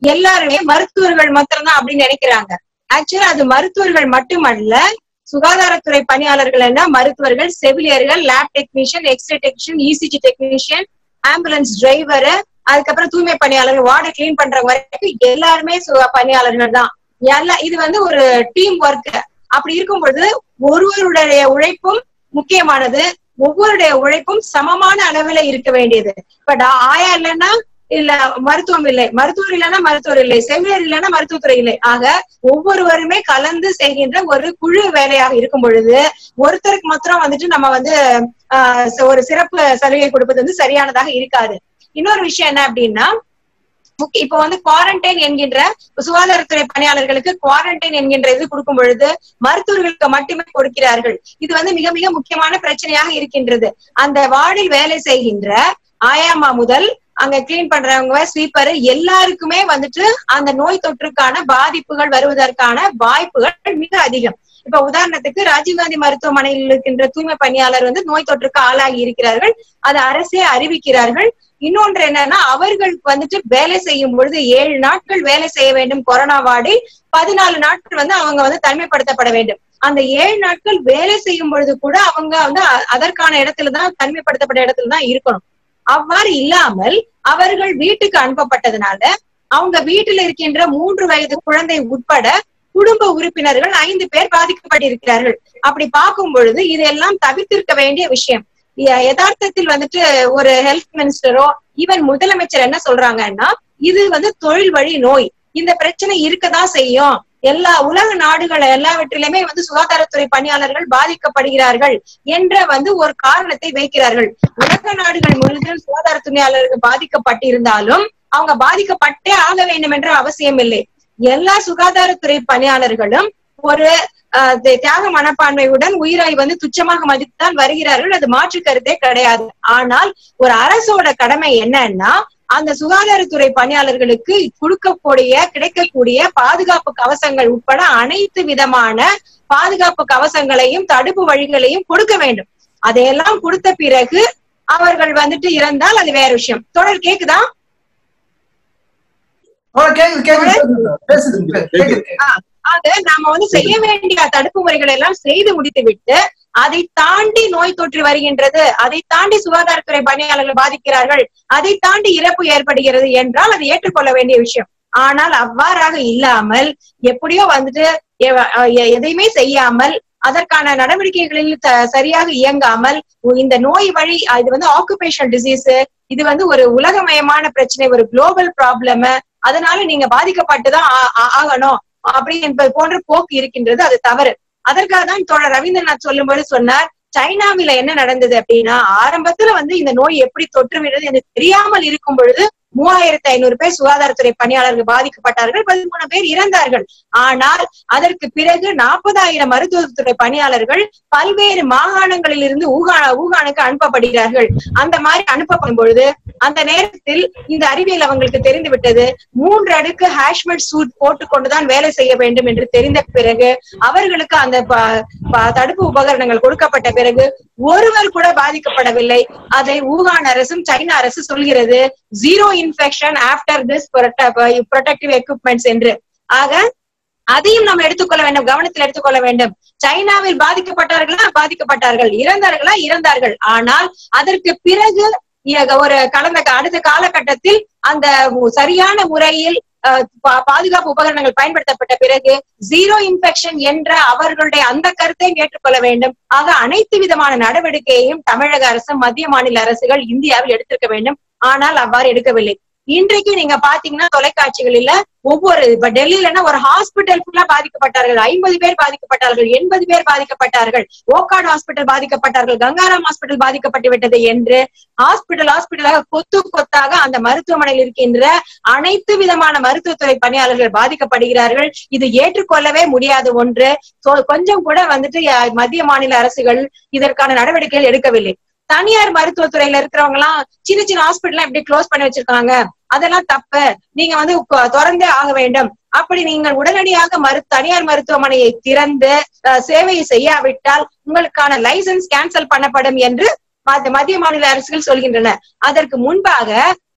எல்லாருமே மருத்துவர்கள் மாத்திரம்தான் அப்படின்னு நினைக்கிறாங்க ஆக்சுவலா அது மருத்துவர்கள் மட்டுமல்ல சுகாதாரத்துறை பணியாளர்கள் என்ன மருத்துவர்கள் செவிலியர்கள் lab technician X-ray technician ECG technician ambulance driver அதுக்கப்புறம் தூய்மை பணியாளர்கள் வார்டு கிளீன் பண்ற வரைக்கும் எல்லாருமே சு- பணியாளர்கள் தான் எல்லா இது வந்து ஒரு டீம் ஒர்க் அப்படி இருக்கும் பொழுது ஒருவருடைய உழைப்பும் முக்கியமானது ஒவ்வொருடைய உழைப்பும் சமமான அளவுல இருக்க வேண்டியது பட் ஆயா இல்லைன்னா இல்ல மருத்துவம் இல்லை மருத்துவர் இல்லைன்னா மருத்துவர் இல்லை செவிலியர் இல்லைன்னா மருத்துவத்துறை இல்லை ஆக ஒவ்வொருவருமே கலந்து செய்கின்ற ஒரு குழு வேலையாக இருக்கும் பொழுது ஒருத்தருக்கு மாத்திரம் வந்துட்டு நம்ம வந்து ஆஹ் ஒரு சிறப்பு சலுகை கொடுப்பது வந்து சரியானதாக இருக்காது இன்னொரு விஷயம் என்ன அப்படின்னா முக்கிய- இப்ப வந்து குவாரண்டைன் என்கின்ற சுகாதாரத்துறை பணியாளர்களுக்கு குவாரண்டைன் என்கின்ற இது கொடுக்கும் பொழுது மருத்துவர்களுக்கு மட்டுமே கொடுக்கிறார்கள் இது வந்து மிக மிக முக்கியமான பிரச்சனையாக இருக்கின்றது அந்த வார்டில் வேலை செய்கின்ற ஆயாமா முதல் அங்க கிளீன் பண்றவங்க ஸ்வீப்பர் எல்லாருக்குமே வந்துட்டு அந்த நோய் தொற்றுக்கான பாதிப்புகள் வருவதற்கான வாய்ப்புகள் மிக அதிகம் இப்ப உதாரணத்துக்கு ராஜீவ்காந்தி மருத்துவமனையில் இருக்கின்ற தூய்மை பணியாளர் வந்து நோய் தொற்றுக்கு ஆளாகி இருக்கிறார்கள் அது அரசே அறிவிக்கிறார்கள் இன்னொன்று என்னன்னா அவர்கள் வந்துட்டு வேலை செய்யும் பொழுது ஏழு நாட்கள் வேலை செய்ய வேண்டும் கொரோனா வார்டில் பதினாலு நாட்கள் வந்து அவங்க வந்து தனிமைப்படுத்தப்பட வேண்டும் அந்த ஏழு நாட்கள் வேலை செய்யும் பொழுது கூட அவங்க வந்து அ- அதற்கான இடத்துல தான் தனிமைப்படுத்தப்பட்ட இடத்துல தான் இருக்கணும் அவ்வாறு இல்லாமல் அவர்கள் வீட்டுக்கு அனுப்பப்பட்டதுனால அவங்க வீட்டில் இருக்கின்ற மூன்று வயது குழந்தை உட்பட குடும்ப உறுப்பினர்கள் ஐந்து பேர் பாதிக்கப்பட்டிருக்கிறார்கள் அப்படி பார்க்கும் பொழுது இதெல்லாம் தவிர்த்திருக்க வேண்டிய விஷயம் ய- யதார்த்தத்தில் வந்துட்டு ஒரு ஹெல்த் மினிஸ்டரோ ஈவன் முதலமைச்சர் என்ன சொல்றாங்கன்னா இது வந்து தொழில் வழி நோய் இந்த பிரச்சனை இருக்கதான் செய்யும் எல்லா உலக நாடுகள் எல்லாவற்றிலுமே வந்து சுகாதாரத்துறை பணியாளர்கள் பாதிக்கப்படுகிறார்கள் என்ற வந்து ஒரு காரணத்தை வைக்கிறார்கள் உலக நாடுகள் முழுவதும் சுகாதார பணியாளர்கள் பாதிக்கப்பட்டிருந்தாலும் அவங்க பாதிக்கப்பட்டே ஆக வேண்டும் என்ற அவசியம் இல்லை எல்லா சுகாதாரத்துறை பணியாளர்களும் ஒரு ஆஹ், தி- தியாக மனப்பான்மையுடன் உயிரை வந்து துச்சமாக மதித்துதான் வருகிறார்கள் அது மாற்று கருத்தே கிடையாது ஆனால் ஒரு அரசோட கடமை என்னன்னா அந்த சுகாதாரத்துறை பணியாளர்களுக்கு கொடுக்கக்கூடிய கிடைக்கக்கூடிய பாதுகாப்பு கவசங்கள் உட்பட அனைத்து விதமான பாதுகாப்பு கவசங்களையும் தடுப்பு வழிகளையும் கொடுக்க வேண்டும் அதையெல்லாம் கொடுத்த பிறகு அவர்கள் வந்துட்டு இறந்தால் அது வேற விஷயம் தொடர் கேக்குதா ஆ, கேக்குது கேக்குது பேசுது கேக்குது ஆக நாம வந்து செய்ய வேண்டிய தடுப்பு முறைகளை எல்லாம் செய்து முடித்து விட்டு அதை தாண்டி நோய் தொற்று வருகின்றது அதை தாண்டி சுகாதாரத்துறை பணியாளர்கள் பாதிக்கிறார்கள் அதை தாண்டி இறப்பு ஏற்படுகிறது என்றால் அதை ஏற்றுக்கொள்ள வேண்டிய விஷயம் ஆனால் அவ்வாறாக இல்லாமல் எப்படியோ வந்துட்டு எவ- எ- எதையுமே செய்யாமல் அதற்கான நடவடிக்கைகளில் த- சரியாக இயங்காமல் இந்த நோய் வழி இது வந்து ஆக்குபேஷனல் டிசீஸ் இது வந்து ஒரு உலகமயமான பிரச்சனை ஒரு குளோபல் ப்ராப்ளம் அதனால நீங்க பாதிக்கப்பட்டுதான் ஆ- ஆ- ஆகணும் அப்படி என்பது போன்ற போக்கு இருக்கின்றது அது தவறு அதற்காக தான் தோழர் ரவீந்திரநாத் சொல்லும்போது சொன்னார் சைனாவில என்ன நடந்தது அப்படின்னா ஆரம்பத்துல வந்து இந்த நோய் எப்படி தொற்று விடுறது எனக்கு தெரியாமல் இருக்கும் பொழுது மூவாயிரத்தி ஐநூறு பேர் சுகாதாரத்துறை பணியாளர்கள் பாதிக்கப்பட்டார்கள் பதிமூணு பேர் இறந்தார்கள் ஆனால் அதற்கு பிறகு நாற்பதாயிரம் மருத்துவத்துறை பணியாளர்கள் பல்வேறு மாகாணங்களில் இருந்து ஊகான ஊகானுக்கு அனுப்பப்படுகிறார்கள் அந்த மாதிரி அனுப்பப்படும் பொழுது அந்த நேரத்தில் இந்த அறிவியல் அவங்களுக்கு தெரிந்து விட்டது மூன்று அடுக்கு ஹேஷ்மெட் சூட் போட்டுக்கொண்டுதான் வேலை செய்ய வேண்டும் என்று தெரிந்த பிறகு அவர்களுக்கு அந்த ப- ப- தடுப்பு உபகரணங்கள் கொடுக்கப்பட்ட பிறகு ஒருவர் கூட பாதிக்கப்படவில்லை அதை ஊகான் அரசும் சைனா அரசு சொல்கிறது zero infection after this protective equipments என்று ஆக அதையும் நம்ம எடுத்துக்கொள்ள வேண்டும் கவனத்தில் எடுத்துக்கொள்ள வேண்டும் சைனாவில் பாதிக்கப்பட்டார்களா பாதிக்கப்பட்டார்கள் இறந்தார்களா இறந்தார்கள் ஆனால் அதற்கு பிறகு இ- ஒரு கடந்த கா- அடுத்த காலகட்டத்தில் அந்த மு- சரியான முறையில் அஹ், பா- பாதுகாப்பு உபகரணங்கள் பயன்படுத்தப்பட்ட பிறகு ஜீரோ இன்ஃபெக்ஷன் என்ற அவர்களுடைய அந்த கருத்தையும் ஏற்றுக்கொள்ள வேண்டும் ஆக அனைத்து விதமான நடவடிக்கையையும் தமிழக அரசு மத்திய மாநில அரசுகள் இந்தியாவில் எடுத்திருக்க வேண்டும் ஆனால் அவ்வாறு எடுக்கவில்லை இன்றைக்கு நீங்க பாத்தீங்கன்னா தொலைக்காட்சிகளில ஒவ்வொரு இப்ப டெல்லியிலன்னா ஒரு ஹாஸ்பிட்டல் ஃபுல்லா பாதிக்கப்பட்டார்கள் ஐம்பது பேர் பாதிக்கப்பட்டார்கள் எண்பது பேர் பாதிக்கப்பட்டார்கள் ஓகாட் ஹாஸ்பிட்டல் பாதிக்கப்பட்டார்கள் கங்காராம் ஹாஸ்பிட்டல் பாதிக்கப்பட்டு விட்டது என்று ஹாஸ்பிட்டல் ஹாஸ்பிட்டலாக கொத்து கொத்தாக அந்த மருத்துவமனையில் இருக்கின்ற அனைத்து விதமான மருத்துவத்துறை பணியாளர்கள் பாதிக்கப்படுகிறார்கள் இது ஏற்றுக்கொள்ளவே முடியாத ஒன்று So, கொஞ்சம் கூட வந்துட்டு அஹ், மத்திய மாநில அரசுகள் இதற்கான நடவடிக்கைகள் எடுக்கவில்லை தனியார் மருத்துவத்துறையில இருக்கிறவங்க எல்லாம் சின்ன சின்ன ஹாஸ்பிட்டல் எப்படி க்ளோஸ் பண்ணி வச்சிருக்காங்க அதெல்லாம் தப்பு நீங்க வந்து கொ- திறந்தே ஆக வேண்டும் அப்படி நீங்கள் உடனடியாக மரு தனியார் மருத்துவமனையை திறந்து அஹ், சேவையை செய்யாவிட்டால் உங்களுக்கான லைசன்ஸ் கேன்சல் பண்ணப்படும் என்று மத்த- மத்திய மாநில அரசுகள் சொல்கின்றன அதற்கு முன்பாக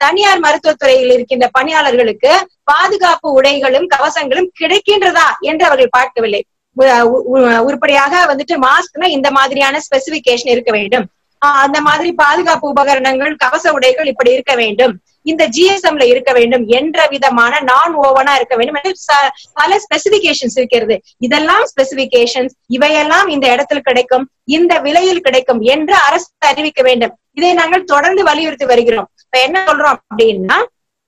தனியார் மருத்துவத்துறையில் இருக்கின்ற பணியாளர்களுக்கு பாதுகாப்பு உடைகளும் கவசங்களும் கிடைக்கின்றதா என்று அவர்கள் பார்க்கவில்லை உ- உ- உருப்படியாக வந்துட்டு மாஸ்க்னா இந்த மாதிரியான ஸ்பெசிபிகேஷன் இருக்க வேண்டும் ஆஹ் அந்த மாதிரி பாதுகாப்பு உபகரணங்கள் கவச உடைகள் இப்படி இருக்க வேண்டும் இந்த ஜிஎஸ்எம்ல இருக்க வேண்டும் என்ற விதமான நான் ஓவனா இருக்க வேண்டும் என்று ச- பல ஸ்பெசிபிகேஷன்ஸ் இருக்கிறது இதெல்லாம் ஸ்பெசிபிகேஷன்ஸ் இவையெல்லாம் இந்த இடத்துல கிடைக்கும் இந்த விலையில் கிடைக்கும் என்று அரசு அறிவிக்க வேண்டும் இதை நாங்கள் தொடர்ந்து வலியுறுத்தி வருகிறோம் இப்ப என்ன சொல்றோம் அப்படின்னா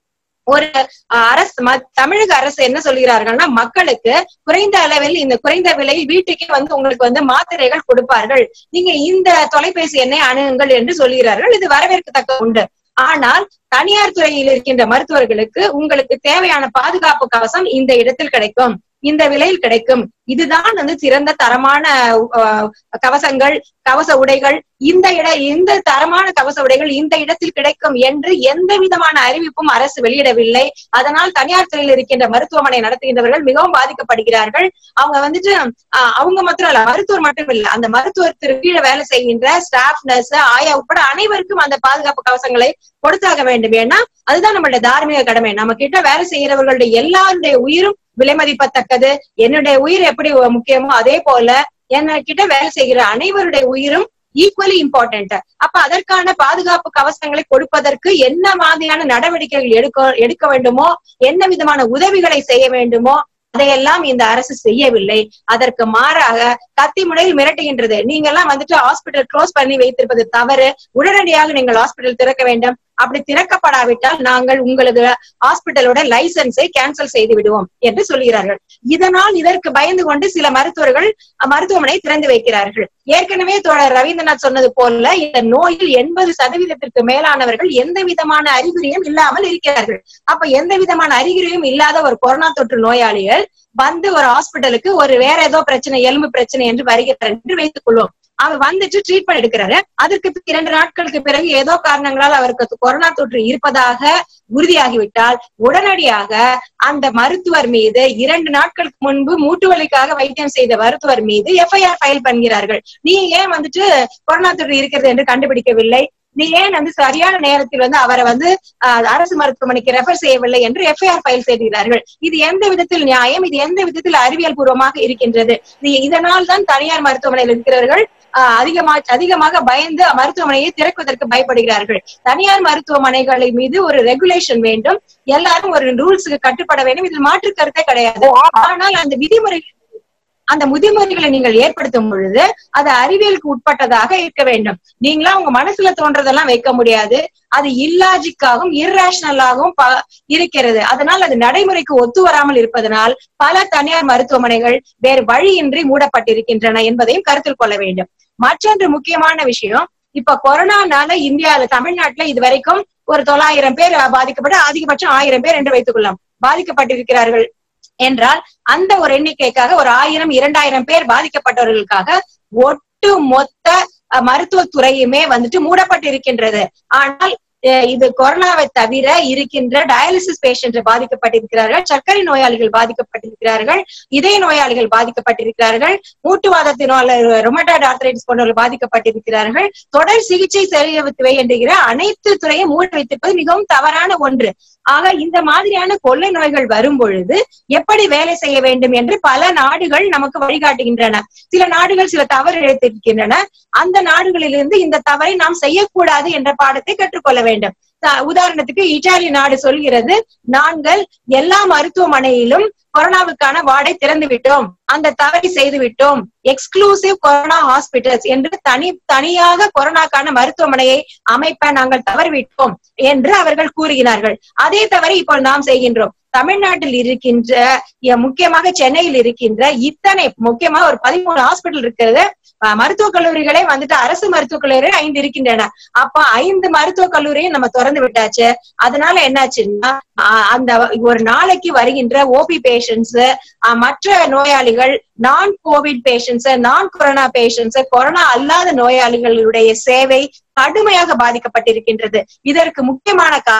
ஒரு அஹ், அரசு ம- தமிழக அரசு என்ன சொல்கிறார்கள்னா மக்களுக்கு குறைந்த அளவில் இந்த குறைந்த விலையில் வீட்டுக்கே வந்து உங்களுக்கு வந்து மாத்திரைகள் கொடுப்பார்கள் நீங்க இந்த தொலைபேசி எண்ணை அணுகுங்கள் என்று சொல்கிறார்கள் இது வரவேற்கத்தக்க உண்டு ஆனால் தனியார் துறையில் இருக்கின்ற மருத்துவர்களுக்கு உங்களுக்கு தேவையான பாதுகாப்பு கவசம் இந்த இடத்தில் கிடைக்கும் இந்த விலையில் கிடைக்கும் இதுதான் வந்து சிறந்த தரமான அஹ், கவசங்கள் கவச உடைகள் இந்த இட இந்த தரமான கவச உடைகள் இந்த இடத்தில் கிடைக்கும் என்று எந்த விதமான அறிவிப்பும் அரசு வெளியிடவில்லை அதனால் தனியார் துறையில் இருக்கின்ற மருத்துவமனை நடத்துகின்றவர்கள் மிகவும் பாதிக்கப்படுகிறார்கள் அவங்க வந்துட்டு ஆஹ், அவங்க மாத்திரம் இல்ல மருத்துவர் மட்டும் இல்ல அந்த மருத்துவத்திற்கு கீழே வேலை செய்கின்ற ஸ்டாஃப் நர்ஸ் ஆயா உட்பட அனைவருக்கும் அந்த பாதுகாப்பு கவசங்களை கொடுத்தாக வேண்டும் ஏன்னா அதுதான் நம்மளுடைய தார்மீக கடமை நம்ம கிட்ட வேலை செய்யறவர்களுடைய எல்லாருடைய உயிரும் விலை மதிப்பத்தக்கது என்னுடைய உயிர் எப்படி முக்கியமோ அதே போல என்ன கிட்ட வேலை செய்கிற அனைவருடைய உயிரும் ஈக்குவலி இம்பார்ட்டன்ட் அப்ப அதற்கான பாதுகாப்பு கவசங்களை கொடுப்பதற்கு என்ன மாதிரியான நடவடிக்கைகள் எடுக்க எடுக்க வேண்டுமோ என்ன விதமான உதவிகளை செய்ய வேண்டுமோ அதையெல்லாம் இந்த அரசு செய்யவில்லை அதற்கு மாறாக கத்தி முனையில் மிரட்டுகின்றது நீங்க எல்லாம் வந்துட்டு ஹாஸ்பிட்டல் க்ளோஸ் பண்ணி வைத்திருப்பது தவறு உடனடியாக நீங்கள் ஹாஸ்பிட்டல் திறக்க வேண்டும் அப்படி திறக்கப்படாவிட்டால் நாங்கள் உங்களது ஹாஸ்பிட்டலோட லைசன்ஸை கேன்சல் செய்து விடுவோம் என்று சொல்கிறார்கள் இதனால் இதற்கு பயந்து கொண்டு சில மருத்துவர்கள் அஹ், மருத்துவமனை திறந்து வைக்கிறார்கள் ஏற்கனவே தோழர் ரவீந்திரநாத் சொன்னது போல இந்த நோயில் எண்பது சதவீதத்திற்கு மேலானவர்கள் எந்த விதமான அறிகுறியும் இல்லாமல் இருக்கிறார்கள் அப்ப எந்த விதமான அறிகுறியும் இல்லாத ஒரு கொரோனா தொற்று நோயாளிகள் வந்து ஒரு ஹாஸ்பிட்டலுக்கு ஒரு வேற ஏதோ பிரச்சனை எலும்பு பிரச்சனை என்று வருகிறார் என்று வைத்துக் கொள்வோம் அவர் வந்துட்டு ட்ரீட்மெண்ட் எடுக்கிறாரு அதற்கு பிறகு இரண்டு நாட்களுக்கு பிறகு ஏதோ காரணங்களால் அவருக்கு கொரோனா தொற்று இருப்பதாக உறுதியாகிவிட்டால் உடனடியாக அந்த மருத்துவர் மீது இரண்டு நாட்களுக்கு முன்பு மூட்டு வலிக்காக வைத்தியம் செய்த மருத்துவர் மீது எஃப்ஐஆர் ஃபைல் பண்ணுகிறார்கள் நீ ஏன் வந்துட்டு கொரோனா தொற்று இருக்கிறது என்று கண்டுபிடிக்கவில்லை நீ ஏன் வந்து சரியான நேரத்தில் வந்து அவரை வந்து ஆஹ், அரசு மருத்துவமனைக்கு ரெஃபர் செய்யவில்லை என்று எஃப்ஐஆர் ஃபைல் செய்கிறார்கள் இது எந்த விதத்தில் நியாயம் இது எந்த விதத்தில் அறிவியல் பூர்வமாக இருக்கின்றது இது- இதனால் தான் தனியார் மருத்துவமனையில் இருக்கிறவர்கள் ஆஹ், அதிகமா அதிகமாக பயந்து மருத்துவமனையை திறக்குவதற்கு பயப்படுகிறார்கள் தனியார் மருத்துவமனைகளை மீது ஒரு ரெகுலேஷன் வேண்டும் எல்லாரும் ஒரு ரூல்ஸுக்கு கட்டுப்பட வேண்டும் இதில் மாற்று கருத்தே கிடையாது ஆனால் அந்த விதிமுறை அந்த விதிமுறைகளை நீங்கள் ஏற்படுத்தும் பொழுது அது அறிவியலுக்கு உட்பட்டதாக இருக்க வேண்டும் நீங்களா உங்க மனசுல தோன்றதெல்லாம் வைக்க முடியாது அது இல்லாஜிக்காகவும் இர்ரேஷனலாகவும் ப- இருக்கிறது அதனால் அது நடைமுறைக்கு ஒத்து வராமல் இருப்பதனால் பல தனியார் மருத்துவமனைகள் வேறு வழியின்றி மூடப்பட்டிருக்கின்றன என்பதையும் கருத்தில் கொள்ள வேண்டும் மற்றொன்று முக்கியமான விஷயம் இப்ப கொரோனானால இந்தியால தமிழ்நாட்டுல இது வரைக்கும் ஒரு தொள்ளாயிரம் பேர் பாதிக்கப்பட்டு அதிகபட்சம் ஆயிரம் பேர் என்று வைத்துக் கொள்ளலாம் பாதிக்கப்பட்டிருக்கிறார்கள் என்றால் அந்த ஒரு எண்ணிக்கைக்காக ஒரு ஆயிரம் இரண்டாயிரம் பேர் பாதிக்கப்பட்டவர்களுக்காக ஒட்டு மொத்த அஹ், மருத்துவத்துறையுமே வந்துட்டு மூடப்பட்டிருக்கின்றது ஆனால் அஹ், இது கொரோனாவை தவிர இருக்கின்ற டயாலிசிஸ் பேஷண்ட் பாதிக்கப்பட்டிருக்கிறார்கள் சர்க்கரை நோயாளிகள் பாதிக்கப்பட்டிருக்கிறார்கள் இதய நோயாளிகள் பாதிக்கப்பட்டிருக்கிறார்கள் மூட்டுவாதத்தினால் ரொமட்டாய்டு ஆர்த்தரைட்டிஸ் போன்றவர்கள் பாதிக்கப்பட்டிருக்கிறார்கள் தொடர் சிகிச்சை செலவித்துவை என்கிற அனைத்து துறையும் மூடி வைத்திருப்பது மிகவும் தவறான ஒன்று ஆக இந்த மாதிரியான கொள்ளை நோய்கள் வரும் பொழுது எப்படி வேலை செய்ய வேண்டும் என்று பல நாடுகள் நமக்கு வழிகாட்டுகின்றன சில நாடுகள் சில தவறு இழைத்திருக்கின்றன அந்த நாடுகளிலிருந்து இந்த தவறை நாம் செய்யக்கூடாது என்ற பாடத்தை கற்றுக்கொள்ள வேண்டும் த- உதாரணத்துக்கு இத்தாலி நாடு சொல்கிறது நாங்கள் எல்லா மருத்துவமனையிலும் கொரோனாவுக்கான வார்டை திறந்து விட்டோம் அந்த தவறை செய்து விட்டோம் எக்ஸ்க்ளூசிவ் கொரோனா ஹாஸ்பிட்டல்ஸ் என்று தனி தனியாக கொரோனாக்கான மருத்துவமனையை அமைப்ப நாங்கள் தவறிவிட்டோம் என்று அவர்கள் கூறுகிறார்கள் அதே தவறை இப்போ நாம் செய்கின்றோம் தமிழ்நாட்டில் இருக்கின்ற எ- முக்கியமாக சென்னையில் இருக்கின்ற இத்தனை முக்கியமா ஒரு பதிமூணு ஹாஸ்பிட்டல் இருக்கிறது அஹ், மருத்துவக் கல்லூரிகளே வந்துட்டு அரசு மருத்துவக் கல்லூரி ஐந்து இருக்கின்றன அப்ப ஐந்து மருத்துவக் கல்லூரியும் நம்ம திறந்து விட்டாச்சு அதனால என்னாச்சுன்னா அஹ், அந்த ஒரு நாளைக்கு வருகின்ற ஓபி பேஷண்ட்ஸ் மற்ற நோயாளிகள் non covid patients non corona patients corona அல்லாத நோயாளிகளுடைய சேவை கடுமையாக பாதிக்கப்பட்டிருக்கின்றது இதற்கு முக்கியமான காரணம்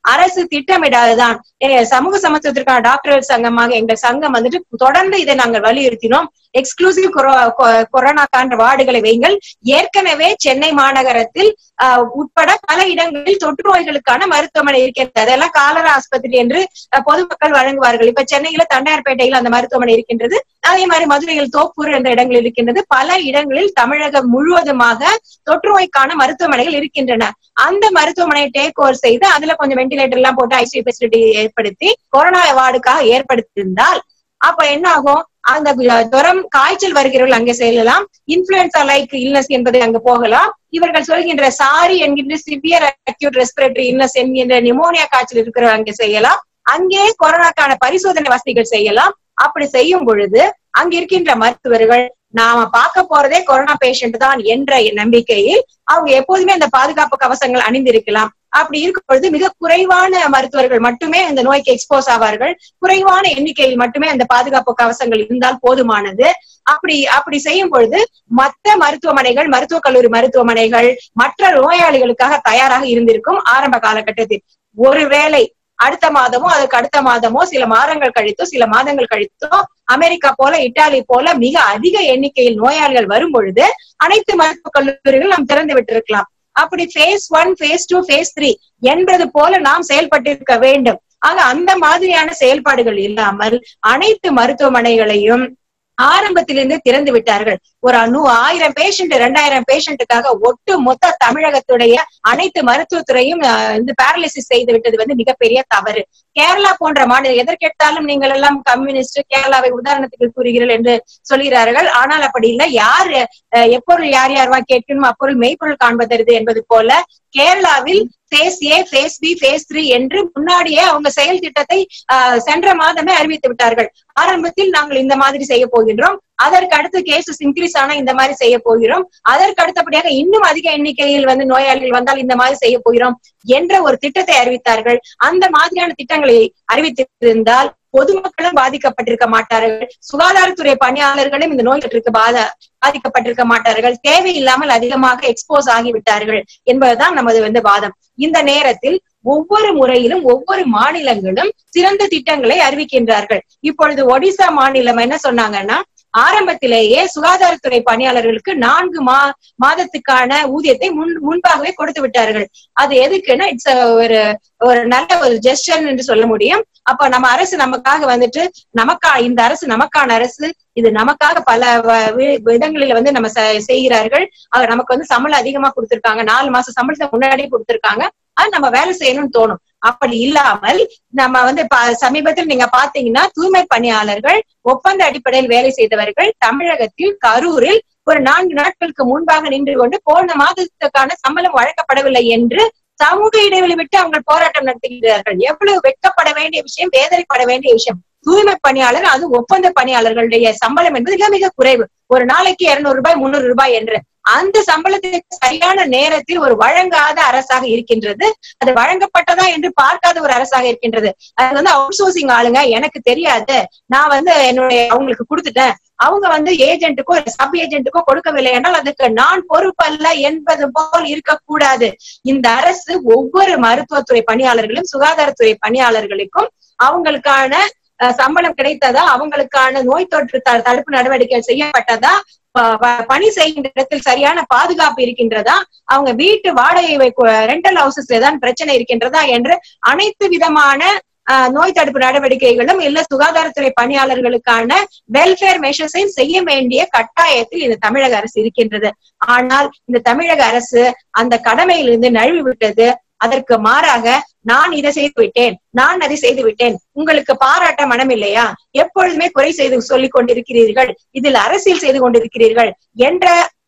அரசு திட்டமிடாததான் எ- சமூக சமத்துவத்திற்கான டாக்டர்கள் சங்கமாக எங்கள் சங்கம் வந்துட்டு தொடர்ந்து இதை நாங்கள் வலியுறுத்தினோம் எக்ஸ்க்ளூசிவ் கொரோனாக்கான வார்டுகளை வைங்கள் ஏற்கனவே சென்னை மாநகரத்தில் ஆஹ், உட்பட பல இடங்களில் தொற்று நோய்களுக்கான மருத்துவமனை இருக்கின்றது அதெல்லாம் காலரா ஆஸ்பத்திரி என்று அஹ், பொதுமக்கள் வழங்குவார்கள் இப்ப சென்னையில தண்டையார்பேட்டையில் அந்த மருத்துவமனை இருக்கின்றது அதே மாதிரி மதுரையில் தோப்பூர் என்ற இடங்களில் இருக்கின்றது பல இடங்களில் தமிழகம் முழுவதுமாக தொற்று நோய்க்கான மருத்துவமனைகள் இருக்கின்றன அந்த மருத்துவமனையை டேக் ஓவர் செய்து அதுல கொஞ்சம் வெண்டிலேட்டர் எல்லாம் போட்டு ஐசியூ ஃபெசிலிட்டி ஏற்படுத்தி கொரோனா வார்டுக்காக ஏற்படுத்தியிருந்தால் அப்ப என்ன ஆகும் அந்த ஜுரம் காய்ச்சல் வருகிறவர்கள் அங்கே செல்லலாம் இன்ஃபுளுன்சா லைக் இல்னஸ் என்பது அங்கு போகலாம் இவர்கள் சொல்கின்ற சாரி என்கின்ற சிவியர் அக்யூட் ரெஸ்பிரேட்டரி இல்னஸ் என்கின்ற நிமோனியா காய்ச்சல் இருக்கிறவங்க அங்கே செய்யலாம் அங்கே கொரோனாக்கான பரிசோதனை வசதிகள் செய்யலாம் அப்படி செய்யும் பொழுது அங்க இருக்கின்ற மருத்துவர்கள் நாம பார்க்க போறதே கொரோனா பேஷண்ட் தான் என்ற நம்பிக்கையில் அவங்க எப்போதுமே அந்த பாதுகாப்பு கவசங்கள் அணிந்திருக்கலாம் அப்படி இருக்கும் பொழுது மிக குறைவான மருத்துவர்கள் மட்டுமே இந்த நோய்க்கு எக்ஸ்போஸ் ஆவார்கள் குறைவான எண்ணிக்கையில் மட்டுமே அந்த பாதுகாப்பு கவசங்கள் இருந்தால் போதுமானது அப்படி அப்படி செய்யும் பொழுது மற்ற மருத்துவமனைகள் மருத்துவக் கல்லூரி மருத்துவமனைகள் மற்ற நோயாளிகளுக்காக தயாராக இருந்திருக்கும் ஆரம்ப காலகட்டத்தில் ஒருவேளை அடுத்த மாதமோ அதுக்கு அடுத்த மாதமோ சில மாதங்கள் கழித்தோ சில மாதங்கள் கழித்தோ அமெரிக்கா போல இத்தாலி போல மிக அதிக எண்ணிக்கையில் நோயாளிகள் வரும் பொழுது அனைத்து மருத்துவக் கல்லூரிகள் நாம் திறந்து விட்டிருக்கலாம் அப்படி phase one phase two phase three என்பது போல நாம் செயல்பட்டிருக்க வேண்டும் ஆக அந்த மாதிரியான செயல்பாடுகள் இல்லாமல் அனைத்து மருத்துவமனைகளையும் ஆரம்பத்திலிருந்து திறந்து விட்டார்கள் ஒரு நூ ஆயிரம் பேஷண்ட் ரெண்டாயிரம் பேஷண்ட்டுக்காக ஒட்டு மொத்த தமிழகத்துடைய அனைத்து மருத்துவத்துறையும் அஹ், இந்த பேரலிசிஸ் செய்து விட்டது வந்து மிகப்பெரிய தவறு கேரளா போன்ற மாநிலம் எதற்கெடுத்தாலும் நீங்கள் எல்லாம் கம்யூனிஸ்ட் கேரளாவை உதாரணத்துக்கு கூறுகிறீர்கள் என்று சொல்கிறார்கள் ஆனால் அப்படி இல்லை யார் அஹ், எப்பொருள் யார் யார் வா கேட்கணும் அப்பொருள் மெய்ப்பொருள் காண்பதறிது என்பது போல கேரளாவில் phase A phase B phase three என்று முன்னாடியே அவங்க செயல் திட்டத்தை ஆஹ், சென்ற மாதமே அறிவித்து விட்டார்கள் ஆரம்பத்தில் நாங்கள் இந்த மாதிரி செய்ய போகின்றோம் அதற்கு அடுத்து கேசஸ் இன்க்ரீஸ் ஆனா இந்த மாதிரி செய்ய போகிறோம் அதற்கு அடுத்தபடியாக இன்னும் அதிக எண்ணிக்கையில் வந்து நோயாளிகள் வந்தால் இந்த மாதிரி செய்ய போகிறோம் என்ற ஒரு திட்டத்தை அறிவித்தார்கள் அந்த மாதிரியான திட்டங்களை அறிவித்திருந்தால் பொதுமக்களும் பாதிக்கப்பட்டிருக்க மாட்டார்கள் சுகாதாரத்துறை பணியாளர்களும் இந்த நோய் தொற்றுக்கு பாத பாதிக்கப்பட்டிருக்க மாட்டார்கள் தேவையில்லாமல் அதிகமாக எக்ஸ்போஸ் ஆகிவிட்டார்கள் என்பதுதான் நமது வந்து வாதம் இந்த நேரத்தில் ஒவ்வொரு முறையிலும் ஒவ்வொரு மாநிலங்களும் சிறந்த திட்டங்களை அறிவிக்கின்றார்கள் இப்பொழுது ஒடிசா மாநிலம் என்ன சொன்னாங்கன்னா ஆரம்பத்திலேயே சுகாதாரத்துறை பணியாளர்களுக்கு நான்கு மா மாதத்துக்கான ஊதியத்தை முன் முன்பாகவே கொடுத்து விட்டார்கள் அது எதுக்குன்னா இட்ஸ் ஒரு ஒரு நல்ல ஒரு ஜெஸ்டர் என்று சொல்ல முடியும் அப்ப நம்ம அரசு நமக்காக வந்துட்டு நமக்கா இந்த அரசு நமக்கான அரசு இது நமக்காக பல வ- வி- இடங்களில வந்து நம்ம செ- செய்கிறார்கள் அவர் நமக்கு வந்து சம்பளம் அதிகமா கொடுத்திருக்காங்க நாலு மாசம் சம்பளத்தை முன்னாடியே கொடுத்திருக்காங்க அது நம்ம வேலை செய்யணும்னு தோணும் அப்படி இல்லாமல் நம்ம வந்து ப- சமீபத்தில் நீங்க பாத்தீங்கன்னா தூய்மை பணியாளர்கள் ஒப்பந்த அடிப்படையில் வேலை செய்தவர்கள் தமிழகத்தில் கரூரில் ஒரு நான்கு நாட்களுக்கு முன்பாக நின்று கொண்டு போன மாதத்துக்கான சம்பளம் வழங்கப்படவில்லை என்று சமூக இடைவெளி விட்டு அவங்க போராட்டம் நடத்துகிறார்கள் எவ்வளவு வெட்கப்பட வேண்டிய விஷயம் வேதனைப்பட வேண்டிய விஷயம் தூய்மை பணியாளர் அது ஒப்பந்த பணியாளர்களுடைய சம்பளம் என்பது மிக மிக குறைவு ஒரு நாளைக்கு இருநூறு ரூபாய் முன்னூறு ரூபாய் என்று அந்த சம்பளத்துக்கு சரியான நேரத்தில் ஒரு வழங்காத அரசாக இருக்கின்றது அது வழங்கப்பட்டதா என்று பார்க்காத ஒரு அரசாக இருக்கின்றது அது வந்து அவுட் சோர்சிங் ஆளுங்க எனக்கு தெரியாது நான் வந்து என்னுடைய அவங்களுக்கு கொடுத்துட்டேன் அவங்க வந்து ஏஜென்ட்டுக்கோ சப் ஏஜென்ட்டுக்கோ கொடுக்கவில்லை என்றால் அதுக்கு நான் பொறுப்பல்ல என்பது போல் இருக்கக்கூடாது இந்த அரசு ஒவ்வொரு மருத்துவத்துறை பணியாளர்களும் சுகாதாரத்துறை பணியாளர்களுக்கும் அவங்களுக்கான அஹ், சம்பளம் கிடைத்ததா அவங்களுக்கான நோய் தொற்று த- தடுப்பு நடவடிக்கைகள் செய்யப்பட்டதா ப- ப- பணி செய்கின்ற இடத்தில் சரியான பாதுகாப்பு இருக்கின்றதா அவங்க வீட்டு வாடகை ரெண்டல் ஹவுசஸ்ல தான் பிரச்சனை இருக்கின்றதா என்று அனைத்து விதமான ஆஹ், நோய் தடுப்பு நடவடிக்கைகளும் இல்ல சுகாதாரத்துறை பணியாளர்களுக்கான வெல்ஃபேர் மெஷர்ஸையும் செய்ய வேண்டிய கட்டாயத்தில் இந்த தமிழக அரசு இருக்கின்றது ஆனால் இந்த தமிழக அரசு அந்த கடமையிலிருந்து நழுவி விட்டது அதற்கு மாறாக நான் இதை செய்து விட்டேன் நான் அதை செய்து விட்டேன் உங்களுக்கு பாராட்ட மனம் இல்லையா எப்பொழுதுமே குறை செய்து சொல்லிக் கொண்டிருக்கிறீர்கள் இதில் அரசியல் செய்து கொண்டிருக்கிறீர்கள் என்ற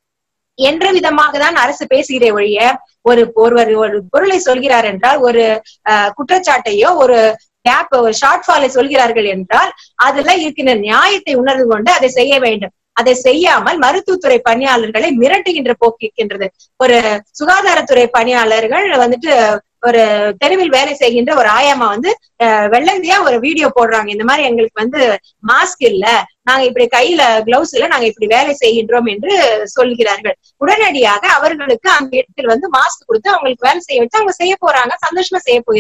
என்ற விதமாக தான் அரசு பேசுகிறே ஒழிய ஒரு ஒருவர் ஒரு பொருளை சொல்கிறார் என்றால் ஒரு அஹ், குற்றச்சாட்டையோ ஒரு கேப் ஒரு ஷார்ட் ஃபாலை சொல்கிறார்கள் என்றால் அதுல இருக்கின்ற நியாயத்தை உணர்ந்து கொண்டு அதை செய்ய வேண்டும் அதை செய்யாமல் மருத்துவத்துறை பணியாளர்களை மிரட்டுகின்ற போக்கு இருக்கின்றது ஒரு சுகாதாரத்துறை பணியாளர்கள் வந்துட்டு ஒரு தெருவில் வேலை செய்கின்ற ஒரு ஆயாமா வந்து அஹ், வெள்ளந்தியா ஒரு வீடியோ போடுறாங்க இந்த மாதிரி எங்களுக்கு வந்து மாஸ்க் இல்ல நாங்க இப்படி கையில கிளவுஸ் இல்ல நாங்க இப்படி வேலை செய்கின்றோம் என்று சொல்கிறார்கள் உடனடியாக அவர்களுக்கு அந்த இடத்தில் வந்து மாஸ்க் கொடுத்து அவங்களுக்கு வேலை செய்ய வச்சு அவங்க செய்ய போறாங்க சந்தோஷமா செய்ய போகிறார்கள்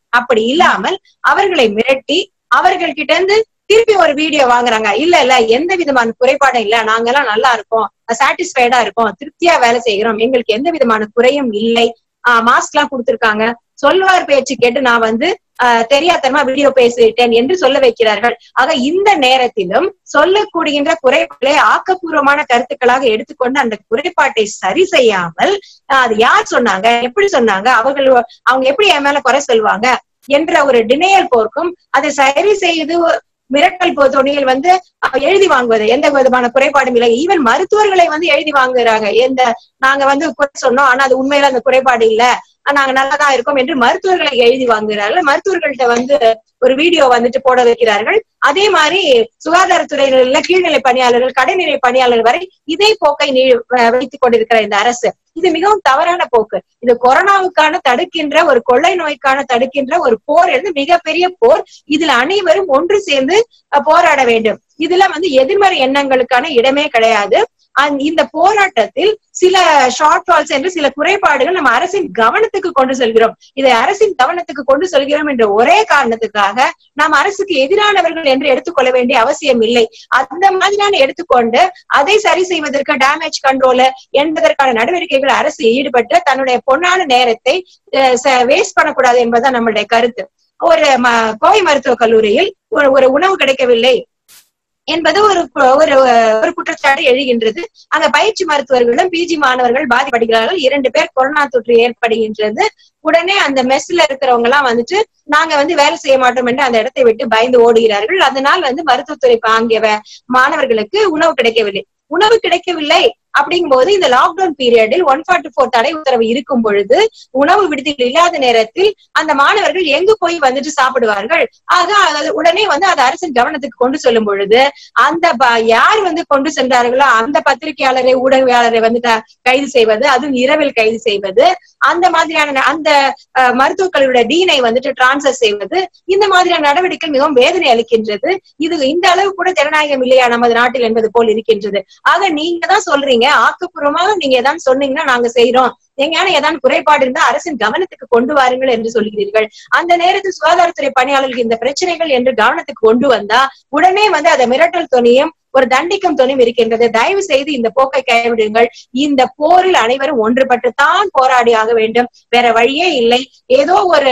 அப்படி இல்லாமல் அவர்களை மிரட்டி அவர்கள் கிட்ட இருந்து திருப்பி ஒரு வீடியோ வாங்குறாங்க இல்ல இல்ல எந்த விதமான குறைபாடும் இல்ல நாங்க எல்லாம் நல்லா இருக்கோம் சாட்டிஸ்ஃபைடா இருக்கோம் திருப்தியா வேலை செய்கிறோம் எங்களுக்கு எந்த விதமான குறையும் இல்லை மாஸ்க் எல்லாம் கொடுத்திருக்காங்க சொல்வார் பேச்சு கேட்டு நான் வந்து ஆஹ் தெரியாதனமா வீடியோ பேசிட்டேன் என்று சொல்ல வைக்கிறார்கள் ஆக இந்த நேரத்திலும் சொல்லக்கூடிகின்ற குறைபாடுகளை ஆக்கப்பூர்வமான கருத்துக்களாக எடுத்துக்கொண்டு அந்த குறைபாட்டை சரி செய்யாமல் ஆஹ் அது யார் சொன்னாங்க எப்படி சொன்னாங்க அவர்கள் அவங்க எப்படி என் மேல குறை சொல்லுவாங்க என்ற ஒரு டினையல் போர்க்கும் அதை சரி செய்து மிரட்டல் துணியில் வந்து எழுதி வாங்குவது எந்த விதமான குறைபாடும் இல்லை ஈவன் மருத்துவர்களை வந்து எழுதி வாங்குறாங்க எந்த நாங்க வந்து குறை சொன்னோம் ஆனா அது உண்மையில அந்த குறைபாடு இல்ல நாங்க நல்லாதான் இருக்கோம் என்று மருத்துவர்களை எழுதி வாங்குகிறார்கள் மருத்துவர்கள்ட்ட வந்து ஒரு வீடியோ வந்துட்டு போட வைக்கிறார்கள் அதே மாதிரி சுகாதாரத்துறையில் உள்ள கீழ்நிலை பணியாளர்கள் கடைநிலை பணியாளர்கள் வரை இதே போக்கை வைத்துக் கொண்டிருக்கிற இந்த அரசு இது மிகவும் தவறான போக்கு இது கொரோனாவுக்கான தடுக்கின்ற ஒரு கொள்ளை நோய்க்கான தடுக்கின்ற ஒரு போர் என்று மிகப்பெரிய போர் இதுல அனைவரும் ஒன்று சேர்ந்து போராட வேண்டும் இதுல வந்து எதிர்மறை எண்ணங்களுக்கான இடமே கிடையாது இந்த போராட்டத்தில் சில ஷார்ட் ஃபால்ஸ் என்று சில குறைபாடுகள் நம்ம அரசின் கவனத்துக்கு கொண்டு செல்கிறோம் இதை அரசின் கவனத்துக்கு கொண்டு செல்கிறோம் என்ற ஒரே காரணத்துக்காக நாம் அரசுக்கு எதிரானவர்கள் என்று எடுத்துக்கொள்ள வேண்டிய அவசியம் இல்லை அந்த மாதிரியான எடுத்துக்கொண்டு அதை சரி செய்வதற்கு டேமேஜ் கண்ட்ரோல் என்பதற்கான நடவடிக்கைகள் அரசு ஈடுபட்டு தன்னுடைய பொன்னான நேரத்தை வேஸ்ட் பண்ணக்கூடாது என்பதுதான் நம்மளுடைய கருத்து ஒரு கோவை மருத்துவக் கல்லூரியில் ஒரு உணவு கிடைக்கவில்லை என்பது ஒரு ஒரு ஒரு குற்றச்சாட்டு எழுகின்றது அங்க பயிற்சி மருத்துவர்களும் பிஜி மாணவர்கள் பாதிப்படுகிறார்கள் இரண்டு பேர் கொரோனா தொற்று ஏற்படுகின்றது உடனே அந்த மெஸ்ல இருக்கிறவங்க எல்லாம் வந்துட்டு நாங்க வந்து வேலை செய்ய மாட்டோம் என்று அந்த இடத்தை விட்டு பயந்து ஓடுகிறார்கள் அதனால் வந்து மருத்துவத்துறை வாங்கிய மாணவர்களுக்கு உணவு கிடைக்கவில்லை உணவு கிடைக்கவில்லை அப்படிங்கும் போது இந்த லாக்டவுன் பீரியடில் ஒன் ஃபார்ட்டி போர் தடை உத்தரவு இருக்கும் பொழுது உணவு விடுதிகள் இல்லாத நேரத்தில் அந்த மாணவர்கள் எங்கு போய் வந்துட்டு சாப்பிடுவார்கள் ஆக உடனே வந்து அது அரசின் கவனத்துக்கு கொண்டு செல்லும் பொழுது அந்த யார் வந்து கொண்டு சென்றார்களோ அந்த பத்திரிகையாளரை ஊடகவியாளரை வந்து கைது செய்வது அதுவும் இரவில் கைது செய்வது அந்த மாதிரியான அந்த மருத்துவக் கல்லூரியோட டீனை வந்துட்டு டிரான்ஸ்பர் செய்வது இந்த மாதிரியான நடவடிக்கை மிகவும் வேதனை அளிக்கின்றது இது இந்த அளவு கூட ஜனநாயகம் இல்லையா நமது நாட்டில் என்பது போல் இருக்கின்றது ஆக நீங்க தான் சொல்றீங்க ஆக்கப்பூர்வமாக நீங்க ஏதாவது சொன்னீங்கன்னா நாங்க செய்யறோம் எங்கயான ஏதாவது குறைபாடு இருந்தா அரசின் கவனத்துக்கு கொண்டு வாருங்கள் என்று சொல்கிறீர்கள் அந்த நேரத்தில் சுகாதாரத்துறை பணியாளர்களுக்கு இந்த பிரச்சனைகள் என்று கவனத்துக்கு கொண்டு வந்தா உடனே வந்து அதை மிரட்டல் துணியும் ஒரு தண்டிக்கும் துணியும் இருக்கின்றது தயவு செய்து இந்த போக்கை கைவிடுங்கள் இந்த போரில் அனைவரும் ஒன்றுபட்டு தான் போராடி ஆக வேண்டும் வேற வழியே இல்லை ஏதோ ஒரு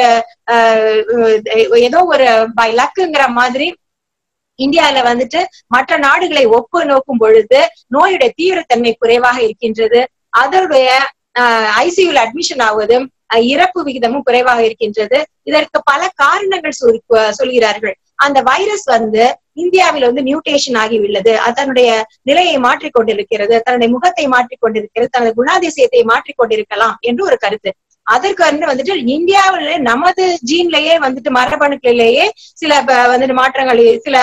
ஏதோ ஒரு பை லக்குங்கிற மாதிரி இந்தியால வந்துட்டு மற்ற நாடுகளை ஒப்பு நோக்கும் பொழுது நோயுடைய தீவிரத்தன்மை குறைவாக இருக்கின்றது அதனுடைய ஐசியூல அட்மிஷன் ஆவதும் இறப்பு விகிதமும் குறைவாக இருக்கின்றது இதற்கு பல காரணங்கள் சொல்கிறார்கள் அந்த வைரஸ் வந்து இந்தியாவில் வந்து மியூட்டேஷன் ஆகி உள்ளது அதனுடைய நிலையை மாற்றிக் கொண்டிருக்கிறது தன்னுடைய முகத்தை மாற்றிக் கொண்டிருக்கிறது தனது குணாதிசயத்தை மாற்றிக் கொண்டிருக்கலாம் என்று ஒரு கருத்து அதற்கு வந்து வந்துட்டு இந்தியாவில நமது ஜீன்லயே வந்துட்டு மரபணுக்களிலேயே சில வந்துட்டு மாற்றங்கள் சில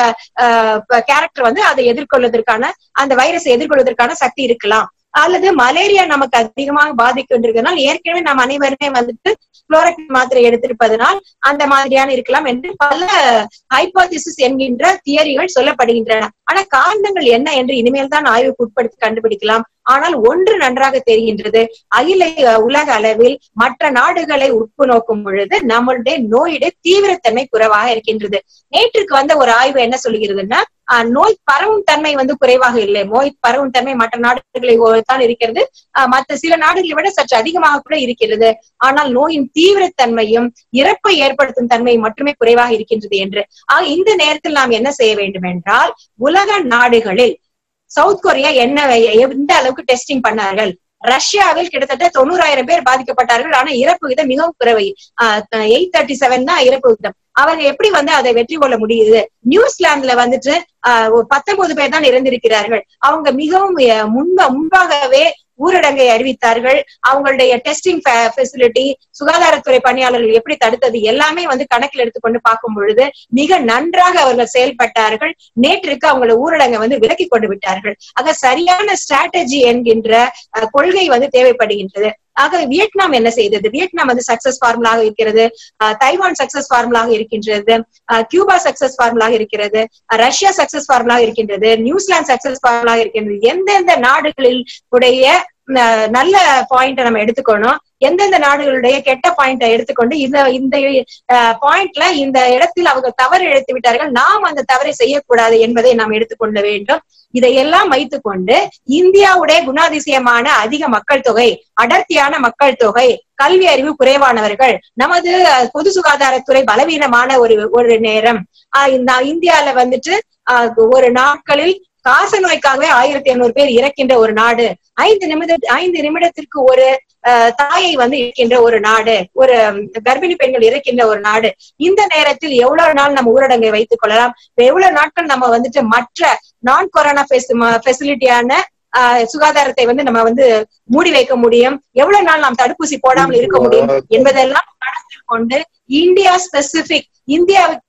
கேரக்டர் வந்து அதை எதிர்கொள்வதற்கான அந்த வைரஸை எதிர்கொள்வதற்கான சக்தி இருக்கலாம் அல்லது மலேரியா நமக்கு அதிகமாக பாதிக்கின்றதுனால் ஏற்கனவே நாம் அனைவருமே வந்துட்டு குளோரக்டின் மாத்திரை எடுத்திருப்பதனால் அந்த மாதிரியான இருக்கலாம் என்று பல ஹைபோதிசிஸ் என்கின்ற தியரிகள் சொல்லப்படுகின்றன ஆனா காரணங்கள் என்ன என்று இனிமேல் தான் ஆய்வுக்கு உட்படுத்தி கண்டுபிடிக்கலாம் ஆனால் ஒன்று நன்றாக தெரிகின்றது அகில உலக அளவில் மற்ற நாடுகளை உட்பு நோக்கும் பொழுது நம்மளுடைய நோயுடைய தீவிரத்தன்மை குறைவாக இருக்கின்றது நேற்றுக்கு வந்த ஒரு ஆய்வு என்ன சொல்கிறதுன்னா நோய் பரவும் தன்மை வந்து குறைவாக இல்லை நோய் பரவும் தன்மை மற்ற நாடுகளை தான் இருக்கிறது மற்ற சில நாடுகளை விட சற்று அதிகமாக கூட இருக்கிறது ஆனால் நோயின் தீவிரத்தன்மையும் இறப்பை ஏற்படுத்தும் தன்மை மட்டுமே குறைவாக இருக்கின்றது என்று ஆக இந்த நேரத்தில் நாம் என்ன செய்ய வேண்டும் என்றால் உலக நாடுகளில் சவுத் கொரியா என்ன எந்த அளவுக்கு டெஸ்டிங் பண்ணார்கள் ரஷ்யாவில் கிட்டத்தட்ட தொண்ணூறாயிரம் பேர் பாதிக்கப்பட்டார்கள் ஆனா இறப்பு விகிதம் மிகவும் குறைவை எயிட் தேர்ட்டி செவன் தான் இறப்பு விகிதம் அவங்க எப்படி வந்து அதை வெற்றி கொள்ள முடியுது நியூசிலாந்துல வந்துட்டு பத்தொன்பது பேர் தான் இறந்திருக்கிறார்கள் அவங்க மிகவும் முன்ப முன்பாகவே ஊரடங்கை அறிவித்தார்கள் அவங்களுடைய டெஸ்டிங் ஃபெசிலிட்டி சுகாதாரத்துறை பணியாளர்கள் எப்படி தடுத்தது எல்லாமே வந்து கணக்கில் எடுத்துக்கொண்டு பார்க்கும் பொழுது மிக நன்றாக அவர்கள் செயல்பட்டார்கள் நேற்றுக்கு அவங்கள ஊரடங்கை வந்து விலக்கி கொண்டு விட்டார்கள் ஆக சரியான ஸ்ட்ராட்டஜி என்கின்ற கொள்கை வந்து தேவைப்படுகின்றது ஆக வியட்நாம் என்ன செய்தது வியட்நாம் வந்து சக்சஸ் ஃபார்முலாக இருக்கிறது தைவான் சக்சஸ் ஃபார்முலாக இருக்கின்றது கியூபா சக்சஸ் ஃபார்முலாக இருக்கிறது ரஷ்யா சக்சஸ் ஃபார்முலாக இருக்கின்றது நியூசிலாந்து சக்சஸ் ஃபார்முலாக இருக்கின்றது எந்தெந்த நாடுகளில் உடைய நல்ல பாயிண்ட் நம்ம எடுத்துக்கணும் எந்தெந்த நாடுகளுடைய கெட்ட பாயிண்ட எடுத்துக்கொண்டு இந்த இந்த பாயிண்ட்ல இந்த இடத்தில் அவங்க தவறு இழைத்து விட்டார்கள் நாம் அந்த தவறை செய்யக்கூடாது என்பதை நாம் எடுத்துக்கொள்ள வேண்டும் இதையெல்லாம் வைத்துக்கொண்டு இந்தியாவுடைய குணாதிசயமான அதிக மக்கள் தொகை அடர்த்தியான மக்கள் தொகை கல்வி அறிவு குறைவானவர்கள் நமது அஹ், பொது சுகாதாரத்துறை பலவீனமான ஒரு ஒரு நேரம் ஆஹ் இந்த இந்தியால வந்துட்டு ஆஹ், ஒரு நாட்களில் காச நோய்க்காகவே ஆயிரத்தி எண்ணூறு பேர் இறக்கின்ற ஒரு நாடு ஐந்து நிமிட ஐந்து நிமிடத்திற்கு ஒரு ஆஹ், தாயை வந்து இருக்கின்ற ஒரு நாடு ஒரு உம், கர்ப்பிணி பெண்கள் இருக்கின்ற ஒரு நாடு இந்த நேரத்தில் எவ்வளவு நாள் நம்ம ஊரடங்கை வைத்துக் கொள்ளலாம் இப்ப எவ்வளவு நாட்கள் நம்ம வந்துட்டு மற்ற நான் கொரோனா ஃபெசிலிட்டியான சுகாதாரத்தை வந்து நம்ம வந்து மூடி வைக்க முடியும் எவ்வளவு நாள் நாம் தடுப்பூசி போடாமல் இருக்க முடியும் என்பதெல்லாம் கணக்கில் கொண்டு இந்தியா ஸ்பெசிபிக் இந்தியாவுக்கு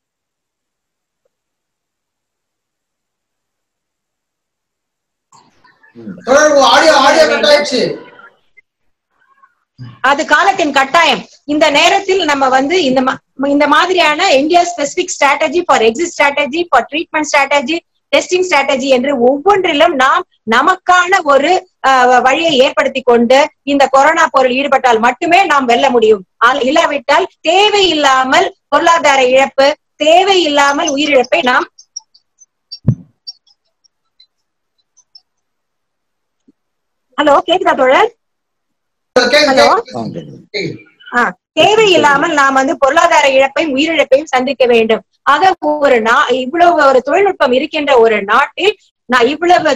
தொடர் ஆடியோ ஆடியோ கட் ஆயிடுச்சு அது காலத்தின் கட்டாயம் இந்த நேரத்தில் நம்ம வந்து இந்த மா- இந்த மாதிரியான India specific strategy for exit strategy for treatment strategy testing strategy என்று ஒவ்வொன்றிலும் நாம் நமக்கான ஒரு அஹ், வழியை ஏற்படுத்தி கொண்டு இந்த கொரோனா போரில் ஈடுபட்டால் மட்டுமே நாம் வெல்ல முடியும் ஆல்- இல்லாவிட்டால் தேவையில்லாமல் பொருளாதார இழப்பு தேவையில்லாமல் உயிரிழப்பை நாம் ஹலோ கேக்குதா தோழர் கேக்குது, ஹலோ கேக்குது, கேக்குது. ஆ, தேவையில்லாமல் நாம் வந்து பொருளாதார இழப்பையும் உயிரிழப்பையும் சந்திக்க வேண்டும் ஆக ஒரு நா இவ்வளவு ஒரு தொழில்நுட்பம் இருக்கின்ற ஒரு நாட்டில் நான் இவ்வளவு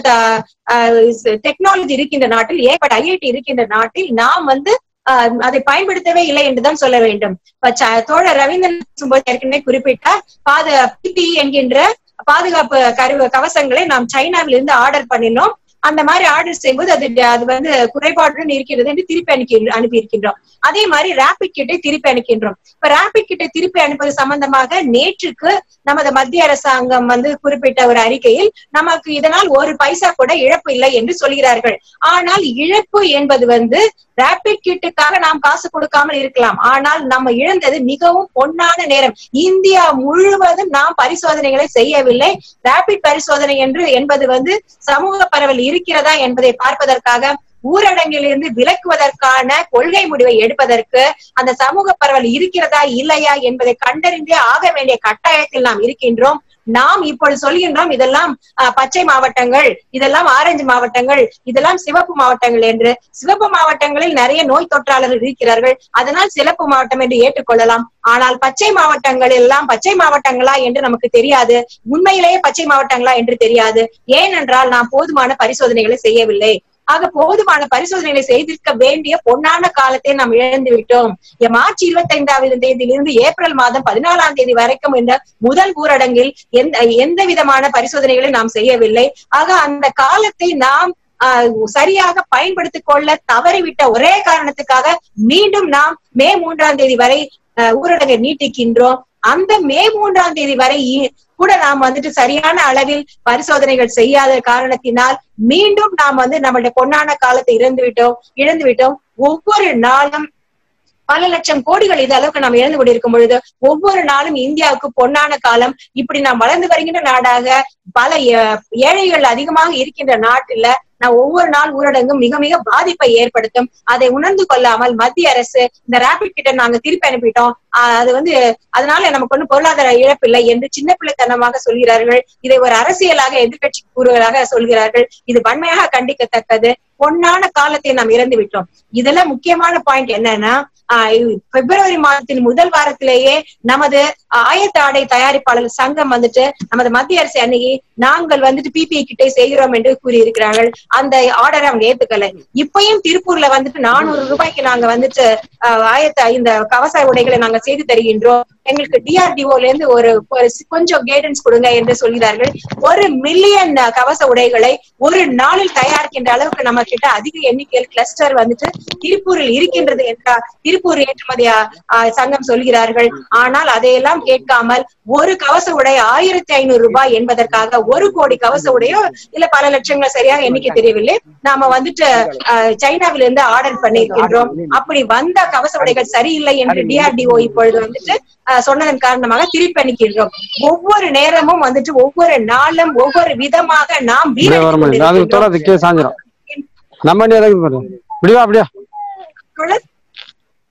டெக்னாலஜி இருக்கின்ற நாட்டில் ஏற்பட்ட ஐஐடி இருக்கின்ற நாட்டில் நாம் வந்து ஆஹ், அதை பயன்படுத்தவே இல்லை என்றுதான் சொல்ல வேண்டும் இப்ப ச- தோழர் ரவீந்திரன் பேசும்போது ஏற்கனவே குறிப்பிட்டார் பாது பிபி என்கின்ற பாதுகாப்பு கரு கவசங்களை நாம் சைனாவில இருந்து ஆர்டர் பண்ணினோம் அந்த மாதிரி ஆர்டர் செய்யும்போது அது அது வந்து குறைபாடுடன் இருக்கிறது என்று திருப்பி அனுப்பி அனுப்பி இருக்கின்றோம் அதே மாதிரி ரேபிட் கிட்டை திருப்பி அனுப்பின்றோம் இப்ப ரேபிட் கிட்டை திருப்பி அனுப்புவது சம்பந்தமாக நேற்றுக்கு நமது மத்திய அரசாங்கம் வந்து குறிப்பிட்ட ஒரு அறிக்கையில் நமக்கு இதனால் ஒரு பைசா கூட இழப்பு இல்லை என்று சொல்கிறார்கள் ஆனால் இழப்பு என்பது வந்து ரேபிட் கிட்டுக்காக நாம் காசு கொடுக்காமல் இருக்கலாம் ஆனால் நம்ம இழந்தது மிகவும் பொன்னான நேரம் இந்தியா முழுவதும் நாம் பரிசோதனைகளை செய்யவில்லை ரேபிட் பரிசோதனை என்று என்பது வந்து சமூக பரவல் இருக்கிறதா என்பதை பார்ப்பதற்காக ஊரடங்கிலிருந்து விலக்குவதற்கான கொள்கை முடிவை எடுப்பதற்கு அந்த சமூக பரவல் இருக்கிறதா இல்லையா என்பதை கண்டறிந்தே ஆக வேண்டிய கட்டாயத்தில் நாம் இருக்கின்றோம் நாம் இப்பொழுது சொல்கின்றோம் இதெல்லாம் அஹ், பச்சை மாவட்டங்கள் இதெல்லாம் ஆரஞ்சு மாவட்டங்கள் இதெல்லாம் சிவப்பு மாவட்டங்கள் என்று சிவப்பு மாவட்டங்களில் நிறைய நோய் தொற்றாளர்கள் இருக்கிறார்கள் அதனால் சிவப்பு மாவட்டம் என்று ஏற்றுக்கொள்ளலாம் ஆனால் பச்சை மாவட்டங்கள் எல்லாம் பச்சை மாவட்டங்களா என்று நமக்கு தெரியாது உண்மையிலேயே பச்சை மாவட்டங்களா என்று தெரியாது ஏனென்றால் நாம் போதுமான பரிசோதனைகளை செய்யவில்லை ஆக போதுமான பரிசோதனைகளை செய்திருக்க வேண்டிய பொன்னான காலத்தை நாம் இழந்து விட்டோம் இ- மார்ச் இருபத்தி ஐந்தாவது தேதியிலிருந்து ஏப்ரல் மாதம் பதினாலாம் தேதி வரைக்கும் இந்த முதல் ஊரடங்கில் எந்த எந்த விதமான பரிசோதனைகளை நாம் செய்யவில்லை ஆக அந்த காலத்தை நாம் ஆஹ், சரியாக பயன்படுத்திக் கொள்ள தவறிவிட்ட ஒரே காரணத்துக்காக மீண்டும் நாம் மே மூன்றாம் தேதி வரை ஆஹ், ஊரடங்கை நீட்டிக்கின்றோம் அந்த மே மூன்றாம் தேதி வரை இ- கூட நாம் வந்துட்டு சரியான அளவில் பரிசோதனைகள் செய்யாத காரணத்தினால் மீண்டும் நாம் வந்து நம்மளுடைய பொன்னான காலத்தை இழந்து விட்டோம் இழந்து விட்டோம் ஒவ்வொரு நாளும் பல லட்சம் கோடிகள் இது அளவுக்கு நாம் இழந்து கொண்டிருக்கும் பொழுது ஒவ்வொரு நாளும் இந்தியாவுக்கு பொன்னான காலம் இப்படி நாம் வளர்ந்து வருகின்ற நாடாக பல ஏ- ஏழைகள் அதிகமாக இருக்கின்ற நாட்டுல நான் ஒவ்வொரு நாள் ஊரடங்கும் மிக மிக பாதிப்பை ஏற்படுத்தும் அதை உணர்ந்து கொள்ளாமல் மத்திய அரசு இந்த ரேபிட் கிட்ட நாங்க திருப்பி அனுப்பிட்டோம் ஆஹ் அது வந்து அதனால நமக்கு ஒன்றும் பொருளாதார இழப்பில்லை என்று சின்ன பிள்ளைத்தனமாக சொல்கிறார்கள் இதை ஒரு அரசியலாக எதிர்க்கட்சி கூறுவதாக சொல்கிறார்கள் இது வன்மையாக கண்டிக்கத்தக்கது பொன்னான காலத்தை நாம் இறந்து விட்டோம் இதுல முக்கியமான பாயிண்ட் என்னன்னா ஆஹ் இ- பிப்ரவரி மாதத்தின் முதல் வாரத்திலேயே நமது ஆயத்த ஆடை தயாரிப்பாளர் சங்கம் வந்துட்டு நமது மத்திய அரசு அன்னைக்கு நாங்கள் வந்துட்டு பிபிஐ கிட்டே செய்கிறோம் என்று கூறியிருக்கிறார்கள் அந்த ஆர்டரை அவங்க ஏத்துக்கல இப்பயும் திருப்பூர்ல வந்துட்டு நானூறு ரூபாய்க்கு நாங்க வந்துட்டு ஆஹ் ஆயத்த இந்த கவச உடைகளை நாங்க செய்து தருகின்றோம் எங்களுக்கு டிஆர்டிஓல இருந்து ஒரு ஒரு சி- கொஞ்சம் கைடன்ஸ் கொடுங்க என்று சொல்கிறார்கள் ஒரு மில்லியன் கவச உடைகளை ஒரு நாளில் தயாரிக்கின்ற அளவுக்கு நம்ம கிட்ட அதிக எண்ணிக்கையில் கிளஸ்டர் வந்துட்டு திருப்பூரில் இருக்கின்றது என்றால் திருப்பூர் ஏற்றுமதி ஆ- ஆ, சங்கம் சொல்கிறார்கள் ஆனால் அதையெல்லாம் கேட்காமல் ஒரு கவச உடை ஆயிரத்தி ஐநூறு ரூபாய் என்பதற்காக ஒரு கோடி கவச உடையோ இல்ல பல லட்சங்கள் சரியாக எண்ணிக்கை தெரியவில்லை நாம வந்துட்டு ஆஹ், சைனாவில இருந்து ஆர்டர் பண்ணியிருக்கின்றோம் அப்படி வந்த கவச உடைகள் சரியில்லை என்று டிஆர்டிஓ இப்பொழுது வந்துட்டு ஆஹ், சொன்னதன் காரணமாக திருப்பி அனுப்பிக்கின்றோம் ஒவ்வொரு நேரமும் வந்துட்டு ஒவ்வொரு நாளும் ஒவ்வொரு விதமாக நாம் இப்படியே வர வீணடித்துக் முடியும் அது கொண்டிருக்கின்றோம். தொடாது கீழே சாஞ்சிரும் நம்ம வண்டி எதாவது பாரு இப்படிவா அப்படியா தொடர்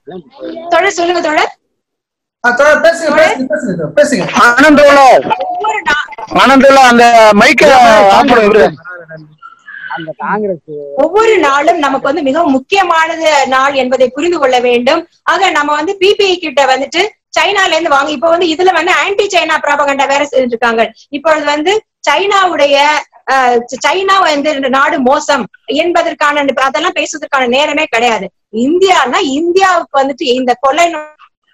தொடர் சொல்லுங்க தொடர் ஆ, தொடர் பேசுங்க பேசுங்க பேசுங்க தொடர், பேசுங்க ஆனந்தோல ஒவ்வொரு நா- ஆனந்தோல அந்த மைக்க ஆன் பண்ணி விடு அந்த காங்கிரஸ் ஒவ்வொரு நாளும் நமக்கு வந்து மிகவும் முக்கியமானது நாள் என்பதை புரிந்து கொள்ள வேண்டும் ஆக நம்ம வந்து பிபிஐ கிட்ட வந்துட்டு சைனால இருந்து வாங்க இப்ப வந்து இதுல வந்து ஆன்டி சைனா ப்ராபகண்டா வேற செஞ்சுட்டு இருக்காங்க இப்பொழுது வந்து சைனாவுடைய அஹ், சைனா வந்து இந்த நாடு மோசம் என்பதற்கான அதெல்லாம் பேசுவதற்கான நேரமே கிடையாது இந்தியானா இந்தியாவுக்கு வந்துட்டு இந்த கொலை நோ-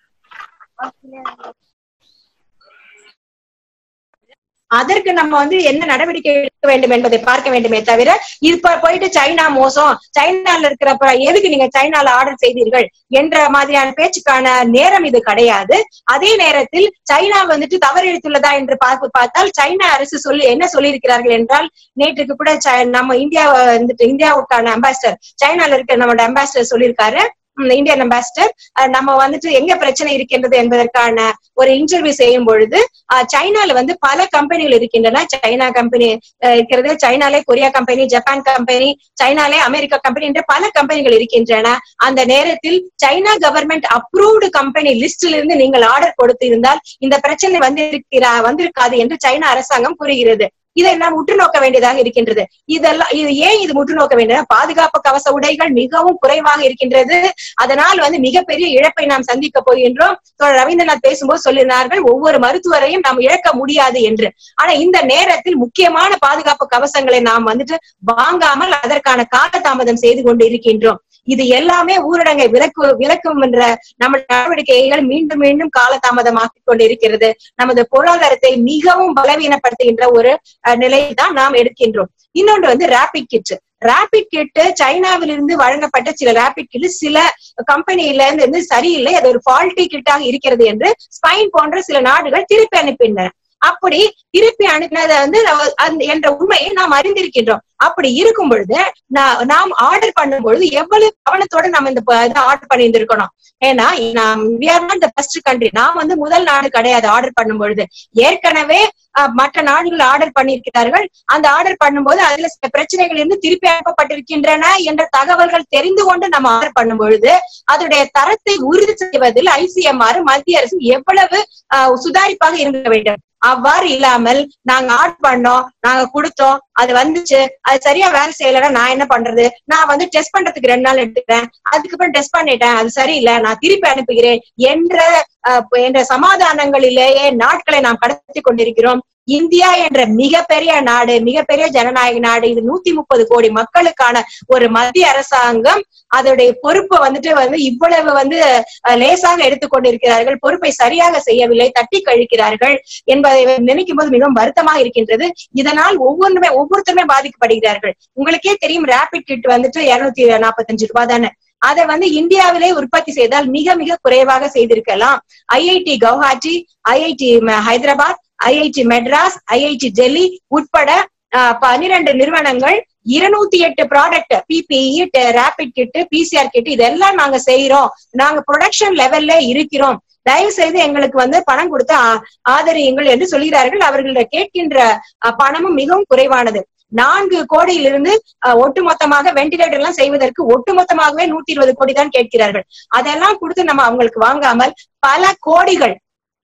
அதற்கு நம்ம வந்து என்ன நடவடிக்கை எடுக்க வேண்டும் என்பதை பார்க்க வேண்டுமே தவிர இப்ப போயிட்டு சைனா மோசம் சைனால இருக்கிறப்ப எதுக்கு நீங்க சைனால ஆர்டர் செய்தீர்கள் என்ற மாதிரியான பேச்சுக்கான நேரம் இது கிடையாது அதே நேரத்தில் சைனா வந்துட்டு தவறு இழுத்துள்ளதா என்று பார்த்து பார்த்தால் சைனா அரசு சொல்லி என்ன சொல்லியிருக்கிறார்கள் என்றால் நேற்றுக்கு கூட சை- நம்ம இந்தியா வந்துட்டு இந்தியாவுக்கான அம்பாசிடர் சைனால இருக்கிற நம்மளோட அம்பாசிடர் சொல்லியிருக்காரு உம், இந்தியன் அம்பாசிடர் அஹ் நம்ம வந்துட்டு எங்க பிரச்சனை இருக்கின்றது என்பதற்கான ஒரு இன்டர்வியூ செய்யும் பொழுது அஹ், சைனால வந்து பல கம்பெனிகள் இருக்கின்றன சைனா கம்பெனி இருக்கிறது சைனாலே கொரியா கம்பெனி ஜப்பான் கம்பெனி சைனாலே அமெரிக்கா கம்பெனி என்ற பல கம்பெனிகள் இருக்கின்றன அந்த நேரத்தில் சைனா கவர்மெண்ட் அப்ரூவ்டு கம்பெனி லிஸ்டில் இருந்து நீங்கள் ஆர்டர் கொடுத்திருந்தால் இந்த பிரச்சனை வந்திருக்கிறா வந்திருக்காது என்று சைனா அரசாங்கம் கூறுகிறது இதை நாம் உற்று நோக்க வேண்டியதாக இருக்கின்றது இதெல்லாம் இது ஏன் இது முற்று நோக்க வேண்டும் பாதுகாப்பு கவச உடைகள் மிகவும் குறைவாக இருக்கின்றது அதனால் வந்து மிகப்பெரிய இழப்பை நாம் சந்திக்க போகின்றோம் தோழர் ரவீந்திரநாத் பேசும்போது சொல்லினார்கள் ஒவ்வொரு மருத்துவரையும் நாம் இழக்க முடியாது என்று ஆனா இந்த நேரத்தில் முக்கியமான பாதுகாப்பு கவசங்களை நாம் வந்துட்டு வாங்காமல் அதற்கான காலதாமதம் செய்து கொண்டு இருக்கின்றோம் இது எல்லாமே ஊரடங்கை விலக்கு விலக்கும் என்ற நம்ம நடவடிக்கைகள் மீண்டும் மீண்டும் காலதாமதமாக்கிக் கொண்டிருக்கிறது நமது பொருளாதாரத்தை மிகவும் பலவீனப்படுத்துகின்ற ஒரு அஹ், நிலையை தான் நாம் எடுக்கின்றோம் இன்னொன்று வந்து ரேபிட் கிட் ரேபிட் கிட் சைனாவிலிருந்து வழங்கப்பட்ட சில ரேபிட் கிட் சில கம்பெனியில இருந்து சரியில்லை அது ஒரு ஃபால்ட்டி கிட்டாக இருக்கிறது என்று ஸ்பைன் போன்ற சில நாடுகள் திருப்பி அனுப்பின அப்படி திருப்பி அனுப்பினதை வந்து அவ- அந்த- என்ற உண்மையை நாம் அறிந்திருக்கின்றோம் அப்படி இருக்கும் பொழுது நா- நாம் ஆர்டர் பண்ணும் பொழுது எவ்வளவு கவனத்தோட நம்ம இந்த ஆர்டர் பண்ணியிருந்திருக்கணும் ஏன்னா நாம் we are not the first country நாம் வந்து முதல் நாடு கிடையாது ஆர்டர் பண்ணும் பொழுது ஏற்கனவே அஹ், மற்ற நாடுகள் ஆர்டர் பண்ணியிருக்கிறார்கள் அந்த ஆர்டர் பண்ணும்போது அதுல சில பிரச்சனைகள் இருந்து திருப்பி அனுப்பப்பட்டிருக்கின்றன என்ற தகவல்கள் தெரிந்து கொண்டு நம்ம ஆர்டர் பண்ணும் பொழுது அதோடைய தரத்தை உறுதி செய்வதில் ஐசிஎம்ஆர் மத்திய அரசு எவ்வளவு அஹ், சுதாரிப்பாக இருக்க வேண்டும் அவ்வாறு இல்லாமல் நாங்க ஆர்டர் பண்ணோம் நாங்க கொடுத்தோம் அது வந்துச்சு அது சரியா வேலை செய்யலைன்னா நான் என்ன பண்றது நான் வந்து டெஸ்ட் பண்றதுக்கு ரெண்டு நாள் எடுத்துக்கிறேன் அதுக்கப்புறம் டெஸ்ட் பண்ணிட்டேன் அது சரியில்லை நான் திருப்பி அனுப்புகிறேன் என்ற அஹ், என்ற சமாதானங்களிலேயே நாட்களை நாம் கடத்தி கொண்டிருக்கிறோம் இந்தியா என்ற மிகப்பெரிய நாடு மிகப்பெரிய ஜனநாயக நாடு இது நூத்தி முப்பது கோடி மக்களுக்கான ஒரு மத்திய அரசாங்கம் அதோடைய பொறுப்பை வந்துட்டு வந்து இவ்வளவு வந்து அஹ், லேசாக எடுத்துக்கொண்டிருக்கிறார்கள் பொறுப்பை சரியாக செய்யவில்லை தட்டி கழிக்கிறார்கள் என்பதை நினைக்கும் போது மிகவும் வருத்தமாக இருக்கின்றது இதனால் ஒவ்வொன்றுமே ஒவ்வொருத்தருமே பாதிக்கப்படுகிறார்கள் உங்களுக்கே தெரியும் ரேபிட் கிட் வந்துட்டு இருநூத்தி நாற்பத்தஞ்சு ரூபாய் தானே அதை வந்து இந்தியாவிலே உற்பத்தி செய்தால் மிக மிக குறைவாக செய்திருக்கலாம் IIT Guwahati IIT Hyderabad IIT Madras IIT Delhi உட்பட அஹ், பன்னிரண்டு நிறுவனங்கள் இருநூத்தி எட்டு product PPE rapid kit PCR kit இதெல்லாம் நாங்க செய்யறோம் நாங்க ப்ரொடக்ஷன் லெவல்ல இருக்கிறோம் தயவு செய்து எங்களுக்கு வந்து பணம் கொடுத்து ஆ- ஆதரியுங்கள் என்று சொல்கிறார்கள் அவர்கள கேட்கின்ற அஹ், பணமும் மிகவும் குறைவானது நான்கு கோடியிலிருந்து அஹ், ஒட்டுமொத்தமாக வெண்டிலேட்டர் எல்லாம் செய்வதற்கு ஒட்டுமொத்தமாகவே நூத்தி இருபது கோடி தான் கேட்கிறார்கள் அதெல்லாம் கொடுத்து நம்ம அவங்களுக்கு வாங்காமல் பல கோடிகள்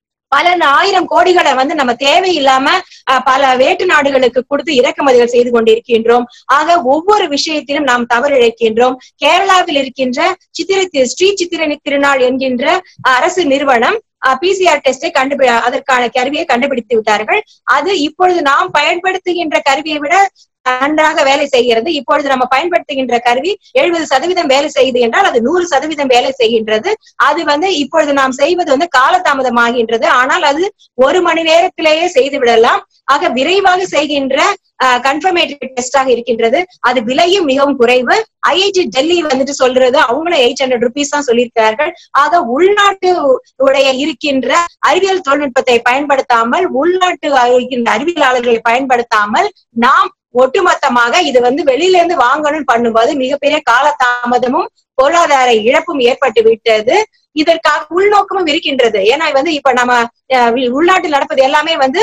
பல ஆயிரம் கோடிகளை வந்து நம்ம தேவையில்லாம அஹ், பல வேட்டு நாடுகளுக்கு கொடுத்து இறக்குமதிகள் செய்து கொண்டிருக்கின்றோம் ஆக ஒவ்வொரு விஷயத்திலும் நாம் தவறு இழைக்கின்றோம் கேரளாவில் இருக்கின்ற சித்திரை தி- ஸ்ரீ சித்திரை திருநாள் என்கின்ற அரசு நிறுவனம் பிசிஆர் டெஸ்டை கண்டுபி அதற்கான கருவியை கண்டுபிடித்து விட்டார்கள் அது இப்பொழுது நாம் பயன்படுத்துகின்ற கருவியை விட நன்றாக வேலை செய்கிறது இப்பொழுது நம்ம பயன்படுத்துகின்ற கருவி எழுபது சதவீதம் வேலை செய்யுது என்றால் அது நூறு சதவீதம் வேலை செய்கின்றது அது வந்து இப்பொழுது நாம் செய்வது வந்து காலதாமதமாகின்றது ஆனால் அது ஒரு மணி நேரத்திலேயே செய்து விடலாம் ஆக விரைவாக செய்கின்ற கன்ஃபர்மேட்டரி டெஸ்டாக இருக்கின்றது அது விலையும் மிகவும் குறைவு ஐஐடி டெல்லி வந்துட்டு சொல்றது அவங்களும் எயிட் ஹண்ட்ரட் ருபீஸ் தான் சொல்லியிருக்கிறார்கள் ஆக உள்நாட்டு உடைய இருக்கின்ற அறிவியல் தொழில்நுட்பத்தை பயன்படுத்தாமல் உள்நாட்டு இருக்கின்ற அறிவியலாளர்களை பயன்படுத்தாமல் நாம் ஒட்டுமொத்தமாக இது வந்து வெளியில இருந்து வாங்கணும்னு பண்ணும்போது மிகப்பெரிய காலதாமதமும் பொருளாதார இழப்பும் ஏற்பட்டு விட்டது இதற்காக உள்நோக்கமும் இருக்கின்றது ஏன்னா வந்து இப்ப நம்ம அஹ், உள்நாட்டில் நடப்பது எல்லாமே வந்து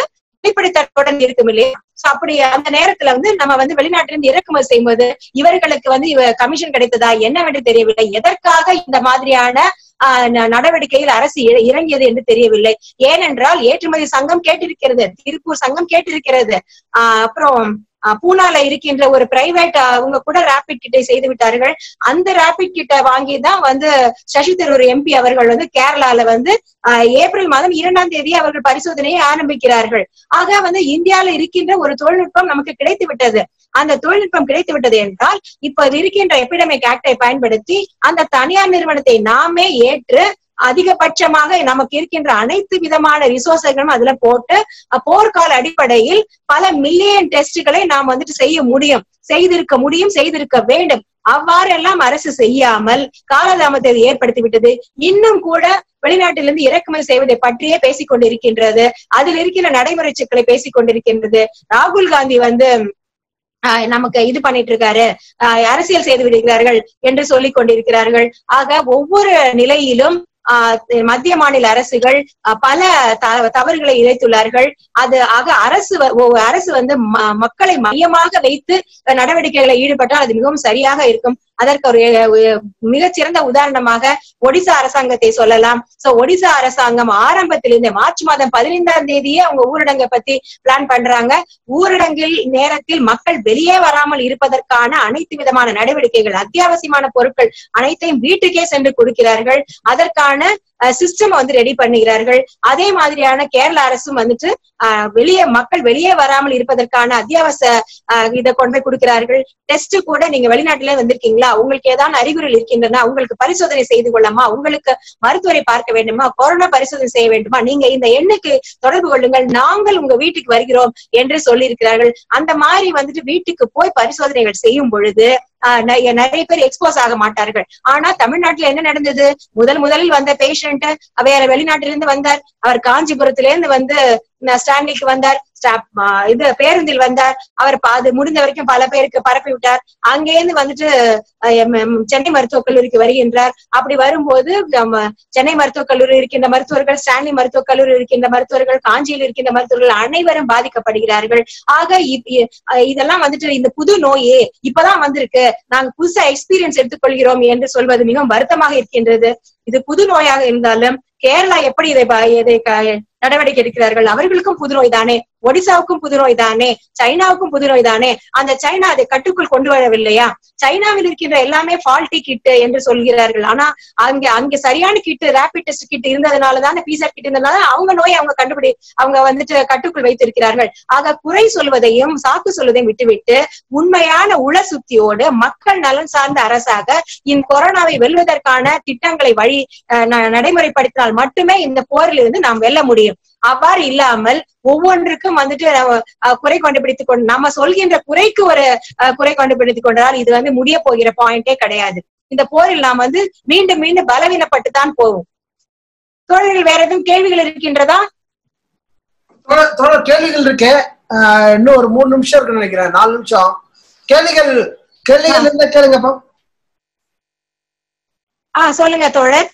வெளிப்படைத்தன்மையுடன் இருக்கும் இல்லையா So அப்படி அந்த நேரத்துல வந்து நம்ம வந்து வெளிநாட்டுல இருந்து இறக்குமதி செய்யும்போது இவர்களுக்கு வந்து இவ கமிஷன் கிடைத்ததா என்னவென்று தெரியவில்லை எதற்காக இந்த மாதிரியான ஆஹ் ந- நடவடிக்கையில் அரசு இற- இறங்கியது என்று தெரியவில்லை ஏனென்றால் ஏற்றுமதி சங்கம் கேட்டிருக்கிறது திருப்பூர் சங்கம் கேட்டிருக்கிறது ஆஹ் அப்புறம் ஆஹ் பூனால இருக்கின்ற ஒரு பிரைவேட் அவங்க கூட ரேபிட் கிட்டை செய்து விட்டார்கள் அந்த ரேபிட் கிட்ட வாங்கி தான் வந்து சசி தரூர் எம்பி அவர்கள் வந்து கேரளால வந்து ஆஹ் ஏப்ரல் மாதம் இரண்டாம் தேதி அவர்கள் பரிசோதனையை ஆரம்பிக்கிறார்கள் ஆக வந்து இந்தியால இருக்கின்ற ஒரு தொழில்நுட்பம் நமக்கு கிடைத்து விட்டது அந்த தொழில்நுட்பம் கிடைத்து விட்டது என்றால் இப்போது இருக்கின்ற எபிடமிக் ஆக்டை பயன்படுத்தி அந்த தனியார் நிறுவனத்தை நாமே ஏற்று அதிகபட்சமாக நமக்கு இருக்கின்ற அனைத்து விதமான ரிசோர்ஸைகளும் அதுல போட்டு அஹ், போர்க்கால அடிப்படையில் பல மில்லியன் டெஸ்ட்களை நாம் வந்துட்டு செய்ய முடியும் செய்திருக்க முடியும் செய்திருக்க வேண்டும் அவ்வாறெல்லாம் அரசு செய்யாமல் காலதாமத்தை ஏற்படுத்தி விட்டது இன்னும் கூட வெளிநாட்டிலிருந்து இறக்குமதி செய்வதை பற்றியே பேசிக் கொண்டிருக்கின்றது அதில் இருக்கிற நடைமுறை சிக்கலை பேசிக் கொண்டிருக்கின்றது ராகுல் காந்தி வந்து ஆஹ் நமக்கு இது பண்ணிட்டு இருக்காரு ஆஹ் அரசியல் செய்து விடுகிறார்கள் என்று சொல்லிக் கொண்டிருக்கிறார்கள் ஆக ஒவ்வொரு நிலையிலும் ஆஹ் மத்திய மாநில அரசுகள் ஆஹ் பல த- தவறுகளை இழைத்துள்ளார்கள் அது ஆக அரசு வ- ஒ- அரசு வந்து ம- மக்களை மையமாக வைத்து நடவடிக்கைகளை ஈடுபட்டால் அது மிகவும் சரியாக இருக்கும் அதற்கு ஒரு ஒரு மிகச்சிறந்த உதாரணமாக ஒடிசா அரசாங்கத்தை சொல்லலாம் சோ ஒடிசா அரசாங்கம் ஆரம்பத்திலிருந்து மார்ச் மாதம் பதினைந்தாம் தேதியே அவங்க ஊரடங்கை பத்தி பிளான் பண்றாங்க ஊரடங்கில் நேரத்தில் மக்கள் வெளியே வராமல் இருப்பதற்கான அனைத்து விதமான நடவடிக்கைகள் அத்தியாவசியமான பொருட்கள் அனைத்தையும் வீட்டுக்கே சென்று கொடுக்கிறார்கள் அதற்கான சிஸ்டம் வந்து ரெடி பண்ணுகிறார்கள் அதே மாதிரியான கேரள அரசும் வந்துட்டு அஹ், வெளியே மக்கள் வெளியே வராமல் இருப்பதற்கான அத்தியாவசிய அஹ், இதை கொண்டு போய் கொடுக்கிறார்கள் டெஸ்ட் கூட நீங்க வெளிநாட்டிலே வந்திருக்கீங்களா உங்களுக்கு ஏதாவது அறிகுறிகள் இருக்கின்றன உங்களுக்கு பரிசோதனை செய்து கொள்ளமா உங்களுக்கு மருத்துவரை பார்க்க வேண்டுமா கொரோனா பரிசோதனை செய்ய வேண்டுமா நீங்க இந்த எண்ணுக்கு தொடர்பு கொள்ளுங்கள் நாங்கள் உங்க வீட்டுக்கு வருகிறோம் என்று சொல்லியிருக்கிறார்கள் அந்த மாதிரி வந்துட்டு வீட்டுக்கு போய் பரிசோதனைகள் செய்யும் பொழுது ஆஹ் நெ- நிறைய பேர் எக்ஸ்போஸ் ஆக மாட்டார்கள் ஆனா தமிழ்நாட்டுல என்ன நடந்தது முதல் முதலில் வந்த பேஷண்ட் வேற வெளிநாட்டிலிருந்து வந்தார் அவர் காஞ்சிபுரத்துல இருந்து வந்து ந- ஸ்டான்லிக்கு வந்தார் ஸ்டா- ஆஹ் இது பேருந்தில் வந்தார் அவர் பா- அது முடிந்த வரைக்கும் பல பேருக்கு பரப்பி விட்டார் அங்கேருந்து வந்துட்டு ஆஹ் எம்- எம் சென்னை மருத்துவக் கல்லூரிக்கு வருகின்றார் அப்படி வரும்போது நம்ம சென்னை மருத்துவக் கல்லூரி இருக்கின்ற மருத்துவர்கள் ஸ்டான்லி மருத்துவக் கல்லூரி இருக்கின்ற மருத்துவர்கள் காஞ்சியில் இருக்கின்ற மருத்துவர்கள் அனைவரும் பாதிக்கப்படுகிறார்கள் ஆக இப்- இ- அஹ் இதெல்லாம் வந்துட்டு இந்த புது நோயே இப்பதான் வந்திருக்கு நாங்க புதுசா எக்ஸ்பீரியன்ஸ் எடுத்துக்கொள்கிறோம் என்று சொல்வது மிகவும் வருத்தமாக இருக்கின்றது இது புது நோயாக இருந்தாலும் கேரளா எப்படி இதை ப- இதை க- நடவடிக்கை எடுக்கிறார்கள் அவர்களுக்கும் புதுநோய் தானே ஒடிசாவுக்கும் புதுநோய் தானே சைனாவுக்கும் புதுநோய் தானே அந்த சைனா அதை கட்டுக்குள் கொண்டு வரவில்லையா சைனாவில் இருக்கின்ற எல்லாமே ஃபால்ட்டி கிட் என்று சொல்கிறார்கள் ஆனா அங்க அங்க சரியான கிட் ரேபிட் டெஸ்ட் கிட் இருந்ததுனாலதான் பிசர் கிட் இருந்ததுனால அவங்க நோயை அவங்க கண்டுபிடி அவங்க வந்துட்டு கட்டுக்குள் வைத்திருக்கிறார்கள் ஆக குறை சொல்வதையும் சாக்கு சொல்வதையும் விட்டுவிட்டு உண்மையான உள சுத்தியோடு மக்கள் நலன் சார்ந்த அரசாக இந்த கொரோனாவை வெல்வதற்கான திட்டங்களை வழி அஹ், ந- நடைமுறைப்படுத்தினால் மட்டுமே இந்த போரில் இருந்து நாம் வெல்ல முடியும் அவ்வாறு இல்லாமல் ஒவ்வொன்றுக்கும் வந்துட்டு நம்ம, அஹ், குறை கண்டுபிடித்துக் கொண்டு நம்ம சொல்கின்ற குறைக்கு ஒரு அஹ், குறை கண்டுபிடித்துக் கொண்டால் இது வந்து முடிய போகிற பாயிண்டே கிடையாது இந்த போரில் நாம் வந்து மீண்டும் மீண்டும் பலவீனப்பட்டு தான் போவோம் தோழர்கள் வேற எதுவும் கேள்விகள் இருக்கின்றதா தோழர் தோழர் கேள்விகள் இருக்கு ஆஹ் இன்னும் ஒரு மூணு நிமிஷம் இருக்குன்னு நினைக்கிறேன் நாலு நிமிஷம் கேள்விகள் கேள்விகள் இருந்தா கேளுங்கப்பா ஆ சொல்லுங்க தோழர்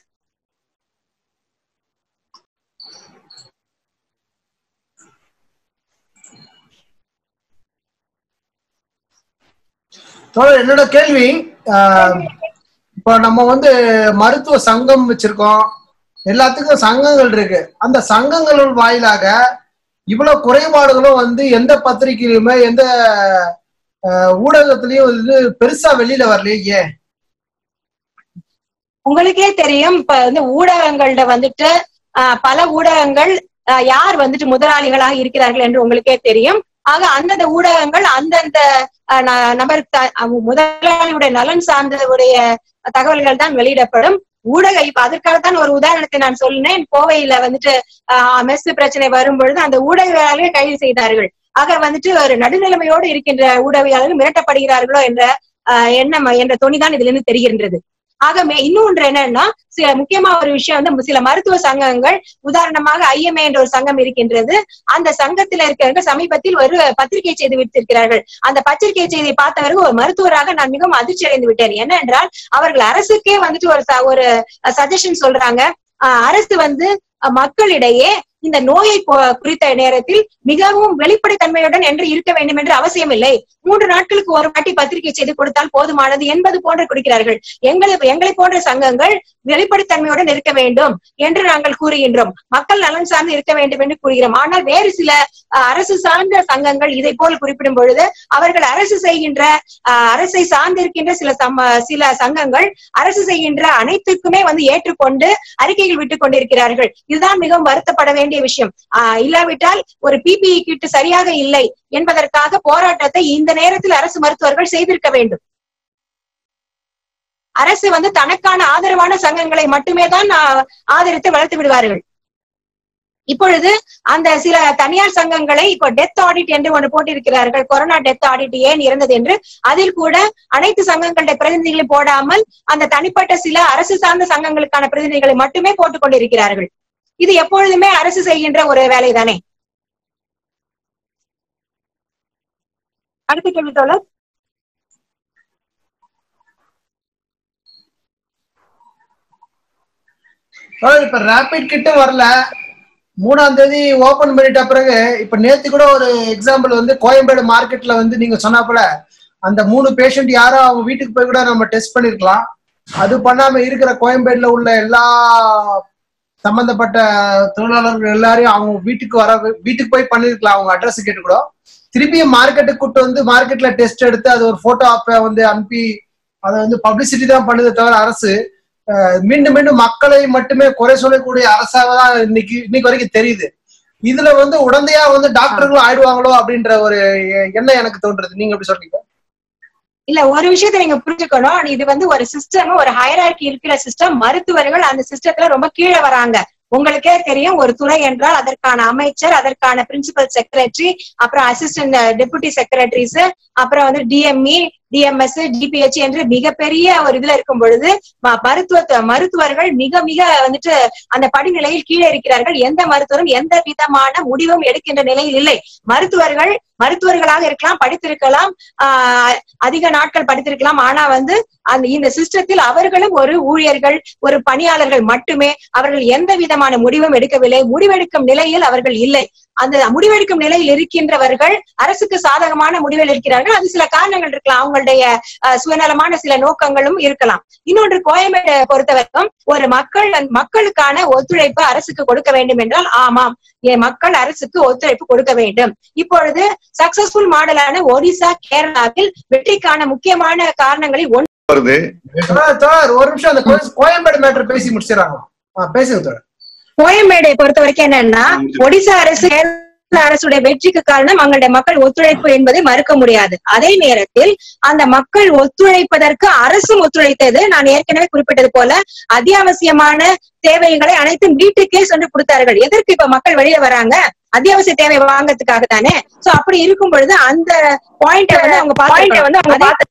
தோழர் என்னோட கேள்வி ஆஹ் இப்போ நம்ம வந்து மருத்துவ சங்கம் வச்சிருக்கோம் எல்லாத்துக்கும் சங்கங்கள் இருக்கு அந்த சங்கங்கள் வாயிலாக இவ்வளவு குறைபாடுகளும் வந்து எந்த பத்திரிகையிலுமே எந்த ஆஹ் ஊடகத்திலயும் வந்து பெருசா வெளியில வரலையே ஏன் உங்களுக்கே தெரியும் இப்ப வந்து ஊடகங்கள்ல வந்துட்டு ஆஹ், பல ஊடகங்கள் ஆஹ், யார் வந்துட்டு முதலாளிகளாக இருக்கிறார்கள் என்று உங்களுக்கே தெரியும் ஆக அந்தந்த ஊடகங்கள் அந்தந்த ஆஹ், ந- நபர் த- அவங்க முதலாளியுடைய நலன் சார்ந்தவுடைய தகவல்கள் தான் வெளியிடப்படும் ஊடக இப்ப அதற்காகத்தான் ஒரு உதாரணத்தை நான் சொன்னேன் கோவையில வந்துட்டு ஆஹ், மெஸ் பிரச்சனை வரும் பொழுது அந்த ஊடகவியலாளர்கள் கைது செய்தார்கள் ஆக வந்துட்டு ஒரு நடுநிலைமையோடு இருக்கின்ற ஊடகவியலாளர்கள் மிரட்டப்படுகிறார்களோ என்ற ஆஹ், எண்ணம் என்ற துணிதான் இதுல இருந்து தெரிகின்றது ஆக மே- இன்னொன்று என்னன்னா சில முக்கியமா ஒரு விஷயம் வந்து சில மருத்துவ சங்கங்கள் உதாரணமாக ஐஎம்ஏ என்ற ஒரு சங்கம் இருக்கின்றது அந்த சங்கத்துல இருக்கிறவங்க சமீபத்தில் ஒரு பத்திரிகை செய்தி விடுத்திருக்கிறார்கள் அந்த பத்திரிகை செய்தியை பார்த்தவர்கள் ஒரு மருத்துவராக நான் மிகவும் அதிர்ச்சி அடைந்து விட்டேன் என்னென்றால் அவர்கள் அரசுக்கே வந்துட்டு ஒரு ச- ஒரு சஜஷன் சொல்றாங்க ஆஹ் அரசு வந்து அஹ், மக்களிடையே இந்த நோயை போ- குறித்த நேரத்தில் மிகவும் வெளிப்படைத்தன்மையுடன் என்று இருக்க வேண்டும் என்று அவசியம் இல்லை மூன்று நாட்களுக்கு ஒரு வாட்டி பத்திரிகை செய்து கொடுத்தால் போதுமானது என்பது போன்று கொடுக்கிறார்கள் எங்களை எங்களை போன்ற சங்கங்கள் வெளிப்படைத்தன்மையுடன் இருக்க வேண்டும் என்று நாங்கள் கூறுகின்றோம் மக்கள் நலன் சார்ந்து இருக்க வேண்டும் என்று கூறுகிறோம் ஆனால் வேறு சில அஹ், அரசு சார்ந்த சங்கங்கள் இதை போல் குறிப்பிடும் பொழுது அவர்கள் அரசு செய்கின்ற அஹ், அரசை சார்ந்திருக்கின்ற சில சம சில சங்கங்கள் அரசு செய்கின்ற அனைத்துக்குமே வந்து ஏற்றுக்கொண்டு அறிக்கைகள் விட்டுக் கொண்டிருக்கிறார்கள் இதுதான் மிகவும் வருத்தப்பட வேண்டிய விஷயம் ஆஹ் இல்லாவிட்டால் ஒரு பிபிஇ கிட் சரியாக இல்லை என்பதற்காக போராட்டத்தை இந்த நேரத்தில் அரசு மருத்துவர்கள் செய்திருக்க வேண்டும் அரசு வந்து தனக்கான ஆதரவான சங்கங்களை மட்டுமே தான் ஆஹ், ஆதரித்து வளர்த்து விடுவார்கள் இப்பொழுது அந்த சில தனியார் சங்கங்களை இப்போ டெத் ஆடிட் என்று ஒன்று போட்டிருக்கிறார்கள் கொரோனா டெத் ஆடிட் ஏன் இருந்தது என்று அதில் கூட அனைத்து சங்கங்களுடைய பிரதிநிதிகளை போடாமல் அந்த தனிப்பட்ட சில அரசு சார்ந்த சங்கங்களுக்கான பிரதிநிதிகளை மட்டுமே போட்டுக் கொண்டிருக்கிறார்கள் இது எப்பொழுதுமே அரசு செய்கின்ற ஒரு வேலைதானே அடுத்த கேள்வி தோழர் அதாவது இப்ப ரேபிட் கிட்ட வரல மூணாம் தேதி ஓபன் பண்ணிட்ட பிறகு இப்ப நேத்து கூட ஒரு எக்ஸாம்பிள் வந்து கோயம்பேடு மார்க்கெட்ல வந்து நீங்க சொன்னாப்புல அந்த மூணு பேஷண்ட் யாரோ அவங்க வீட்டுக்கு போய் கூட நம்ம டெஸ்ட் பண்ணிருக்கலாம் அது பண்ணாம இருக்கிற கோயம்பேடுல உள்ள எல்லா சம்பந்தப்பட்ட தொழிலாளர்கள் எல்லாரையும் அவங்க வீட்டுக்கு வர வீட்டுக்கு போய் பண்ணிருக்கலாம் அவங்க அட்ரஸ் கேட்டு கூட திருப்பியும் மார்க்கெட்டுக்கு கூட்டு வந்து மார்க்கெட்ல டெஸ்ட் எடுத்து அது ஒரு போட்டோ ஆப்பை வந்து அனுப்பி அதை வந்து பப்ளிசிட்டி தான் பண்ணுதே தவிர அரசு அஹ், மீண்டும் மீண்டும் மக்களை மட்டுமே குறை சொல்லக்கூடிய அரசாக தான் இன்னைக்கு இன்னைக்கு வரைக்கும் தெரியுது இதுல வந்து உடந்தையா வந்து டாக்டர்களும் ஆயிடுவாங்களோ அப்படின்ற ஒரு எண்ணம் எனக்கு தோன்றுது நீங்க எப்படி சொல்றீங்க இல்ல ஒரு விஷயத்தை நீங்க புரிஞ்சுக்கணும் இது வந்து ஒரு சிஸ்டம் ஒரு ஹைரார்கி இருக்கிற சிஸ்டம் மருத்துவர்கள் அந்த சிஸ்டத்துல ரொம்ப கீழே வராங்க உங்களுக்கே தெரியும் ஒரு துறை என்றால் அதற்கான அமைச்சர் அதற்கான பிரின்சிபல் செக்ரட்டரி அப்புறம் அசிஸ்டன்ட் டெபுட்டி செக்ரட்டரிஸ் அப்புறம் வந்து டிஎம்இ டிஎம்எஸ் டிபிஹெச் என்று மிகப்பெரிய ஒரு இதுல இருக்கும் பொழுது ம- மருத்துவ மருத்துவர்கள் மிக மிக வந்துட்டு அந்த படிநிலையில் கீழே இருக்கிறார்கள் எந்த மருத்துவரும் எந்த விதமான முடிவும் எடுக்கின்ற நிலையில் இல்லை மருத்துவர்கள் மருத்துவர்களாக இருக்கலாம் படித்திருக்கலாம் ஆஹ் அதிக நாட்கள் படித்திருக்கலாம் ஆனா வந்து அந்த இந்த சிஸ்டத்தில் அவர்களும் ஒரு ஊழியர்கள் ஒரு பணியாளர்கள் மட்டுமே அவர்கள் எந்த விதமான முடிவும் எடுக்கவில்லை முடிவெடுக்கும் நிலையில் அவர்கள் இல்லை அந்த முடிவெடுக்கும் நிலையில் இருக்கின்றவர்கள் அரசுக்கு சாதகமான முடிவில் இருக்கிறார்கள் அது சில காரணங்கள் இருக்கலாம் அவங்களுடைய அஹ், சுயநலமான சில நோக்கங்களும் இருக்கலாம் இன்னொன்று கோயம்பேடு பொறுத்தவரைக்கும் ஒரு மக்கள் மக்களுக்கான ஒத்துழைப்பு அரசுக்கு கொடுக்க வேண்டும் என்றால் ஆமாம் என் மக்கள் அரசுக்கு ஒத்துழைப்பு கொடுக்க வேண்டும் இப்பொழுது சக்சஸ்ஃபுல் மாடலான ஒடிசா கேரளாவில் வெற்றிக்கான முக்கியமான காரணங்களில் ஒன்று வருது தோழர், தோழர், ஒரு நிமிஷம் அந்த கோய- கோயம்பேடு மேட்டர் பேசி முடிச்சிடறாங்க ஆ, பேசுங்க தோழர் கோயம்பேடை பொறுத்த வரைக்கும் என்னன்னா ஒடிசா அரசு கேரள அரசுடைய வெற்றிக்கு காரணம் அவங்களுடைய மக்கள் ஒத்துழைப்பு என்பதை மறுக்க முடியாது அதே நேரத்தில் அந்த மக்கள் ஒத்துழைப்பதற்கு அரசும் ஒத்துழைத்தது நான் ஏற்கனவே குறிப்பிட்டது போல அத்தியாவசியமான தேவைகளை அனைத்தும் வீட்டுக்கே சென்று கொடுத்தார்கள் எதற்கு இப்ப மக்கள் வெளியே வராங்க அத்தியாவசிய தேவை வாங்கறதுக்காக தானே சோ அப்படி இருக்கும் பொழுது அந்த பாயிண்ட வந்து அவங்க பாயிண்ட வந்து அவங்க பார்த்து-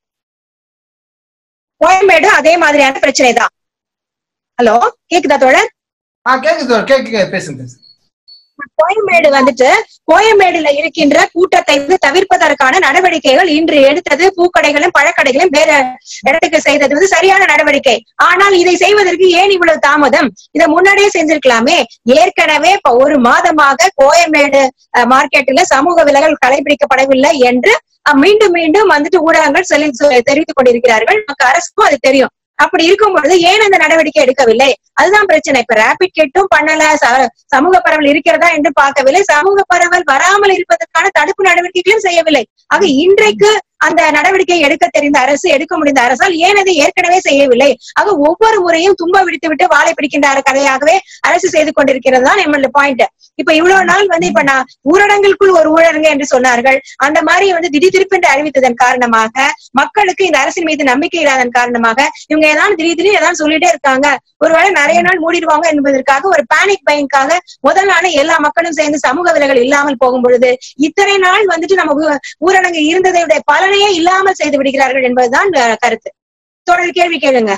கோயம்பேடு அதே மாதிரியான பிரச்சனை தான் ஹலோ கேக்குதா தோழர் ஆ கேக்குது தோழர் கேக்கு கேக்கு, பேசுங்க பேசுங்க கோயம்பேடு வந்துட்டு கோயம்பேடுல இருக்கின்ற கூட்டத்தை வந்து தவிர்ப்பதற்கான நடவடிக்கைகள் இன்று எடுத்தது பூக்கடைகளும் பழக்கடைகளும் வேற இடத்துக்கு செய்தது வந்து சரியான நடவடிக்கை ஆனால் இதை செய்வதற்கு ஏன் இவ்வளவு தாமதம் இதை முன்னாடியே செஞ்சிருக்கலாமே ஏற்கனவே இப்ப ஒரு மாதமாக கோயம்பேடு அஹ், மார்க்கெட்டில் சமூக விலகல் கடைபிடிக்கப்படவில்லை என்று அஹ், மீண்டும் மீண்டும் வந்துட்டு ஊடகங்கள் சொல்லி சொ- தெரிவித்துக் கொண்டிருக்கிறார்கள் நமக்கு அரசுக்கும் அது தெரியும் அப்படி இருக்கும் பொழுது ஏன் அந்த நடவடிக்கை எடுக்கவில்லை அதுதான் பிரச்சனை இப்ப ரேபிட் கிட்டும் பண்ணல ச- சமூக பரவல் இருக்கிறதா என்று பார்க்கவில்லை சமூக பரவல் வராமல் இருப்பதற்கான தடுப்பு நடவடிக்கைகளையும் செய்யவில்லை ஆக இன்றைக்கு அந்த நடவடிக்கை எடுக்க தெரிந்த அரசு எடுக்க முடிந்த அரசால் ஏன் அதை ஏற்கனவே செய்யவில்லை ஆக ஒவ்வொரு முறையும் தும்ப விடுத்து விட்டு வாழை பிடிக்கின்ற கதையாகவே அரசு செய்து கொண்டிருக்கிறது தான் நம்மளோட பாயிண்ட் இப்ப இவ்வளவு நாள் வந்து இப்ப நான் ஊரடங்கிற்குள் ஒரு ஊரடங்கு என்று சொன்னார்கள் அந்த மாதிரி வந்து திடீர் திருப்பென்று அறிவித்ததன் காரணமாக மக்களுக்கு இந்த அரசின் மீது நம்பிக்கை இல்லாதன் காரணமாக இவங்க ஏதாவது திடீர் திடீர் ஏதாவது சொல்லிட்டே இருக்காங்க ஒருவேளை நிறைய நாள் மூடிடுவாங்க என்பதற்காக ஒரு பேனிக் பயங்காக முதல் நாள் எல்லா மக்களும் சேர்ந்து சமூக விலகல் இல்லாமல் போகும் பொழுது இத்தனை நாள் வந்துட்டு நம்ம ஊ- ஊரடங்கு இருந்ததையுடைய பலனையே இல்லாமல் செய்து விடுகிறார்கள் என்பதுதான் அஹ், கருத்து தொடர் கேள்வி கேளுங்க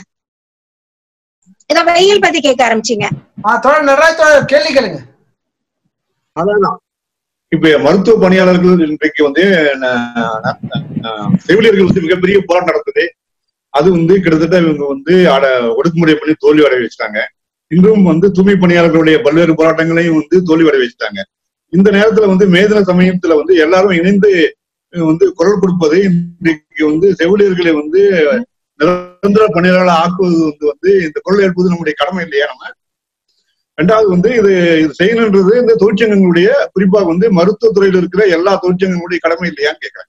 இத வெயில் பத்தி கேட்க ஆரம்பிச்சீங்க ஆ தோழர் நடராஜ் தோழர் கேள்வி கேளுங்க அதான் இப்ப மருத்துவ பணியாளர்கள் இன்றைக்கு வந்து ந- ந- ந- செவிலியர்கள் வந்து மிகப்பெரிய போராட்டம் நடந்தது அது வந்து கிட்டத்தட்ட இவங்க வந்து அட ஒடுக்குமுறை பண்ணி தோல்வி அடைய வச்சுட்டாங்க இன்றும் வந்து தூய்மை பணியாளர்களுடைய பல்வேறு போராட்டங்களையும் வந்து தோல்வியடை வச்சுட்டாங்க இந்த நேரத்துல வந்து மேதின சமயத்துல வந்து எல்லாரும் இணைந்து அஹ், வந்து குரல் கொடுப்பது இன்றைக்கு வந்து செவிலியர்களை வந்து நிரந்தர பணியாளர்களா ஆக்குவது வந்து வந்து இந்த குரல் எழுப்புவது நம்முடைய கடமை இல்லையா நம்ம ரெண்டாவது வந்து இது இது செய்யணுன்றது இந்த தொழிற்சங்கங்களுடைய குறிப்பாக வந்து மருத்துவத்துறையில் இருக்கிற எல்லா தொழிற்சங்கங்களுடைய கடமை இல்லையான்னு கேட்கறேன்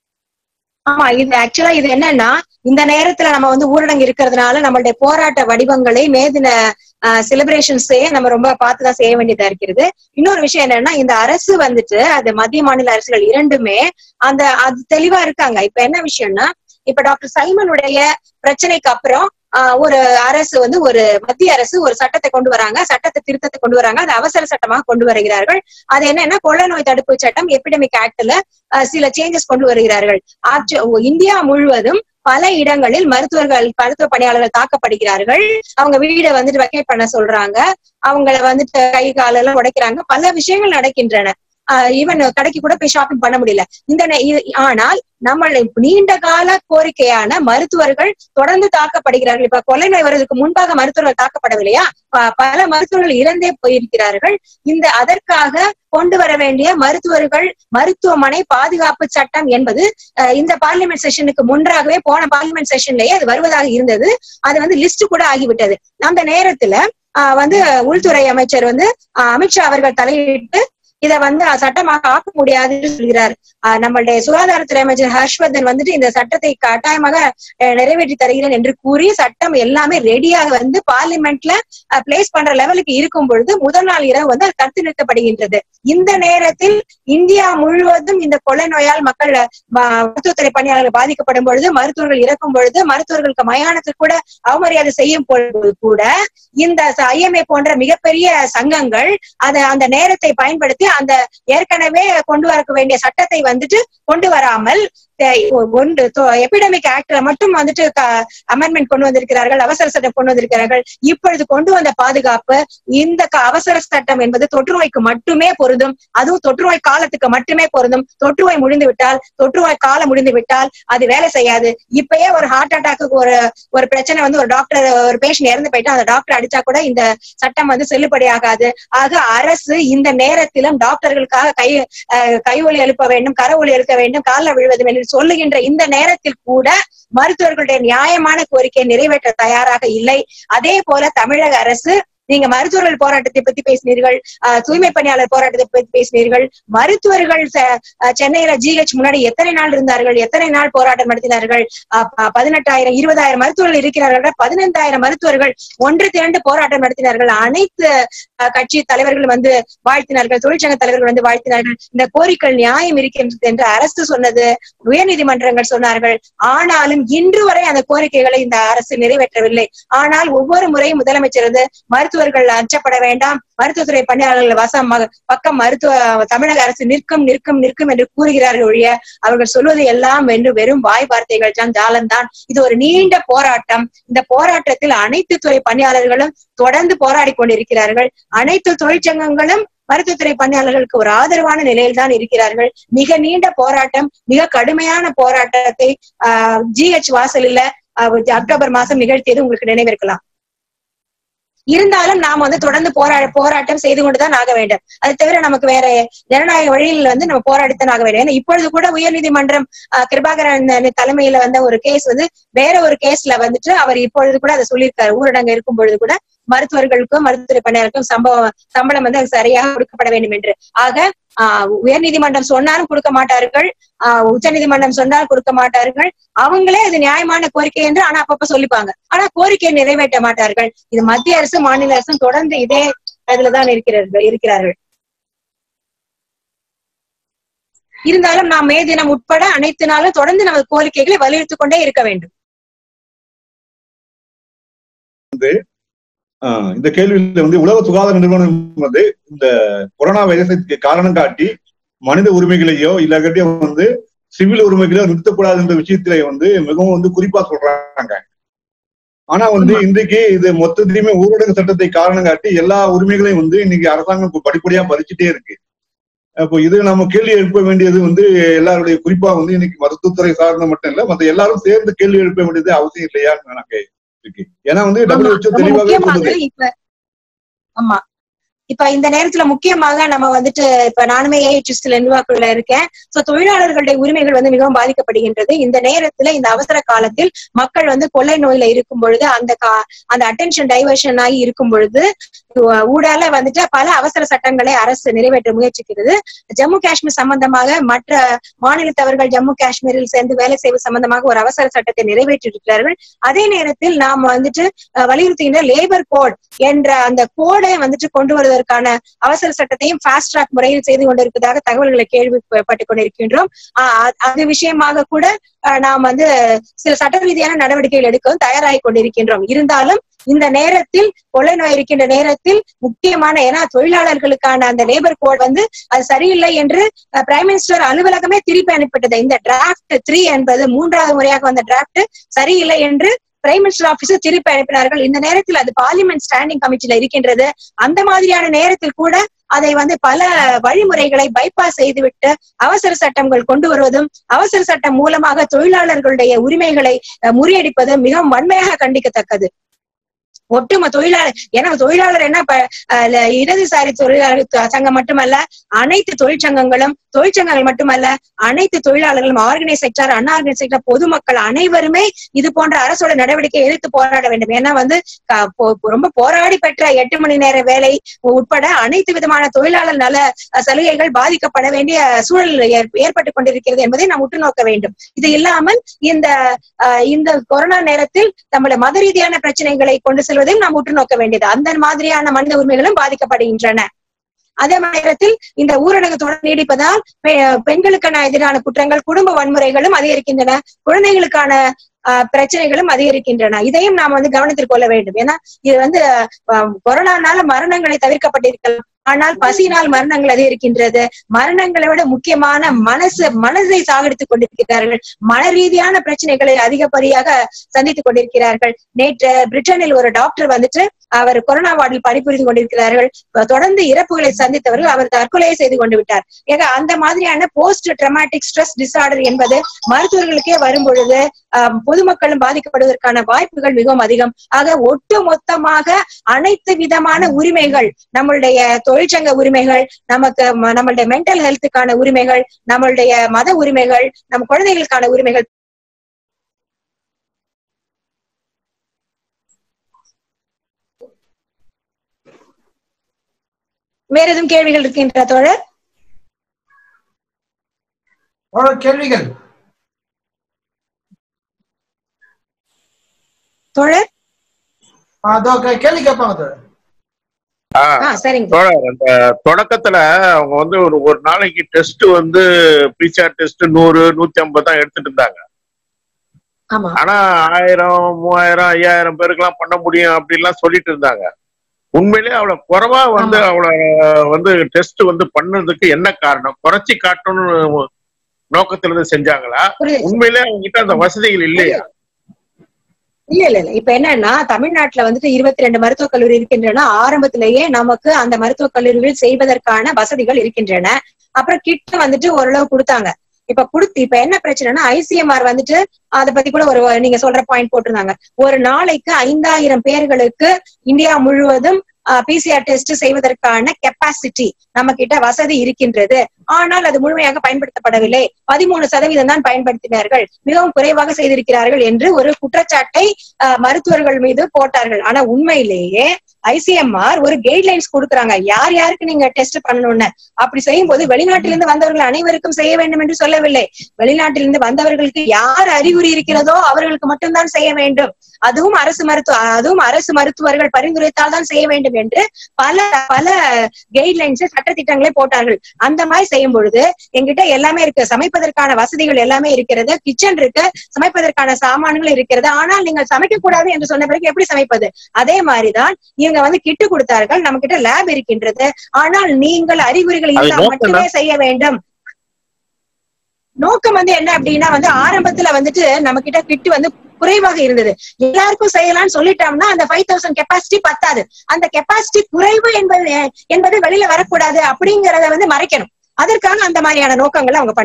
ஆமா இது ஆக்சுவலா இது என்னன்னா இந்த நேரத்துல நம்ம வந்து ஊரடங்கு இருக்கிறதுனால நம்மளுடைய போராட்ட வடிவங்களை மேதின செலிப்ரேஷன்ஸே நம்ம ரொம்ப பார்த்துதான் செய்ய வேண்டியதா இருக்கிறது இன்னொரு விஷயம் என்னன்னா இந்த அரசு வந்துட்டு அது மத்திய மாநில அரசுகள் இரண்டுமே அந்த அது தெளிவா இருக்காங்க இப்ப என்ன விஷயம்னா இப்ப டாக்டர் சைமனுடைய பிரச்சனைக்கு அப்புறம் ஆஹ், ஒரு அரசு வந்து ஒரு மத்திய அரசு ஒரு சட்டத்தை கொண்டு வராங்க சட்டத்தை திருத்தத்தை கொண்டு வராங்க அது அவசர சட்டமாக கொண்டு வருகிறார்கள் அது என்னன்னா கொள்ள நோய் தடுப்பு சட்டம் எபிடமிக் ஆக்ட்ல சில சேஞ்சஸ் கொண்டு வருகிறார்கள் ஆக்சு- இந்தியா முழுவதும் பல இடங்களில் மருத்துவர்கள் மருத்துவ பணியாளர்கள் தாக்கப்படுகிறார்கள் அவங்க வீடை வந்துட்டு வெக்கேட் பண்ண சொல்றாங்க அவங்கள வந்துட்டு கை காலெல்லாம் உடைக்கிறாங்க பல விஷயங்கள் நடக்கின்றன ஈவன் கடைக்கு கூட போய் ஷாப்பிங் பண்ண முடியல இந்த நே- இ- ஆனால் நம்ம நீண்ட கால கோரிக்கையான மருத்துவர்கள் தொடர்ந்து தாக்கப்படுகிறார்கள் இப்ப கொலை நோய் வருவதற்கு முன்பாக மருத்துவர்கள் தாக்கப்படவில்லையா ப- பல மருத்துவர்கள் இறந்தே போயிருக்கிறார்கள் இந்த அதற்காக கொண்டு வர வேண்டிய மருத்துவர்கள் மருத்துவமனை பாதுகாப்பு சட்டம் என்பது அஹ், இந்த பார்லிமெண்ட் செஷனுக்கு முன்றாகவே போன பார்லிமெண்ட் செஷன்லயே அது வருவதாக இருந்தது அது வந்து லிஸ்ட் கூட ஆகிவிட்டது அந்த நேரத்துல ஆஹ், வந்து உள்துறை அமைச்சர் வந்து ஆஹ், அமித்ஷா அவர்கள் தலையிட்டு இதை வந்து சட்டமாக ஆக்க முடியாதுன்னு சொல்கிறார் ஆஹ், நம்மளுடைய சுகாதாரத்துறை அமைச்சர் ஹர்ஷ்வர்தன் வந்துட்டு இந்த சட்டத்தை கட்டாயமாக அஹ், நிறைவேற்றி தருகிறேன் என்று கூறி சட்டம் எல்லாமே ரெடியாக வந்து பார்லிமெண்ட்ல பிளேஸ் பண்ற லெவலுக்கு இருக்கும் பொழுது முதல் நாள் இரவு வந்து அது தடுத்து நிறுத்தப்படுகின்றது இந்த நேரத்தில் இந்தியா முழுவதும் இந்த கொலை நோயால் மக்கள் ம- மருத்துவத்துறை பணியாளர்கள் பாதிக்கப்படும் பொழுது மருத்துவர்கள் இறக்கும் பொழுது மருத்துவர்களுக்கு மயானத்துக்கு கூட அவமரியாதை செய்யும் பொழுது கூட இந்த ஐஎம்ஏ போன்ற மிகப்பெரிய சங்கங்கள் அத அந்த நேரத்தை பயன்படுத்தி அந்த ஏற்கனவே கொண்டு வர வேண்டிய சட்டத்தை வந்துட்டு கொண்டு வராமல் அஹ், ஒன்று எபிடமிக் ஆக்ட்ல மட்டும் வந்துட்டு அமெண்ட்மெண்ட் கொண்டு வந்திருக்கிறார்கள் அவசர சட்டம் கொண்டு வந்திருக்கிறார்கள் இப்பொழுது கொண்டு வந்த பாதுகாப்பு இந்த க- அவசர சட்டம் என்பது தொற்று நோய்க்கு மட்டுமே பொருந்தும் அதுவும் தொற்று நோய் காலத்துக்கு மட்டுமே பொருந்தும் தொற்று நோய் முடிந்து விட்டால் தொற்று நோய் காலம் முடிந்து விட்டால் அது வேலை செய்யாது இப்பயே ஒரு ஹார்ட் அட்டாக்கு ஒரு ஒரு பிரச்சனை வந்து ஒரு டாக்டர் ஒரு பேஷண்ட் இறந்து போயிட்டா அந்த டாக்டர் அடிச்சா கூட இந்த சட்டம் வந்து செல்லுபடியாகாது ஆக அரசு இந்த நேரத்திலும் டாக்டர்களுக்காக கை அஹ், கை ஒலி எழுப்ப வேண்டும் கர ஒலி எழுக்க வேண்டும் காலில் விழுவது வேண்டும் சொல்லுகின்ற இந்த நேரத்தில் கூட மருத்துவர்களுடைய நியாயமான கோரிக்கையை நிறைவேற்ற தயாராக இல்லை அதே போல தமிழக அரசு நீங்க மருத்துவர்கள் போராட்டத்தை பத்தி பேசினீர்கள் ஆஹ், தூய்மை பணியாளர் போராட்டத்தை பத்தி பேசினீர்கள் மருத்துவர்கள் செ- ஆஹ், சென்னையில ஜிஹெச் முன்னாடி எத்தனை நாள் இருந்தார்கள் எத்தனை நாள் போராட்டம் நடத்தினார்கள் ஆஹ், ப- பதினெட்டாயிரம் இருபதாயிரம் மருத்துவர்கள் இருக்கிறார்கள் பதினைந்தாயிரம் மருத்துவர்கள் ஒன்று திரண்டு போராட்டம் நடத்தினார்கள் அனைத்து ஆஹ், கட்சி தலைவர்கள் வந்து வாழ்த்தினார்கள் தொழிற்சங்க தலைவர்கள் வந்து வாழ்த்தினார்கள் இந்த கோரிக்கை நியாயம் இருக்கின்றது என்று அரசு சொன்னது உயர்நீதிமன்றங்கள் சொன்னார்கள் ஆனாலும் இன்று வரை அந்த கோரிக்கைகளை இந்த அரசு நிறைவேற்றவில்லை ஆனால் ஒவ்வொரு முறையும் முதலமைச்சர் வந்து மருத்துவர்கள் அச்சப்பட வேண்டாம் மருத்துவத்துறை பணியாளர்கள் வசம் ம- பக்கம் மருத்துவ தமிழக அரசு நிற்கும் நிற்கும் நிற்கும் என்று கூறுகிறார்கள் ஒழிய அவர்கள் சொல்வது எல்லாம் என்று வெறும் வாய் வார்த்தைகள் தான் ஜாலம்தான் இது ஒரு நீண்ட போராட்டம் இந்த போராட்டத்தில் அனைத்து துறை பணியாளர்களும் தொடர்ந்து போராடி கொண்டிருக்கிறார்கள் அனைத்து தொழிற்சங்கங்களும் மருத்துவத்துறை பணியாளர்களுக்கு ஒரு ஆதரவான நிலையில் தான் இருக்கிறார்கள் மிக நீண்ட போராட்டம் மிக கடுமையான போராட்டத்தை ஆஹ் ஜிஹெச் வாசலில் ஆஹ் அக்டோபர் மாசம் நிகழ்த்தியது உங்களுக்கு நினைவிருக்கலாம் இருந்தாலும் நாம் வந்து தொடர்ந்து போரா போராட்டம் செய்து கொண்டுதான் ஆக வேண்டும் அது தவிர நமக்கு வேற ஜனநாயக வழியில் வந்து நம்ம போராடித்தான் ஆக வேண்டும் ஏன்னா இப்பொழுது கூட உயர்நீதிமன்றம் ஆஹ் கிருபாகரன் தலைமையில வந்த ஒரு கேஸ் வந்து வேற ஒரு கேஸ்ல வந்துட்டு அவர் இப்பொழுது கூட அதை சொல்லியிருக்காரு ஊரடங்கு இருக்கும் பொழுது கூட மருத்துவர்களுக்கும் மருத்துவ பணியாளருக்கும் சம்பவம் சம்பளம் வந்து சரியாக கொடுக்கப்பட வேண்டும் என்று ஆக ஆஹ் உயர்நீதிமன்றம் சொன்னாலும் கொடுக்க மாட்டார்கள் ஆஹ் உச்ச நீதிமன்றம் சொன்னால் கொடுக்க மாட்டார்கள் அவங்களே அது நியாயமான கோரிக்கை என்று ஆனா அப்பப்ப சொல்லிப்பாங்க ஆனா கோரிக்கையை நிறைவேற்ற மாட்டார்கள் இது மத்திய அரசு மாநில அரசும் தொடர்ந்து இதே இதுலதான் இருக்கிறார்கள் இருக்கிறார்கள் இருந்தாலும் நாம் மே தினம் உட்பட அனைத்து நாளும் தொடர்ந்து நமது கோரிக்கைகளை வலியுறுத்திக் கொண்டே இருக்க வேண்டும் ஆஹ் இந்த கேள்வியில வந்து உலக சுகாதார நிறுவனம் வந்து இந்த கொரோனா வைரஸுக்கு காரணம் காட்டி மனித உரிமைகளையோ இல்லாட்டி வந்து சிவில் உரிமைகளையோ நிறுத்தக்கூடாது என்ற விஷயத்திலே வந்து மிகவும் வந்து குறிப்பா சொல்றாங்க ஆனா வந்து இன்றைக்கு இது மொத்தத்திலுமே ஊரடங்கு சட்டத்தை காரணம் காட்டி எல்லா உரிமைகளையும் வந்து இன்னைக்கு அரசாங்கம் இப்ப படிப்படியா பறிச்சுட்டே இருக்கு அப்போ இது நம்ம கேள்வி எழுப்ப வேண்டியது வந்து எல்லாருடைய குறிப்பா வந்து இன்னைக்கு மருத்துவத்துறை சார்ந்த மட்டும் இல்ல மத்த எல்லாரும் சேர்ந்து கேள்வி எழுப்ப வேண்டியது அவசியம் இல்லையான்னு எனக்கு இருக்கு ஏன்னா வந்து ஆமா, WHO ரொம்ப தெளிவாகவே முக்கியமாக சொல்லுது இப்ப ஆமா இப்ப இந்த நேரத்துல முக்கியமாக நம்ம வந்துட்டு இப்ப நானுமே ஏஹெச்எஸ்ல நிர்வாகக்குள்ள இருக்கேன் சோ தொழிலாளர்களுடைய உரிமைகள் வந்து மிகவும் பாதிக்கப்படுகின்றது இந்த நேரத்துல இந்த அவசர காலத்தில் மக்கள் வந்து கொள்ளை நோயில இருக்கும் பொழுது அந்த கா- அந்த அட்டென்ஷன் டைவர்ஷன் ஆகி இருக்கும் பொழுது ஊ- ஊடால வந்துட்டு பல அவசர சட்டங்களை அரசு நிறைவேற்ற முயற்சிக்கிறது ஜம்மு காஷ்மீர் சம்பந்தமாக மற்ற மாநிலத்தவர்கள் ஜம்மு காஷ்மீரில் சேர்ந்து வேலை செய்வது சம்பந்தமாக ஒரு அவசர சட்டத்தை நிறைவேற்றியிருக்கிறார்கள் அதே நேரத்தில் நாம் வந்துட்டு அஹ், வலியுறுத்துகின்ற லேபர் கோட் என்ற அந்த கோடை வந்துட்டு கொண்டு வருவதற்கான அவசர சட்டத்தையும் ஃபாஸ்ட் ட்ராக் முறையில் செய்து கொண்டிருப்பதாக தகவல்களை கேள்விப்பட்டுக் கொண்டிருக்கின்றோம் ஆஹ் அ- அது விஷயமாக கூட அஹ், நாம் வந்து சில சட்ட ரீதியான நடவடிக்கைகள் எடுக்கவும் தயாராகி கொண்டிருக்கின்றோம் இருந்தாலும் இந்த நேரத்தில் கொள்ளை நோய் இருக்கின்ற நேரத்தில் முக்கியமான ஏன்னா தொழிலாளர்களுக்கான அந்த லேபர் கோட் வந்து அது சரியில்லை என்று பிரைம் மினிஸ்டர் அலுவலகமே திருப்பி அனுப்பிட்டது இந்த டிராஃப்ட் த்ரீ என்பது மூன்றாவது முறையாக வந்த டிராஃப்ட் சரியில்லை என்று பிரைம் மினிஸ்டர் ஆபீஸர் திருப்பி அனுப்பினார்கள் இந்த நேரத்தில் அது பார்லிமெண்ட் ஸ்டாண்டிங் கமிட்டில இருக்கின்றது அந்த மாதிரியான நேரத்தில் கூட அதை வந்து பல வழிமுறைகளை பைபாஸ் செய்துவிட்டு அவசர சட்டங்கள் கொண்டு வருவதும் அவசர சட்டம் மூலமாக தொழிலாளர்களுடைய உரிமைகளை அஹ், முறியடிப்பதும் மிகவும் வன்மையாக கண்டிக்கத்தக்கது ஒட்டுமொத்த தொழிலாளர் ஏன்னா தொழிலாளர் என்ன ப- அஹ் ல- இடதுசாரி தொழிலாளர் த- சங்கம் மட்டுமல்ல அனைத்து தொழிற்சங்கங்களும் தொழிற்சங்கங்கள் மட்டுமல்ல அனைத்து தொழிலாளர்களும் ஆர்கனைஸ் செக்டர் அன்ஆர்கனைஸ் செக்டர் பொதுமக்கள் அனைவருமே இது போன்ற அரசோட நடவடிக்கை எதிர்த்து போராட வேண்டும் ஏன்னா வந்து க- போ- ரொம்ப போராடி பெற்ற எட்டு மணி நேர வேலை உட்பட அனைத்து விதமான தொழிலாளர் நல அஹ், சலுகைகள் பாதிக்கப்பட வேண்டிய சூழல் ஏற்- ஏற்பட்டுக் கொண்டிருக்கிறது என்பதை நாம் உற்று நோக்க வேண்டும் இது இல்லாமல் இந்த அஹ், இந்த கொரோனா நேரத்தில் நம்மள மத ரீதியான பிரச்சனைகளை கொண்டு செல்வதையும் நாம் உற்று நோக்க வேண்டியது அந்த மாதிரியான மனித உரிமைகளும் பாதிக்கப்படுகின்றன அதே நேரத்தில் இந்த ஊரடங்கு தொடர் நீடிப்பதால் பெ- பெண்களுக்கான எதிரான குற்றங்கள் குடும்ப வன்முறைகளும் அதிகரிக்கின்றன குழந்தைகளுக்கான ஆஹ், பிரச்சனைகளும் அதிகரிக்கின்றன இதையும் நாம் வந்து கவனத்தில் கொள்ள வேண்டும் ஏன்னா இது வந்து ஆஹ், கொரோனானால மரணங்களை தவிர்க்கப்பட்டிருக்கலாம் ஆனால் பசியினால் மரணங்கள் அதிகரிக்கின்றது மரணங்களை விட முக்கியமான மனசு மனதை சாகடித்துக் கொண்டிருக்கிறார்கள் மன ரீதியான பிரச்சனைகளை அதிகப்படியாக சந்தித்துக் கொண்டிருக்கிறார்கள் நேற்று பிரிட்டனில் ஒரு டாக்டர் வந்துட்டு அவர் கொரோனா வார்டில் பணிபுரிந்து கொண்டிருக்கிறார்கள் தொடர்ந்து இறப்புகளை சந்தித்தவர்கள் அவர் தற்கொலையை செய்து கொண்டு விட்டார் ஏக அந்த மாதிரியான போஸ்ட் ட்ரமாட்டிக் ஸ்ட்ரெஸ் டிசார்டர் என்பது மருத்துவர்களுக்கே வரும் பொழுது ஆஹ், பொதுமக்களும் பாதிக்கப்படுவதற்கான வாய்ப்புகள் மிகவும் அதிகம் ஆக ஒட்டு மொத்தமாக அனைத்து விதமான உரிமைகள் நம்மளுடைய தொழிற்சங்க உரிமைகள் நமக்கு ம- நம்மளுடைய மென்டல் ஹெல்த்துக்கான உரிமைகள் நம்மளுடைய மத உரிமைகள் நம்ம குழந்தைகளுக்கான உரிமைகள் வேற எதுவும் கேள்விகள் இருக்கின்ற தோழர் அவ்வளவு கேள்விகள் தோழர் அதோ கே- கேள்வி கேட்பாங்க தோழர் ஆ சரிங்க தோழர் அந்த தொடக்கத்துல அவங்க வந்து ஒரு ஒரு நாளைக்கு டெஸ்ட் வந்து பிசிஆர் டெஸ்ட் நூறு நூத்தி ஐம்பது தான் எடுத்துட்டு இருந்தாங்க ஆமா ஆனா ஆயிரம் மூவாயிரம் ஐயாயிரம் பேருக்கெல்லாம் பண்ண முடியும் அப்படின்லாம் சொல்லிட்டு இருந்தாங்க உண்மையிலேயே அவ்வளவு குறைவா வந்து அவ்வளவு வந்து டெஸ்ட் வந்து பண்ணதுக்கு என்ன காரணம் குறைச்சி காட்டணும்னு நோக்கத்துல இருந்து செஞ்சாங்களா புரியுது உண்மையிலேயே அவங்க கிட்ட அந்த வசதிகள் இல்லையா இல்ல இல்ல இல்ல இப்ப என்னன்னா தமிழ்நாட்டுல வந்துட்டு இருபத்தி ரெண்டு மருத்துவக் கல்லூரி இருக்கின்றன ஆரம்பத்திலேயே நமக்கு அந்த மருத்துவக் கல்லூரிகள் செய்வதற்கான வசதிகள் இருக்கின்றன அப்புறம் கிட்ட வந்துட்டு ஓரளவு கொடுத்தாங்க இப்ப குடுத்து இப்ப என்ன பிரச்சனைனா ஐசிஎம்ஆர் வந்துட்டு அத பத்தி கூட ஒரு நீங்க சொல்ற பாயிண்ட் போட்டிருந்தாங்க ஒரு நாளைக்கு ஐந்தாயிரம் பேர்களுக்கு இந்தியா முழுவதும் பிசிஆர் டெஸ்ட் செய்வதற்கான கெப்பாசிட்டி நம்ம கிட்ட வசதி இருக்கின்றது ஆனால் அது முழுமையாக பயன்படுத்தப்படவில்லை பதிமூணு சதவீதம் தான் பயன்படுத்தினார்கள் மிகவும் குறைவாக செய்திருக்கிறார்கள் என்று ஒரு குற்றச்சாட்டை ஆஹ், மருத்துவர்கள் மீது போட்டார்கள் ஆனா உண்மையிலேயே ஐசிஎம்ஆர் ஒரு கைட்லைன்ஸ் கொடுக்குறாங்க யார் யாருக்கு நீங்க டெஸ்ட் பண்ணணும்னு அப்படி செய்யும் போது வெளிநாட்டிலிருந்து வந்தவர்கள் அனைவருக்கும் செய்ய வேண்டும் என்று சொல்லவில்லை வெளிநாட்டிலிருந்து வந்தவர்களுக்கு யார் அறிகுறி இருக்கிறதோ அவர்களுக்கு மட்டும்தான் செய்ய வேண்டும் அதுவும் அரசு மருத்துவ அதுவும் அரசு மருத்துவர்கள் பரிந்துரைத்தால் தான் செய்ய வேண்டும் என்று பல பல கைட்லைன்ஸ் சட்டத்திட்டங்களை போட்டார்கள் அந்த மாதிரி செய்யும் பொழுது எங்கிட்ட எல்லாமே இருக்கு சமைப்பதற்கான வசதிகள் எல்லாமே இருக்கிறது கிச்சன் இருக்கு சமைப்பதற்கான சாமான்கள் இருக்கிறது ஆனால் நீங்கள் சமைக்க கூடாது என்று சொன்ன பிறகு எப்படி சமைப்பது அதே மாதிரிதான் இவங்க வந்து கிட்டு கொடுத்தார்கள் நம்ம கிட்ட லேப் இருக்கின்றது ஆனால் நீங்கள் அறிகுறிகள் அது இருந்தால் நோக்கம் மட்டுமே செய்ய வேண்டும் நோக்கம் வந்து என்ன அப்படின்னா வந்து ஆரம்பத்துல வந்துட்டு நம்ம கிட்ட கிட்டு வந்து குறைவாக இருந்தது எல்லாருக்கும் செய்யலாம்னு சொல்லிட்டோம்னா அந்த ஃபைவ் தௌசண்ட் கெப்பாசிட்டி பத்தாது அந்த கெப்பாசிட்டி குறைவு என்பது என்பது வெளியில வரக்கூடாது அப்படிங்கறத வந்து மறைக்கணும் அதற்காக அந்த மாதிரியான நோக்கங்களை அவங்க பண்ணாங்க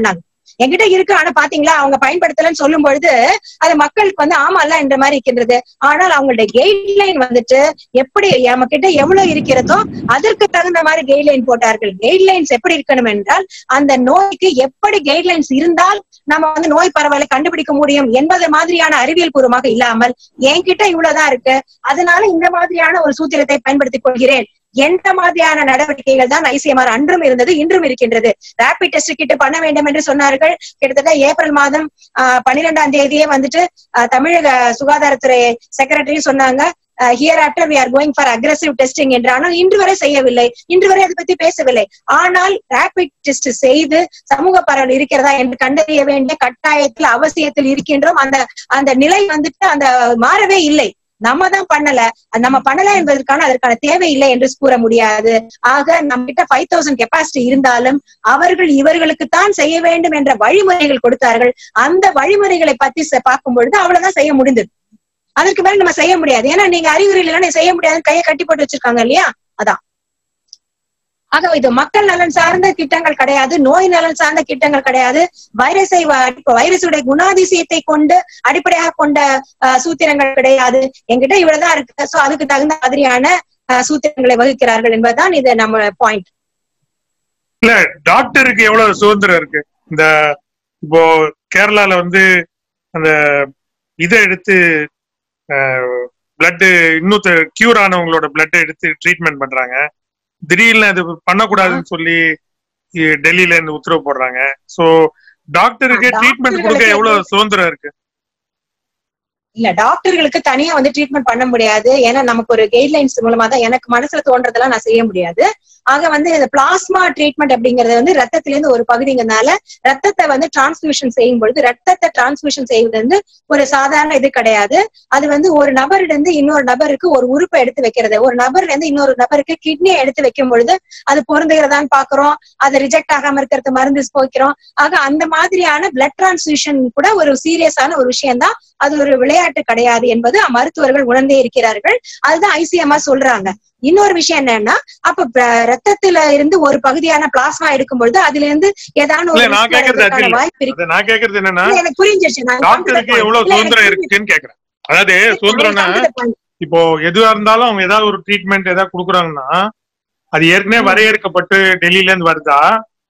என்கிட்ட இருக்கு ஆனா பாத்தீங்களா அவங்க பயன்படுத்தலன்னு சொல்லும் பொழுது அது மக்களுக்கு வந்து ஆமா இல்ல என்ற மாதிரி இருக்கின்றது ஆனால் அவங்களுடைய கைட்லைன் வந்துட்டு எப்படி நம்ம கிட்ட எவ்வளவு இருக்கிறதோ அதற்கு தகுந்த மாதிரி கைட்லைன் போட்டார்கள் கைட்லைன்ஸ் எப்படி இருக்கணும் என்றால் அந்த நோய்க்கு எப்படி கைட்லைன்ஸ் இருந்தால் நம்ம வந்து நோய் பரவலை கண்டுபிடிக்க முடியும் என்பது மாதிரியான அறிவியல் பூர்வமாக இல்லாமல் என்கிட்ட இவ்வளவுதான் இருக்கு அதனால இந்த மாதிரியான ஒரு சூத்திரத்தை பயன்படுத்திக் கொள்கிறேன் எந்த மாதிரியான நடவடிக்கைகள் தான் ஐசிஎம்ஆர் அன்றும் இருந்தது இன்றும் இருக்கின்றது ரேபிட் டெஸ்ட் கிட்ட பண்ண வேண்டும் என்று சொன்னார்கள் கிட்டத்தட்ட ஏப்ரல் மாதம் ஆஹ் பன்னிரெண்டாம் தேதியே வந்துட்டு ஆஹ் தமிழக சுகாதாரத்துறை செக்ரட்டரி சொன்னாங்க hereafter we are going for aggressive testing என்று ஆனால் இன்று வரை செய்யவில்லை இன்று வரை அதை பத்தி பேசவில்லை ஆனால் ரேபிட் டெஸ்ட் செய்து சமூக பரவல் இருக்கிறதா என்று கண்டறிய வேண்டிய கட்டாயத்தில் அவசியத்தில் இருக்கின்றோம் அந்த அந்த நிலை வந்துட்டு அந்த மாறவே இல்லை நம்ம தான் பண்ணல அது நம்ம பண்ணல என்பதற்கான அதற்கான தேவை இல்லை என்று கூற முடியாது ஆக நம்ம கிட்ட ஃபைவ் தௌசண்ட் கெப்பாசிட்டி இருந்தாலும் அவர்கள் இவர்களுக்கு தான் செய்ய வேண்டும் என்ற வழிமுறைகள் கொடுத்தார்கள் அந்த வழிமுறைகளை பத்தி ச- பார்க்கும் பொழுது அவ்வளவுதான் செய்ய முடிந்தது அதற்கு மேல நம்ம செய்ய முடியாது ஏன்னா நீங்க அறிகுறி இல்லைன்னா செய்ய முடியாதுன்னு கையை கட்டி போட்டு வச்சிருக்காங்க இல்லையா அதான் ஆக இது மக்கள் நலன் சார்ந்த திட்டங்கள் கிடையாது நோய் நலன் சார்ந்த திட்டங்கள் கிடையாது வைரஸை வ- வைரஸுடைய குணாதிசயத்தை கொண்டு அடிப்படையாக கொண்ட அஹ், சூத்திரங்கள் கிடையாது என்கிட்ட இவ்வளவுதான் இருக்கு சோ அதுக்கு தகுந்த மாதிரியான அஹ், சூத்திரங்களை வகுக்கிறார்கள் என்பதுதான் இது நம்ம பாயிண்ட் இல்ல டாக்டருக்கு எவ்வளவு சுதந்திரம் இருக்கு இந்த இப்போ கேரளால வந்து அந்த இதை எடுத்து பிளட் இன்னும் கியூர் ஆனவங்களோட பிளட் எடுத்து ட்ரீட்மெண்ட் பண்றாங்க திடீர்னு அது பண்ணக்கூடாதுன்னு சொல்லி இ- டெல்லியில இருந்து உத்தரவு போடுறாங்க சோ டாக்டருக்கு ஆ, ட்ரீட்மெண்ட் கொடுக்க டாக்டர்களுக்கு எவ்வளவு சுதந்திரம் இருக்கு இல்ல டாக்டர்களுக்கு தனியா வந்து ட்ரீட்மெண்ட் பண்ண முடியாது ஏன்னா நமக்கு ஒரு கைட்லைன்ஸ் மூலமா தான் எனக்கு மனசுல தோன்றதெல்லாம் நான் செய்ய முடியாது ஆக வந்து இந்த பிளாஸ்மா ட்ரீட்மெண்ட் அப்படிங்கறது வந்து ரத்தத்துல இருந்து ஒரு பகுதிங்கிறதுனால ரத்தத்தை வந்து டிரான்ஸ்மியூஷன் செய்யும் பொழுது ரத்தத்தை டிரான்ஸ்மியூஷன் செய்வது வந்து ஒரு சாதாரண இது கிடையாது அது வந்து ஒரு நபரிடம் இருந்து இன்னொரு நபருக்கு ஒரு உறுப்பை எடுத்து வைக்கிறது ஒரு நபர்ல இருந்து இன்னொரு நபருக்கு கிட்னியை எடுத்து வைக்கும் பொழுது அது பொருந்துகிறதான்னு பாக்குறோம் அது ரிஜெக்ட் ஆகாம இருக்கிறது மருந்து போய்க்கிறோம் ஆக அந்த மாதிரியான பிளட் டிரான்ஸ்மியூஷன் கூட ஒரு சீரியஸான ஒரு விஷயம் தான் அது ஒரு விளையாட்டு கிடையாது என்பது மருத்துவர்கள் உணர்ந்தே இருக்கிறார்கள் அதுதான் ஐசிஎம்ஆ சொல்றாங்க இன்னொரு விஷயம் என்னன்னா அப்ப ப- ரத்தத்துல இருந்து ஒரு பகுதியான பிளாஸ்மா எடுக்கும் பொழுது அதுல இருந்து ஏதாவது ஒரு இல்ல, நான் risk கேக்குறது அது வர்றதுக்கான இல்ல. வாய்ப்பு இருக்கு அது நான் கேக்குறது என்னன்னா இல்ல, எனக்கு புரிஞ்சிருச்சு நான் டாக்டருக்கு எவ்வளவு இல்ல, எனக்கு சுதந்திரம் புரிஞ்சிருச்சு. இருக்குன்னு கேக்குறேன் அதாவது எனக்கு சுதந்திரம்னா come to the point. இப்போ எதுவா இருந்தாலும் அவங்க ஏதாவது ஒரு ட்ரீட்மெண்ட் ஏதாவது கொடுக்குறாங்கன்னா அது ஏற்கனவே ம். வரையறுக்கப்பட்டு டெல்லியில இருந்து வருதா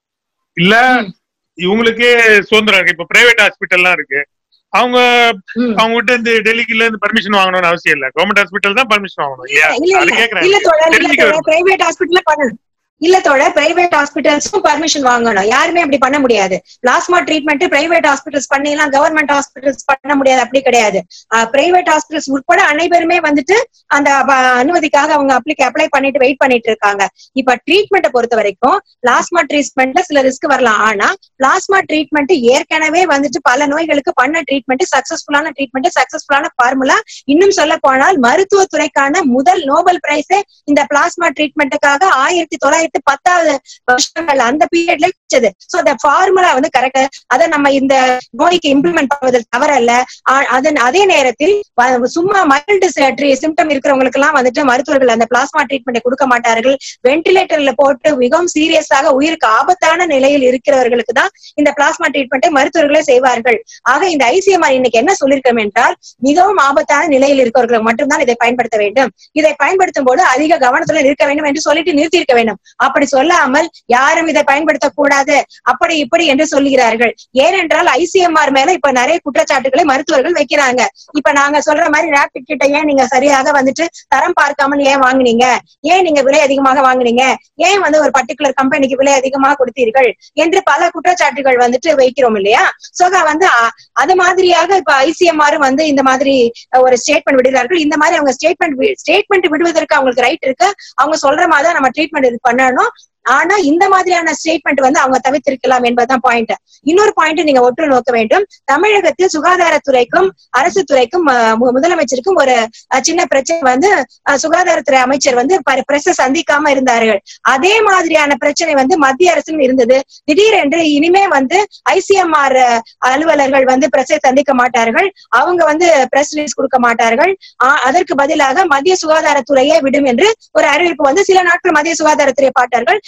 இல்ல இவங்களுக்கே சுதந்திரம் இருக்கு இப்ப பிரைவேட் ஹாஸ்பிட்டல்லாம் இருக்கு அவங்க ம். அவங்க கிட்ட இருந்து டெல்லிக்குல இருந்து பர்மிஷன் வாங்கணும்னு அவசியம் இல்ல கவர்மெண்ட் ஹாஸ்பிட்டல் தான் பர்மிஷன் வாங்கணும் இல்லையா இல்ல அது இல்ல கேக்குறேன் இல்ல தோழர் இல்ல தெரிஞ்சுக்க தோழர் பிரைவேட் ஹாஸ்பிட்டல்ல பண்ணணும் இல்ல தோழ பிரைவேட் ஹாஸ்பிட்டல்ஸும் பர்மிஷன் வாங்கணும் யாருமே அப்படி பண்ண முடியாது பிளாஸ்மா ட்ரீட்மெண்ட் பிரைவேட் ஹாஸ்பிட்டல்ஸ் பண்ணிடலாம் கவர்மெண்ட் ஹாஸ்பிட்டல்ஸ் பண்ண முடியாது அப்படி கிடையாது பிரைவேட் ஹாஸ்பிட்டல்ஸ் உட்பட அனைவருமே வந்துட்டு அந்த ப- அனுமதிக்காக அவங்க அப்ளிகே அப்ளை பண்ணிட்டு வெயிட் பண்ணிட்டு இருக்காங்க இப்ப ட்ரீட்மெண்ட்டை பொறுத்த வரைக்கும் பிளாஸ்மா ட்ரீட்மெண்ட்ல சில ரிஸ்க் வரலாம் ஆனா பிளாஸ்மா ட்ரீட்மெண்ட் ஏற்கனவே வந்துட்டு பல நோய்களுக்கு பண்ண ட்ரீட்மெண்ட் சக்சஸ்ஃபுல்லான ட்ரீட்மெண்ட் சக்சஸ்ஃபுல்லான ஃபார்முலா இன்னும் சொல்ல போனால் மருத்துவத்துறைக்கான முதல் நோபல் பிரைஸே இந்த பிளாஸ்மா ட்ரீட்மெண்ட்டுக்காக ஆயிரத்தி தொள்ளாயிரத்தி பத்தாவது வருஷங்கள் அந்த பீரியட்ல கிடைச்சது சோ அந்த ஃபார்முலா வந்து கரெக்ட் அதை நம்ம இந்த நோய்க்கு இம்ப்ளிமெண்ட் பண்ணுவதில் தவறல்ல ஆ- அதன் அதே நேரத்தில் வ- சும்மா மைல்டு சிம்டம் இருக்கிறவங்களுக்கு எல்லாம் வந்துட்டு மருத்துவர்கள் அந்த பிளாஸ்மா ட்ரீட்மெண்ட் கொடுக்க மாட்டார்கள் வென்டிலேட்டர்ல போட்டு மிகவும் சீரியஸாக உயிருக்கு ஆபத்தான நிலையில் இருக்கிறவர்களுக்கு தான் இந்த பிளாஸ்மா ட்ரீட்மெண்ட்டை மருத்துவர்களே செய்வார்கள் ஆக இந்த ஐசிஎம்ஆர் இன்னைக்கு என்ன சொல்லியிருக்கோம் என்றால் மிகவும் ஆபத்தான நிலையில் இருக்கிறவர்கள் மட்டும்தான் இதை பயன்படுத்த வேண்டும் இதை பயன்படுத்தும் போது அதிக கவனத்துடன் இருக்க வேண்டும் என்று சொல்லிட்டு நிறுத்தி இருக்க வேண்டும் அப்படி சொல்லாமல் யாரும் இதை பயன்படுத்தக் கூடாது அப்படி இப்படி என்று சொல்லுகிறார்கள் ஏனென்றால் ஐசிஎம்ஆர் மேல இப்ப நிறைய குற்றச்சாட்டுகளை மருத்துவர்கள் வைக்கிறாங்க இப்ப நாங்க சொல்ற மாதிரி ரேபிட் கிட்ட ஏன் நீங்க சரியாக வந்துட்டு தரம் பார்க்காமல் ஏன் வாங்குனீங்க ஏன் நீங்க விலை அதிகமாக வாங்குனீங்க ஏன் வந்து ஒரு பர்டிகுலர் கம்பெனிக்கு விலை அதிகமாக கொடுத்தீர்கள் என்று பல குற்றச்சாட்டுகள் வந்துட்டு வைக்கிறோம் இல்லையா சோ வந்து அ- அது மாதிரியாக இப்ப ஐசிஎம்ஆர் வந்து இந்த மாதிரி அஹ், ஒரு ஸ்டேட்மெண்ட் விடுகிறார்கள் இந்த மாதிரி அவங்க ஸ்டேட்மெண்ட் ஸ்டேட்மெண்ட் விடுவதற்கு அவங்களுக்கு ரைட் இருக்கு அவங்க சொல்ற மாதிரி தான் நம்ம ட்ரீட்மெண்ட் இது பண்ணணும் ஆனா இந்த மாதிரியான ஸ்டேட்மெண்ட் வந்து அவங்க தவிர்த்திருக்கலாம் என்பதுதான் பாயிண்ட் இன்னொரு பாயிண்ட் நீங்க ஒற்று நோக்க வேண்டும் தமிழகத்தில் சுகாதாரத்துறைக்கும் அரசு துறைக்கும் அஹ், மு- முதலமைச்சருக்கும் ஒரு அஹ், சின்ன பிரச்சனை வந்து அஹ், சுகாதாரத்துறை அமைச்சர் வந்து பிரச்ச சந்திக்காம இருந்தார்கள் அதே மாதிரியான பிரச்சனை வந்து மத்திய அரசிலும் இருந்தது திடீரென்று இனிமே வந்து ஐசிஎம்ஆர் அலுவலர்கள் வந்து பிரச்சனை சந்திக்க மாட்டார்கள் அவங்க வந்து பிரஸ் ரிலீஸ் கொடுக்க மாட்டார்கள் ஆ- அதற்கு பதிலாக மத்திய சுகாதாரத்துறையே விடும் என்று ஒரு அறிவிப்பு வந்து சில நாட்கள் மத்திய சுகாதாரத்துறை பார்த்தார்கள்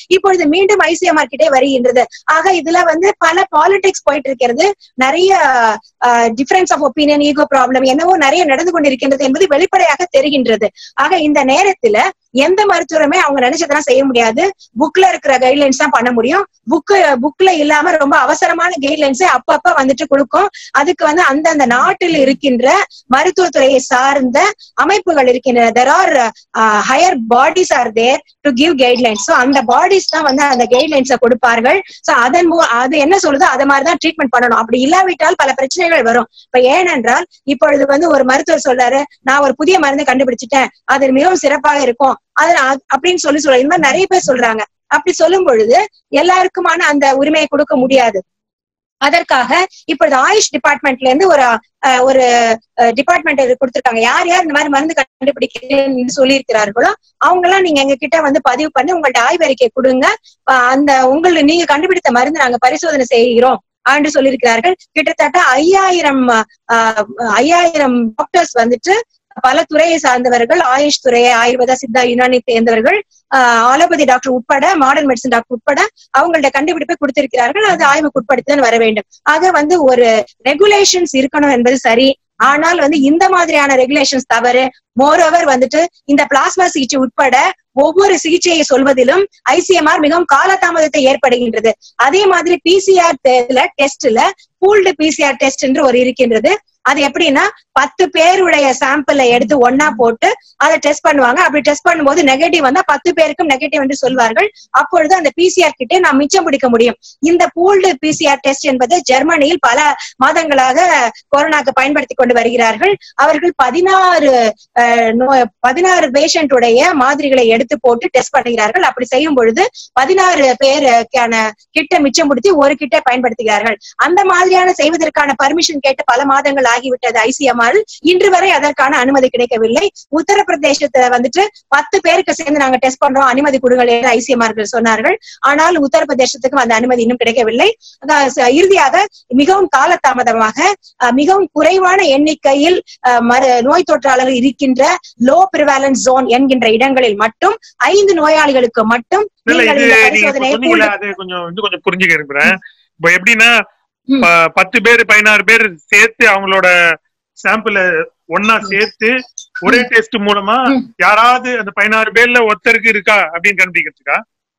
இப்பொழுது மீண்டும் ஐசிஎம்ஆர் கிட்டே வருகின்றது ஆக இதுல வந்து பல பாலிடிக்ஸ் போயிட்டு இருக்கிறது நிறைய difference of opinion ego problem என்னவோ நிறைய நடந்து கொண்டிருக்கின்றது என்பது வெளிப்படையாக தெரிகின்றது ஆக இந்த நேரத்துல எந்த மருத்துவருமே அவங்க நினைச்சதெல்லாம் செய்ய முடியாது புக்ல இருக்கிற கைட்லைன்ஸ் தான் பண்ண முடியும் புக்கு புக்ல இல்லாம ரொம்ப அவசரமான கைட்லைன்ஸ் அப்பப்ப வந்துட்டு கொடுக்கும் அதுக்கு வந்து அந்தந்த நாட்டில் இருக்கின்ற மருத்துவத்துறையை சார்ந்த அமைப்புகள் இருக்கின்றன there are higher bodies are there to give guidelines so அந்த பாடிஸ் தான் வந்து அந்த கைட்லைன்ஸை கொடுப்பார்கள் ஸோ அதன் மூ அது என்ன சொல்லுதோ அதை மாதிரி தான் ட்ரீட்மெண்ட் பண்ணணும் அப்படி இல்லாவிட்டால் பல பிரச்சனைகள் வரும் இப்ப ஏனென்றால் இப்பொழுது வந்து ஒரு மருத்துவர் சொல்றாரு நான் ஒரு புதிய மருந்து கண்டுபிடிச்சிட்டேன் அது மிகவும் சிறப்பாக இருக்கும் அது நான் அப்படின்னு சொல்லி சொல்ற இந்த மாதிரி நிறைய பேர் சொல்றாங்க அப்படி சொல்லும் பொழுது எல்லாருக்குமான அந்த உரிமையை கொடுக்க முடியாது அதற்காக இப்பொழுது ஆயுஷ் டிபார்ட்மெண்ட்ல இருந்து ஒரு அஹ், ஒரு டிபார்ட்மெண்ட் கொடுத்திருக்காங்க யார் யார் இந்த மாதிரி மருந்து கண்டுபிடிக்கிறேன்னு சொல்லி இருக்கிறார்களோ அவங்க எல்லாம் நீங்க எங்க கிட்ட வந்து பதிவு பண்ணி உங்கள்ட்ட ஆய்வறிக்கை கொடுங்க அஹ், அந்த உங்களை நீங்க கண்டுபிடித்த மருந்து நாங்க பரிசோதனை செய்கிறோம் என்று சொல்லியிருக்கிறார்கள் கிட்டத்தட்ட ஐயாயிரம் அஹ், ஐயாயிரம் டாக்டர்ஸ் வந்துட்டு பல துறையை சார்ந்தவர்கள் ஆயுஷ் துறை ஆயுர்வேதா சித்தா யுனானி சேர்ந்தவர்கள் ஆலோபதி டாக்டர் உட்பட மாடர்ன் மெடிசன் டாக்டர் உட்பட அவங்கள்ட்ட கண்டுபிடிப்பை கொடுத்திருக்கிறார்கள் அது ஆய்வுக்கு உட்படுத்திதான் வர வேண்டும் ஆக வந்து ஒரு ரெகுலேஷன்ஸ் இருக்கணும் என்பது சரி ஆனால் வந்து இந்த மாதிரியான ரெகுலேஷன்ஸ் தவறு மோரோவர் வந்துட்டு இந்த பிளாஸ்மா சிகிச்சை உட்பட ஒவ்வொரு சிகிச்சையை சொல்வதிலும் ஐசிஎம்ஆர் மிகவும் காலதாமதத்தை ஏற்படுகின்றது அதே மாதிரி பிசிஆர் டெஸ்ட்ல பூல்டு பிசிஆர் டெஸ்ட் என்று ஒரு இருக்கின்றது அது எப்படின்னா பத்து பேருடைய சாம்பிளை எடுத்து ஒன்னா போட்டு அதை டெஸ்ட் பண்ணுவாங்க அப்படி டெஸ்ட் பண்ணும்போது நெகட்டிவ் வந்தா பத்து பேருக்கும் நெகட்டிவ் என்று சொல்வார்கள் அப்பொழுது அந்த பிசிஆர் கிட்டே நாம் மிச்சம் பிடிக்க முடியும் இந்த பூல்டு பிசிஆர் டெஸ்ட் என்பது ஜெர்மனியில் பல மாதங்களாக கொரோனாக்கு பயன்படுத்தி கொண்டு வருகிறார்கள் அவர்கள் பதினாறு பதினாறு பேஷண்ட் உடைய மாதிரிகளை எடுத்து போட்டு டெஸ்ட் பண்ணுகிறார்கள் அப்படி செய்யும் பொழுது பதினாறு பேருக்கான கிட்ட மிச்சம் பிடிச்சி ஒரு கிட்ட பயன்படுத்துகிறார்கள் அந்த மாதிரியான செய்வதற்கான பர்மிஷன் கேட்டு பல மாதங்கள் ஆகிவிட்டது ஐசிஎம்ஆர் இன்று வரை அதற்கான அனுமதி கிடைக்கவில்லை உத்தரப்பிரதேசத்துல வந்துட்டு பத்து பேருக்கு சேர்ந்து நாங்க டெஸ்ட் பண்றோம் அனுமதி கொடுங்கள் என்று ஐசிஎம்ஆர்கள் சொன்னார்கள் ஆனால் உத்தரப்பிரதேசத்துக்கும் அந்த அனுமதி இன்னும் கிடைக்கவில்லை அதான் ச- இறுதியாக மிகவும் காலதாமதமாக அஹ், மிகவும் குறைவான எண்ணிக்கையில் அஹ், மரு- நோய் தொற்றாளர்கள் இருக்கின்ற லோ பிரிவாலன்ஸ் ஜோன் என்கின்ற இடங்களில் மட்டும் ஐந்து நோயாளிகளுக்கு மட்டும் இல்ல நீங்கள் இது இந்த நீங்க பரிசோதனையை இப்ப சொன்னீங்களே பூல்டு- அது கொஞ்சம் இன்னும் கொஞ்சம் புரிஞ்சுக்க இருக்கிறேன் இப்ப எப்படின்னா ம். ப- பத்து பேர் பதினாறு பேர் சேர்த்து அவங்களோட சாம்பிள ஒன்னா சேர்த்து ஒரே டெஸ்ட் மூலமா ம். யாராவது அந்த பதினாறு பேர்ல ஒருத்தருக்கு இருக்கா அப்படின்னு கண்டுபிடிக்கிறதுக்கா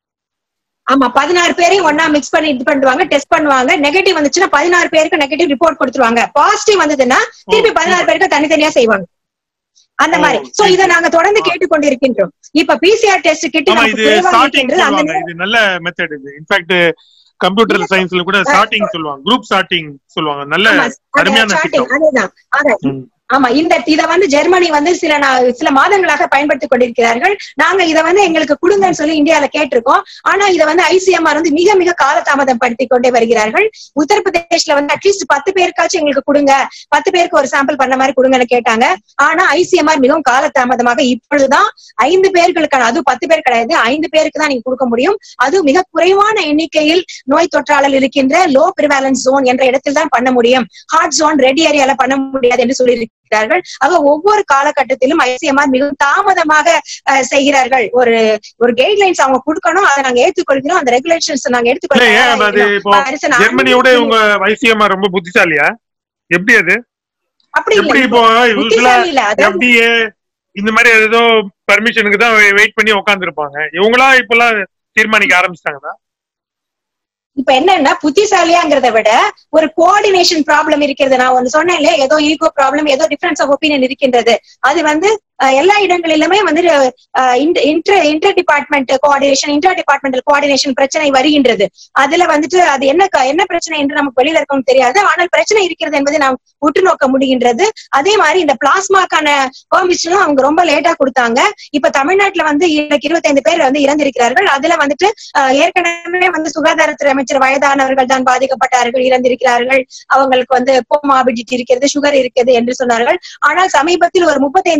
ஆமா பதினாறு பேரையும் ஒன்னா மிக்ஸ் பண்ணி இது பண்ணுவாங்க டெஸ்ட் பண்ணுவாங்க நெகட்டிவ் வந்துச்சுன்னா பதினாறு பேருக்கு நெகட்டிவ் ரிப்போர்ட் கொடுத்துருவாங்க பாசிட்டிவ் வந்ததுன்னா திருப்பி பதினாறு பேருக்கு தனித்தனியா செய்வாங்க அந்த ஓ, மாதிரி சோ சரி, இதை சரி. நாங்க தொடர்ந்து கேட்டுக்கொண்டிருக்கின்றோம் இப்ப பிசிஆர் டெஸ்ட் கிட்ட ஆமா நமக்கு இது குறைவாக ஸ்டார்டிங் இருக்கின்றது அந்த சொல்லுவாங்க இது நல்ல மெத்தட் இது இன்ஃபேக்ட் கம்ப்யூட்டர் சயின்ஸ்ல கூட ஸ்டார்டிங் சொல்லுவாங்க குரூப் ஸ்டார்டிங் சொல்லுவாங்க நல்ல ஆமா, அந்த அருமையான starting, திட்டம் அதேதான் அதான். ம். ஆமா இந்த இத வந்து ஜெர்மனி வந்து சில நா- சில மாதங்களாக பயன்படுத்திக் கொண்டிருக்கிறார்கள் நாங்க இத வந்து எங்களுக்கு கொடுங்கன்னு சொல்லி இந்தியால கேட்டிருக்கோம் ஆனா இத வந்து ஐசிஎம்ஆர் வந்து மிக மிக காலதாமதம் படுத்தி கொண்டே வருகிறார்கள் உத்தரப்பிரதேஷ்ல வந்து அட்லீஸ்ட் பத்து பேருக்காச்சும் எங்களுக்கு கொடுங்க பத்து பேருக்கு ஒரு சாம்பிள் பண்ண மாதிரி கொடுங்கன்னு கேட்டாங்க ஆனா ஐசிஎம்ஆர் மிகவும் காலதாமதமாக இப்பொழுதுதான் ஐந்து பேர்களுக்கான அது பத்து பேர் கிடையாது ஐந்து பேருக்கு தான் நீங்க கொடுக்க முடியும் அது மிக குறைவான எண்ணிக்கையில் நோய் தொற்றாளர் இருக்கின்ற லோ பிரிவாலன்ஸ் ஜோன் என்ற இடத்தில் தான் பண்ண முடியும் ஹாட் ஜோன் ரெட் ஏரியால பண்ண முடியாது என்று சொல்லியிருக்கிறார்கள் ஆக ஒவ்வொரு காலகட்டத்திலும் ஐசிஎம்ஆர் மிகவும் தாமதமாக அஹ், செய்கிறார்கள் ஒரு ஒரு கைட்லைன்ஸ் அவங்க கொடுக்கணும் அதை நாங்க ஏற்றுக்கொள்கிறோம் அந்த ரெகுலேஷன்ஸ் நாங்க இல்ல ஏன் அது இப்போ எடுத்துக்கொள்கிறோம் ஜெர்மனியோட உங்க ஐசிஎம்ஆ ரொம்ப புத்திசாலியா எப்படி அது அப்படி எப்படி இல்லை இப்போ யூஸ்வலா புத்திசாலி இல்ல அதாவது எஃப்டிஏ இந்த மாதிரி ஏதோ பர்மிஷனுக்கு தான் வெயிட் பண்ணி உட்கார்ந்து இருப்பாங்க இவங்களா இப்பெல்லாம் தீர்மானிக்க ஆரம்பிச்சிட்டாங்களா இப்ப என்னன்னா புத்திசாலியாங்கிறத விட ஒரு கோஆர்டினேஷன் ப்ராப்ளம் இருக்கிறது நான் ஒன்னு சொன்னேன் இல்லையா ஏதோ ஈகோ ப்ராப்ளம் ஏதோ டிஃபரன்ஸ் ஆஃப் ஒப்பீனியன் இருக்கின்றது அது வந்து அஹ், எல்லா இடங்களிலுமே வந்து inter inter department coordination inter departmental coordination பிரச்சனை வருகின்றது அதுல வந்துட்டு அது என்ன க- என்ன பிரச்சனை என்று நமக்கு வெளியில இருக்கவும் தெரியாது ஆனால் பிரச்சனை இருக்கிறது என்பதை நாம் உற்று நோக்க முடிகின்றது அதே மாதிரி இந்த பிளாஸ்மாக்கான பெர்மிஷனும் அவங்க ரொம்ப லேட்டா கொடுத்தாங்க இப்ப தமிழ்நாட்டுல வந்து இன்னைக்கு இருபத்தைந்து பேர் வந்து இறந்திருக்கிறார்கள் அதுல வந்துட்டு அஹ், ஏற்கனவே வந்து சுகாதாரத்துறை அமைச்சர் வயதானவர்கள் தான் பாதிக்கப்பட்டார்கள் இறந்திருக்கிறார்கள் அவங்களுக்கு வந்து கோமாபிடிட்டி இருக்கிறது சுகர் இருக்கிறது என்று சொன்னார்கள் ஆனால் சமீபத்தில் ஒரு முப்பத்தைந்து வயது இளைஞர்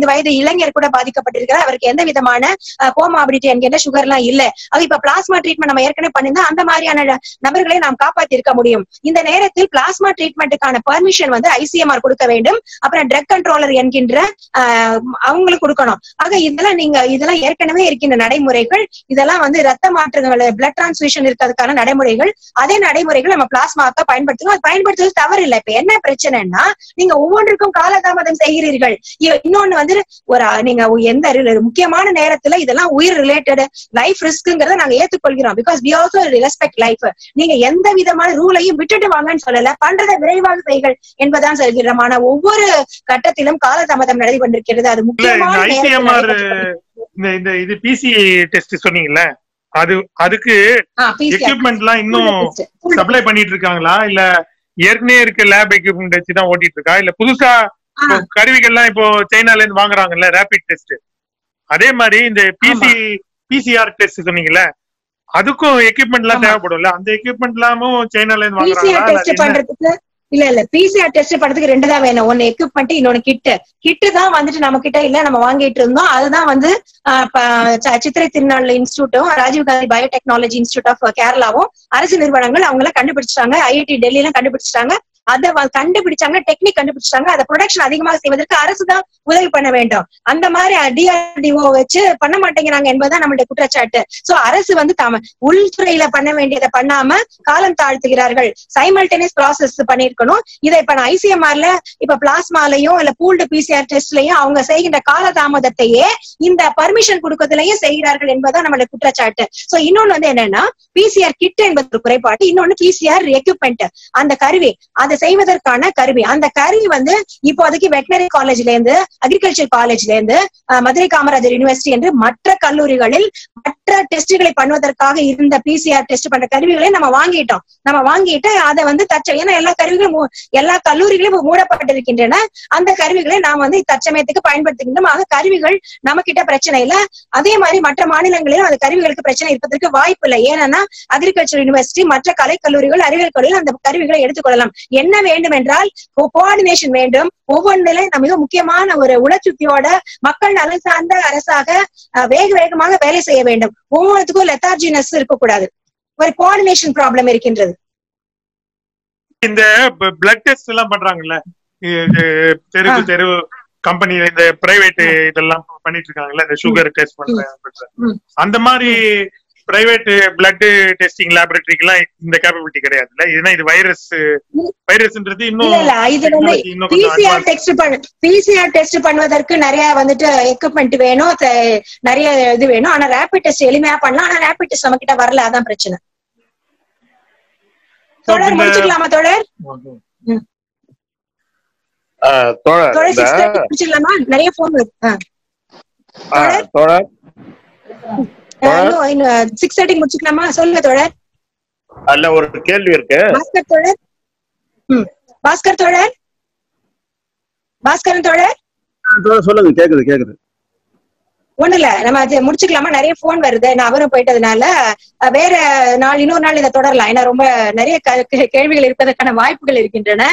இளைஞர் கூட பாதிக்கப்பட்டிருக்கிறார் அவருக்கு எந்த விதமான கோமாபிலிட்டி என்கின்ற சுகர் எல்லாம் இல்ல அது இப்ப பிளாஸ்மா ட்ரீட்மெண்ட் நம்ம ஏற்கனவே பண்ணிருந்தா அந்த மாதிரியான நபர்களை நாம் காப்பாத்தி இருக்க முடியும் இந்த நேரத்தில் பிளாஸ்மா ட்ரீட்மெண்ட்டுக்கான பெர்மிஷன் வந்து ஐசிஎம்ஆர் கொடுக்க வேண்டும் அப்புறம் ட்ரக் கண்ட்ரோலர் என்கின்ற ஆஹ், அவங்களுக்கு கொடுக்கணும் ஆக இதெல்லாம் நீங்க இதெல்லாம் ஏற்கனவே இருக்கின்ற நடைமுறைகள் இதெல்லாம் வந்து ரத்த மாற்றங்கள் பிளட் டிரான்ஸ்மிஷன் இருக்கிறதுக்கான நடைமுறைகள் அதே நடைமுறைகள் நம்ம பிளாஸ்மாக்க பயன்படுத்தணும் அது பயன்படுத்துவது தவறு இல்லை இப்ப என்ன பிரச்சனைன்னா நீங்க ஒவ்வொன்றுக்கும் காலதாமதம் செய்கிறீர்கள் இ- இன்னொன்னு வந்து ஒரு அஹ், நீங்க எந்த ரி- முக்கியமான நேரத்துல இதெல்லாம் உயிர் ரிலேட்டட் லைஃப் ரிஸ்க்குங்கிறத நாங்க ஏத்துக்கொள்கிறோம் because we also respect life நீங்க எந்த விதமான ரூலையும் விட்டுட்டு வாங்கன்னு சொல்லல பண்றதை விரைவாக செய்கள் என்பதான் சொல்கிறோம் ஆனா ஒவ்வொரு கட்டத்திலும் காலதாமதம் நடந்து கொண்டிருக்கிறது அது இல்ல முக்கியமான இந்த நேரத்தில் ஐசிஎம்ஆர் நடைபெற்றது. இந்த இந்த இது பிசி டெஸ்ட் சொன்னீங்கல்ல அது அதுக்கு ஆ, PCR. எக்யூப்மெண்ட் எல்லாம் இன்னும் Full test. Full சப்ளை பண்ணிட்டு இருக்காங்களா இல்ல ஏற்கனவே இருக்க லேப் எக்யூப்மெண்ட் வச்சு தான் ஓட்டிட்டு இருக்கா இல்ல புதுசா ஆ. இப்போ கருவிகள்லாம் இப்போ சைனால இருந்து வாங்குறாங்கல்ல ரேபிட் டெஸ்ட் அதே மாதிரி இந்த பிசி பிசிஆர் டெஸ்ட் சொன்னீங்கல்ல அதுக்கும் எக்யூப்மெண்ட் எல்லாம் ஆமா. தேவைப்படும்ல அந்த எக்யூப்மெண்ட் எல்லாமும் சைனால இருந்து பிசிஆர் வாங்குறாங்களா டெஸ்ட் இல்ல என்ன? பண்றதுக்கு இல்ல இல்ல பிசிஆர் டெஸ்ட் பண்றதுக்கு ரெண்டு தான் வேணும் ஒன்னு எக்யூப்மெண்ட் இன்னொன்னு கிட்டு கிட்டு தான் வந்துட்டு நம்ம கிட்ட இல்ல நம்ம வாங்கிட்டு இருந்தோம் அதுதான் வந்து ஆஹ், ப- ச- சித்திரை திருநாள் இன்ஸ்டியூட்டும் ராஜீவ்காந்தி பயோடெக்னாலஜி இன்ஸ்டியூட் ஆஃப் கேரளாவும் அரசு நிறுவனங்கள் அவங்க எல்லாம் கண்டுபிடிச்சிட்டாங்க ஐஐடி டெல்லியில கண்டுபிடிச்சிட்டாங்க அதை வ- கண்டுபிடிச்சாங்க டெக்னிக் கண்டுபிடிச்சிட்டாங்க அதை ப்ரொடக்ஷன் அதிகமாக செய்வதற்கு அரசு தான் உதவி பண்ண வேண்டும் அந்த மாதிரி டிஆர்டிஓ வச்சு பண்ண மாட்டேங்கிறாங்க என்பதுதான் நம்மளுடைய குற்றச்சாட்டு சோ அரசு வந்து தாம உள்துறையில பண்ண வேண்டியதை பண்ணாம காலம் தாழ்த்துகிறார்கள் சைமல்டேனியஸ் ப்ராசஸ் பண்ணிருக்கணும் இதை இப்ப நான் ஐசிஎம்ஆர்ல இப்ப பிளாஸ்மாலையும் இல்ல பூல்டு பிசிஆர் டெஸ்ட்லயும் அவங்க செய்கின்ற காலதாமதத்தையே இந்த பர்மிஷன் கொடுக்கறதுலயும் செய்கிறார்கள் என்பதுதான் நம்மளுடைய குற்றச்சாட்டு சோ இன்னொன்னு வந்து என்னன்னா பிசிஆர் கிட் என்பது ஒரு குறைபாடு இன்னொன்னு பிசிஆர் எக்யூப்மெண்ட் அந்த கருவி அதை செய்வதற்கான கருவி அந்த கருவி வந்து இப்போதைக்கு வெட்டினரி காலேஜ்ல இருந்து அக்ரிகல்ச்சர் காலேஜ்ல இருந்து அஹ், மதுரை காமராஜர் யூனிவர்சிட்டி என்று மற்ற கல்லூரிகளில் மற்ற டெஸ்ட்களை பண்ணுவதற்காக இருந்த பிசிஆர் டெஸ்ட் பண்ற கருவிகளை நம்ம வாங்கிட்டோம் நம்ம வாங்கிட்டு அதை வந்து தச்ச ஏன்னா எல்லா கருவிகளும் மூ- எல்லா கல்லூரிகளும் இப்ப மூடப்பட்டிருக்கின்றன அந்த கருவிகளை நாம் வந்து தற்சமயத்துக்கு பயன்படுத்துகின்றோம் ஆக கருவிகள் நம்ம கிட்ட பிரச்சனை இல்ல அதே மாதிரி மற்ற மாநிலங்களிலும் அந்த கருவிகளுக்கு பிரச்சனை இருப்பதற்கு வாய்ப்பு இல்லை ஏன்னா அக்ரிகல்ச்சர் யூனிவர்சிட்டி மற்ற கலை கல்லூரிகள் அறிவியல் கல்லூரிகள் அந்த கருவிகளை எடுத்துக்கொள்ளலாம் என்ன வேண்டும் என்றால் கோஆர்டினேஷன் வேண்டும் ஒவ்வொன்றிலும் நம்ம மிக முக்கியமான ஒரு உளச்சுத்தியோட மக்கள் நலன் சார்ந்த அரசாக அஹ், வேக வேகமாக வேலை செய்ய வேண்டும் ஒவ்வொருத்துக்கும் லெத்தார்ஜினஸ் இருக்கக்கூடாது ஒரு கோஆர்டினேஷன் ப்ராப்ளம் இருக்கின்றது இந்த பிளட் டெஸ்ட் எல்லாம் பண்றாங்கல்ல இது தெருக்கு தெரு கம்பெனி இந்த பிரைவேட் இதெல்லாம் பண்ணிட்டு இருக்காங்கல்ல இந்த சுகர் டெஸ்ட் பண்றேன் ம். அந்த மாதிரி பிரைவேட் பிளட் டெஸ்டிங் லேபரேட்டரிக்கு எல்லாம் இந்த கேப்பபிலிட்டி கிடையாதுல்ல ஏன்னா இது வைரஸ் வைரஸ்ன்றது இன்னும் இல்ல இல்ல இது வந்து technology இன்னும் கொஞ்சம் பிசிஆர் advanced. டெஸ்ட் பண்ண பிசிஆர் டெஸ்ட் பண்ணுவதற்கு நிறைய வந்துட்டு எக்யூப்மெண்ட் வேணும் த- நிறைய இது வேணும் ஆனா ரேபிட் டெஸ்ட் எளிமையா பண்ணலாம் ஆனா ரேபிட் டெஸ்ட் நம்ம கிட்ட வரல அதான் பிரச்சனை தொடர் இந்த- முடிச்சுக்கலாமா தொடர் ஆஹ் தோழர் தொடர் இந்த சிக்ஸ் தேர்ட்டி முடிச்சுக்கலாமா நிறைய போன் வருது ஆஹ் தோழர் சிக்ஸ் தேர்ட்டி முடிச்சுக்கலாமா சொல்லுங்க தொடர் அதுல ஒரு கேள்வி இருக்கு பாஸ்கர் தோழர் ம். பாஸ்கர் தோழர் பாஸ்கரன் தோழர் தோழர் சொல்லுங்க கேக்குது கேக்குது ஒண்ணு இல்ல நம்ம அது முடிச்சுக்கலாமா நிறைய போன் வருது நான் அவரும் போயிட்டதுனால அஹ், வேற நாள் இன்னொரு நாள் இதை தொடரலாம் ஏன்னா ரொம்ப நிறைய க- கே- கேள்விகள் இருப்பதற்கான வாய்ப்புகள் இருக்கின்றன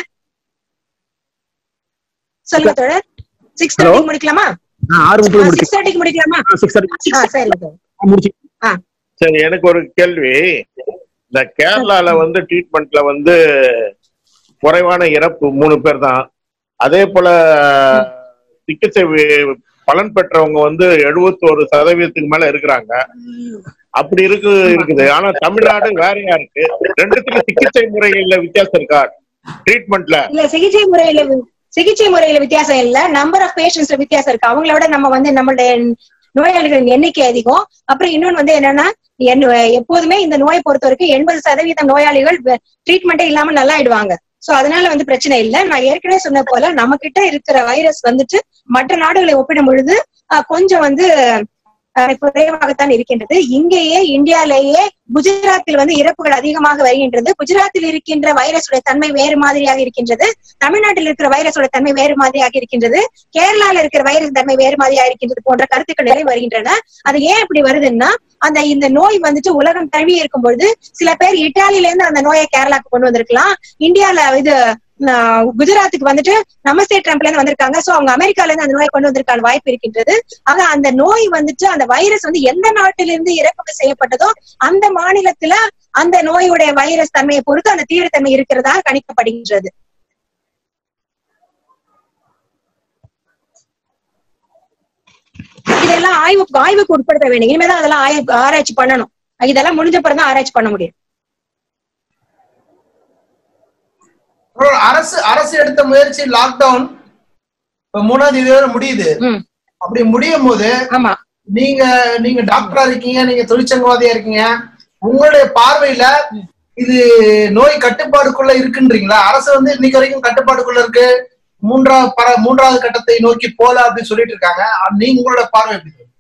சொல்லுங்க தோழர் சிக்ஸ் Hello? தேர்ட்டி முடிக்கலாமா நான் ஆறு முப்பது முடிச்சு சிக்ஸ் தேர்ட்டிக்கு முடிக்கலாமா சிக்ஸ் தேர்ட்டி ஆ சரி தோழர். முடிச்சு சரி எனக்கு ஒரு கேள்வி இந்த கேரளால வந்து ட்ரீட்மெண்ட்ல வந்து குறைவான இறப்பு மூணு பேர் தான் அதே போல சிகிச்சை வி- பலன் பெற்றவங்க வந்து எழுபத்தோரு சதவீதத்துக்கு மேல இருக்கிறாங்க அப்படி இருக்கு இருக்குது ஆனா தமிழ்நாடு வேறையா இருக்கு ரெண்டுத்துக்கும் சிகிச்சை முறைகள்ல வித்தியாசம் இருக்கா ட்ரீட்மெண்ட்ல இல்ல சிகிச்சை முறையில வி- சிகிச்சை முறையில வித்தியாசம் இல்ல நம்பர் ஆஃப் பேஷண்ட்ஸ்ல வித்தியாசம் இருக்கு அவங்கள விட நம்ம வந்து நம்மளுடைய நோயாளிகளின் எண்ணிக்கை அதிகம் அப்புறம் இன்னொன்னு வந்து என்னன்னா என்ன- எப்போதுமே இந்த நோயை பொறுத்த வரைக்கும் எண்பது சதவீதம் நோயாளிகள் ட்ரீட்மெண்ட்டே இல்லாம நல்லா ஆயிடுவாங்க சோ அதனால வந்து பிரச்சனை இல்ல நான் ஏற்கனவே சொன்ன போல நம்ம கிட்ட இருக்கிற வைரஸ் வந்துட்டு மற்ற நாடுகளை ஒப்பிடும் பொழுது அஹ், கொஞ்சம் வந்து அஹ், குறைவாகத்தான் இருக்கின்றது இங்கேயே இந்தியாலேயே குஜராத்தில் வந்து இறப்புகள் அதிகமாக வருகின்றது குஜராத்தில் இருக்கின்ற வைரஸுடைய தன்மை வேறு மாதிரியாக இருக்கின்றது தமிழ்நாட்டில் இருக்கிற வைரஸோட தன்மை வேறு மாதிரியாக இருக்கின்றது கேரளால இருக்கிற வைரஸ் தன்மை வேறு மாதிரியாக இருக்கின்றது போன்ற கருத்துக்கள் நிறைய வருகின்றன அது ஏன் இப்படி வருதுன்னா அந்த இந்த நோய் வந்துட்டு உலகம் தழுவி இருக்கும் பொழுது சில பேர் இட்டாலியில இருந்து அந்த நோயை கேரளாக்கு கொண்டு வந்திருக்கலாம் இந்தியால இது ஆஹ், குஜராத்துக்கு வந்துட்டு நமஸ்தே ட்ரம்ப்ல இருந்து வந்திருக்காங்க சோ அவங்க அமெரிக்கால இருந்து அந்த நோயை கொண்டு வந்திருக்கான வாய்ப்பு இருக்கின்றது ஆக அந்த நோய் வந்துட்டு அந்த வைரஸ் வந்து எந்த நாட்டிலிருந்து இறக்குமதி செய்யப்பட்டதோ அந்த மாநிலத்துல அந்த நோயுடைய வைரஸ் தன்மையை பொறுத்து அந்த தீவிரத்தன்மை இருக்கிறதா கணிக்கப்படுகின்றது இதெல்லாம் ஆய்வு ஆய்வுக்கு உட்படுத்த வேண்டும் இனிமேதான் அதெல்லாம் ஆய்வு ஆராய்ச்சி பண்ணணும் இதெல்லாம் முடிஞ்ச பிறகு தான் ஆராய்ச்சி பண்ண முடியும் அப்புறம் அரசு அரசு எடுத்த முயற்சி லாக்டவுன் இப்ப மூணாம் தேதி வரை முடியுது ம். அப்படி முடியும் போது ஆமா நீங்க நீங்க டாக்டரா இருக்கீங்க நீங்க தொழிற்சங்கவாதியா இருக்கீங்க உங்களுடைய பார்வையில இது நோய் கட்டுப்பாடுக்குள்ள இருக்குன்றீங்களா அரசு வந்து இன்னைக்கு வரைக்கும் கட்டுப்பாடுக்குள்ள இருக்கு மூன்றாவது பர மூன்றாவது கட்டத்தை நோக்கி போல அப்படின்னு சொல்லிட்டு இருக்காங்க நீங்க உங்களோட பார்வை எப்படி இருக்கு?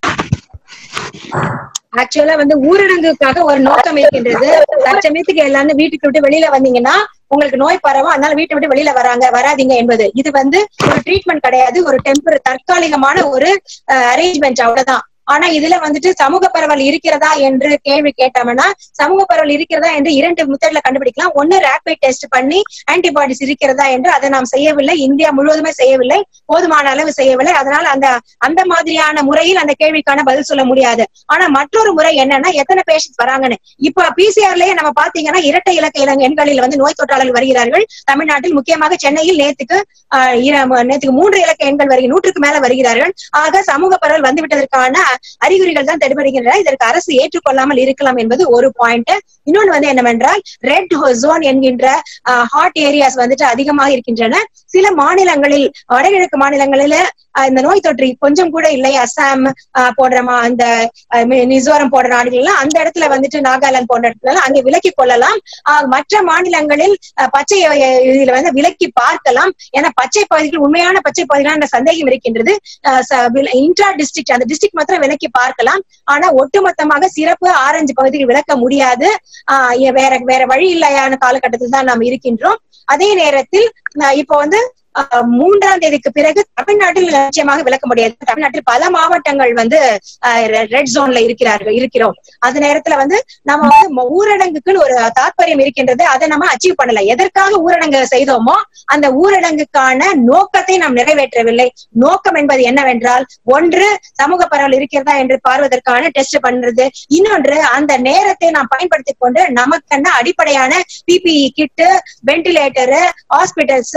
ஆக்சுவலா வந்து ஊரடங்குக்காக ஒரு நோக்கம் இருக்கின்றது தற்சமயத்துக்கு எல்லாரும் வீட்டுக்கு விட்டு வெளியில வந்தீங்கன்னா உங்களுக்கு நோய் பரவும் அதனால வீட்டை விட்டு வெளியில வராங்க வராதீங்க என்பது இது வந்து ஒரு ட்ரீட்மெண்ட் கிடையாது ஒரு டெம்பர் தற்காலிகமான ஒரு அரேஞ்ச்மெண்ட் அவ்வளவுதான் ஆனா இதுல வந்துட்டு சமூக பரவல் இருக்கிறதா என்று கேள்வி கேட்டோம்னா சமூக பரவல் இருக்கிறதா என்று இரண்டு முத்தட்ல கண்டுபிடிக்கலாம் ஒன்னு ரேபிட் டெஸ்ட் பண்ணி ஆன்டிபாடிஸ் இருக்கிறதா என்று அதை நாம் செய்யவில்லை இந்தியா முழுவதுமே செய்யவில்லை போதுமான அளவு செய்யவில்லை அதனால அந்த அந்த மாதிரியான முறையில் அந்த கேள்விக்கான பதில் சொல்ல முடியாது ஆனா மற்றொரு முறை என்னன்னா எத்தனை பேஷண்ட்ஸ் வராங்கன்னு இப்ப பிசிஆர்லயே நம்ம பாத்தீங்கன்னா இரட்டை இலக்க இலங்க எண்களில் வந்து நோய் தொற்றாளர்கள் வருகிறார்கள் தமிழ்நாட்டில் முக்கியமாக சென்னையில் நேத்துக்கு ஆஹ், இர- நேத்துக்கு மூன்று இலக்க எண்கள் வருகிற நூற்றுக்கு மேல வருகிறார்கள் ஆக சமூக பரவல் வந்துவிட்டதற்கான அறிகுறிகள் தான் தென்படுகின்றன இதற்கு அரசு ஏற்றுக்கொள்ளாமல் இருக்கலாம் என்பது ஒரு பாயிண்ட் இன்னொன்னு வந்து என்னவென்றால் ரெட் ஜோன் என்கின்ற ஹாட் ஏரியாஸ் வந்துட்டு அதிகமாக இருக்கின்றன சில மாநிலங்களில் வடகிழக்கு மாநிலங்களில ஆஹ், இந்த நோய் தொற்று கொஞ்சம் கூட இல்லை அசாம் ஆஹ், போன்ற மா- அந்த ஆஹ், மி- மிசோரம் போன்ற நாடுகள்லாம் அந்த இடத்துல வந்துட்டு நாகாலாந்து போன்ற இடத்துல எல்லாம் அங்கே விலக்கி கொள்ளலாம் ஆஹ், மற்ற மாநிலங்களில் ஆஹ், பச்சை அஹ், இதுல வந்து விலக்கி பார்க்கலாம் ஏன்னா பச்சை பகுதிகள் உண்மையான பச்சை பகுதிகளான சந்தேகம் இருக்கின்றது இன்ட்ரா டிஸ்ட்ரிக்ட் அந்த டிஸ்ட்ரிக்ட் மாத்திரம் விலக்கி பார்க்கலாம் ஆனா ஒட்டுமொத்தமாக சிறப்பு ஆரஞ்சு பகுதிகள் விளக்க முடியாது ஆஹ் ஏ- வேற வேற வழி இல்லையான காலகட்டத்தில் தான் நாம் இருக்கின்றோம் அதே நேரத்தில் ஆஹ் இப்போ வந்து ஆஹ் மூன்றாம் தேதிக்கு பிறகு தமிழ்நாட்டில் நிச்சயமாக விளக்க முடியாது தமிழ்நாட்டில் பல மாவட்டங்கள் வந்து ரெட் ஜோன்ல இருக்கிறார்கள் இருக்கிறோம் அந்த நேரத்துல வந்து நம்ம வந்து ம- ஊரடங்குக்குன்னு ஒரு தாற்பயம் இருக்கின்றது அதை நம்ம அச்சீவ் பண்ணல எதற்காக ஊரடங்கு செய்தோமோ அந்த ஊரடங்குக்கான நோக்கத்தை நாம் நிறைவேற்றவில்லை நோக்கம் என்பது என்னவென்றால் ஒன்று சமூக பரவல் இருக்கிறதா என்று பார்வதற்கான டெஸ்ட் பண்றது இன்னொன்று அந்த நேரத்தை நாம் பயன்படுத்திக் கொண்டு நமக்கென்ன அடிப்படையான பிபிஇ கிட்டு வெண்டிலேட்டரு ஹாஸ்பிட்டல்ஸ்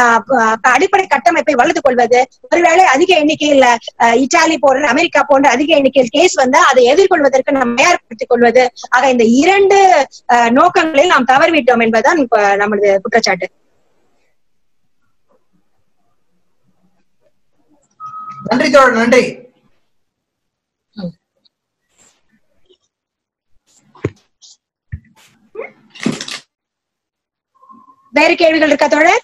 அடிப்படை கட்டமைப்பை வளர்த்துக் கொள்வது ஒருவேளை அதிக எண்ணிக்கையில் அஹ், இத்தாலி போன்ற அமெரிக்கா போன்ற அதிக எண்ணிக்கையில் கேஸ் வந்தா அதை எதிர்கொள்வதற்கு நாம் தயார்படுத்திக் கொள்வது ஆக இந்த இரண்டு அஹ், நோக்கங்களில் நாம் தவறிவிட்டோம் என்பதுதான் இப்ப நமது குற்றச்சாட்டு நன்றி தோழர் நன்றி வேறு கேள்விகள் இருக்கா தோழர்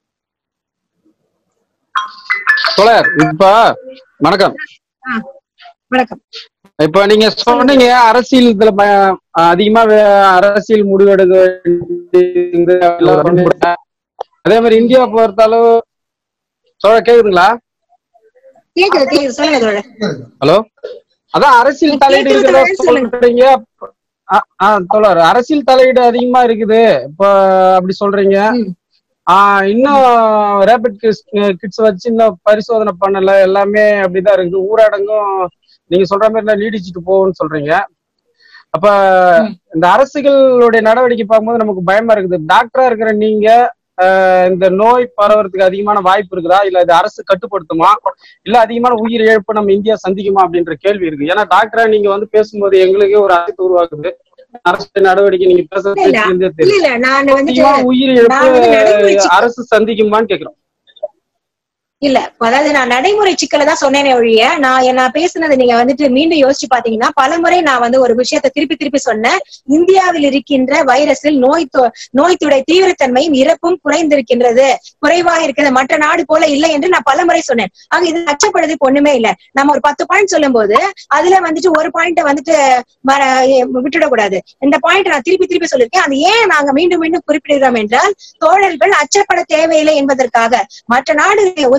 தோழர் இப்ப வணக்கம் வணக்கம் இப்ப நீங்க சொன்னீங்க அரசியல் இதுல ப- அதிகமா வே- அரசியல் முடிவெடுக்க வேண்டியது எல்லாம் சொன்னீங்க. அதே மாதிரி இந்தியா பொறுத்தளவு தோழர் கேக்குதுங்களா கேக்குது கேக்குது சொல்லுங்க தோழர் ஹலோ அதான் அரசியல் தலையீடு கேக்குது இருக்கிறதா தோழர், சொல்லுங்க. சொல்றீங்க ஆ, ஆ, தோழர் அரசியல் தலையீடு அதிகமா இருக்குது இப்ப அப்படி சொல்றீங்க ம். ஆஹ் இன்னும் ரேபிட் கிட்ஸ் கிட்ஸ் வச்சு இன்னும் பரிசோதனை பண்ணல எல்லாமே அப்படிதான் இருக்குது ஊரடங்கும் நீங்க சொல்ற மாதிரி நீடிச்சுட்டு போகும்னு சொல்றீங்க அப்ப ம். இந்த அரசுகளுடைய நடவடிக்கை பார்க்கும்போது நமக்கு பயமா இருக்குது டாக்டரா இருக்கிற நீங்க ஆஹ் இந்த நோய் பரவறதுக்கு அதிகமான வாய்ப்பு இருக்குதா இல்ல இது அரசு கட்டுப்படுத்துமா இல்ல அதிகமான உயிர் இழப்பு நம்ம இந்தியா சந்திக்குமா அப்படின்ற கேள்வி இருக்கு ஏன்னா டாக்டரா நீங்க வந்து பேசும்போது எங்களுக்கே ஒரு அரசு உருவாக்குது அரசு நடவடிக்கை நீங்க இல்ல, பேசுறது இல்ல தெரியும் இல்ல நான் வந்துட்டு அதிகமான உயிர் நான் வந்து நடைமுறை இழப்பு சிக்கல் அரசு சந்திக்குமான்னு கேக்குறோம் இல்ல அதாவது நான் நடைமுறை சிக்கல தான் சொன்னேனே ஒழிய நான் நான் பேசுனது நீங்க வந்துட்டு மீண்டும் யோசிச்சு பாத்தீங்கன்னா பலமுறை நான் வந்து ஒரு விஷயத்தை திருப்பி திருப்பி சொன்னேன் இந்தியாவில் இருக்கின்ற வைரஸில் நோய் தொ- நோய் துடை தீவிரத்தன்மையும் இறப்பும் குறைந்திருக்கின்றது குறைவாக இருக்கிறது மற்ற நாடு போல இல்லை என்று நான் பலமுறை சொன்னேன் ஆக இது அச்சப்படுறதுக்கு ஒண்ணுமே இல்ல நம்ம ஒரு பத்து பாயிண்ட் சொல்லும் போது அதுல வந்துட்டு ஒரு பாயிண்ட் வந்துட்டு மற- விட்டுடக்கூடாது இந்த பாயிண்ட் நான் திருப்பி திருப்பி சொல்லியிருக்கேன் அது ஏன் நாங்க மீண்டும் மீண்டும் குறிப்பிடுகிறோம் என்றால் தோழர்கள் அச்சப்பட தேவையில்லை என்பதற்காக மற்ற நாடுகளை ஒத்து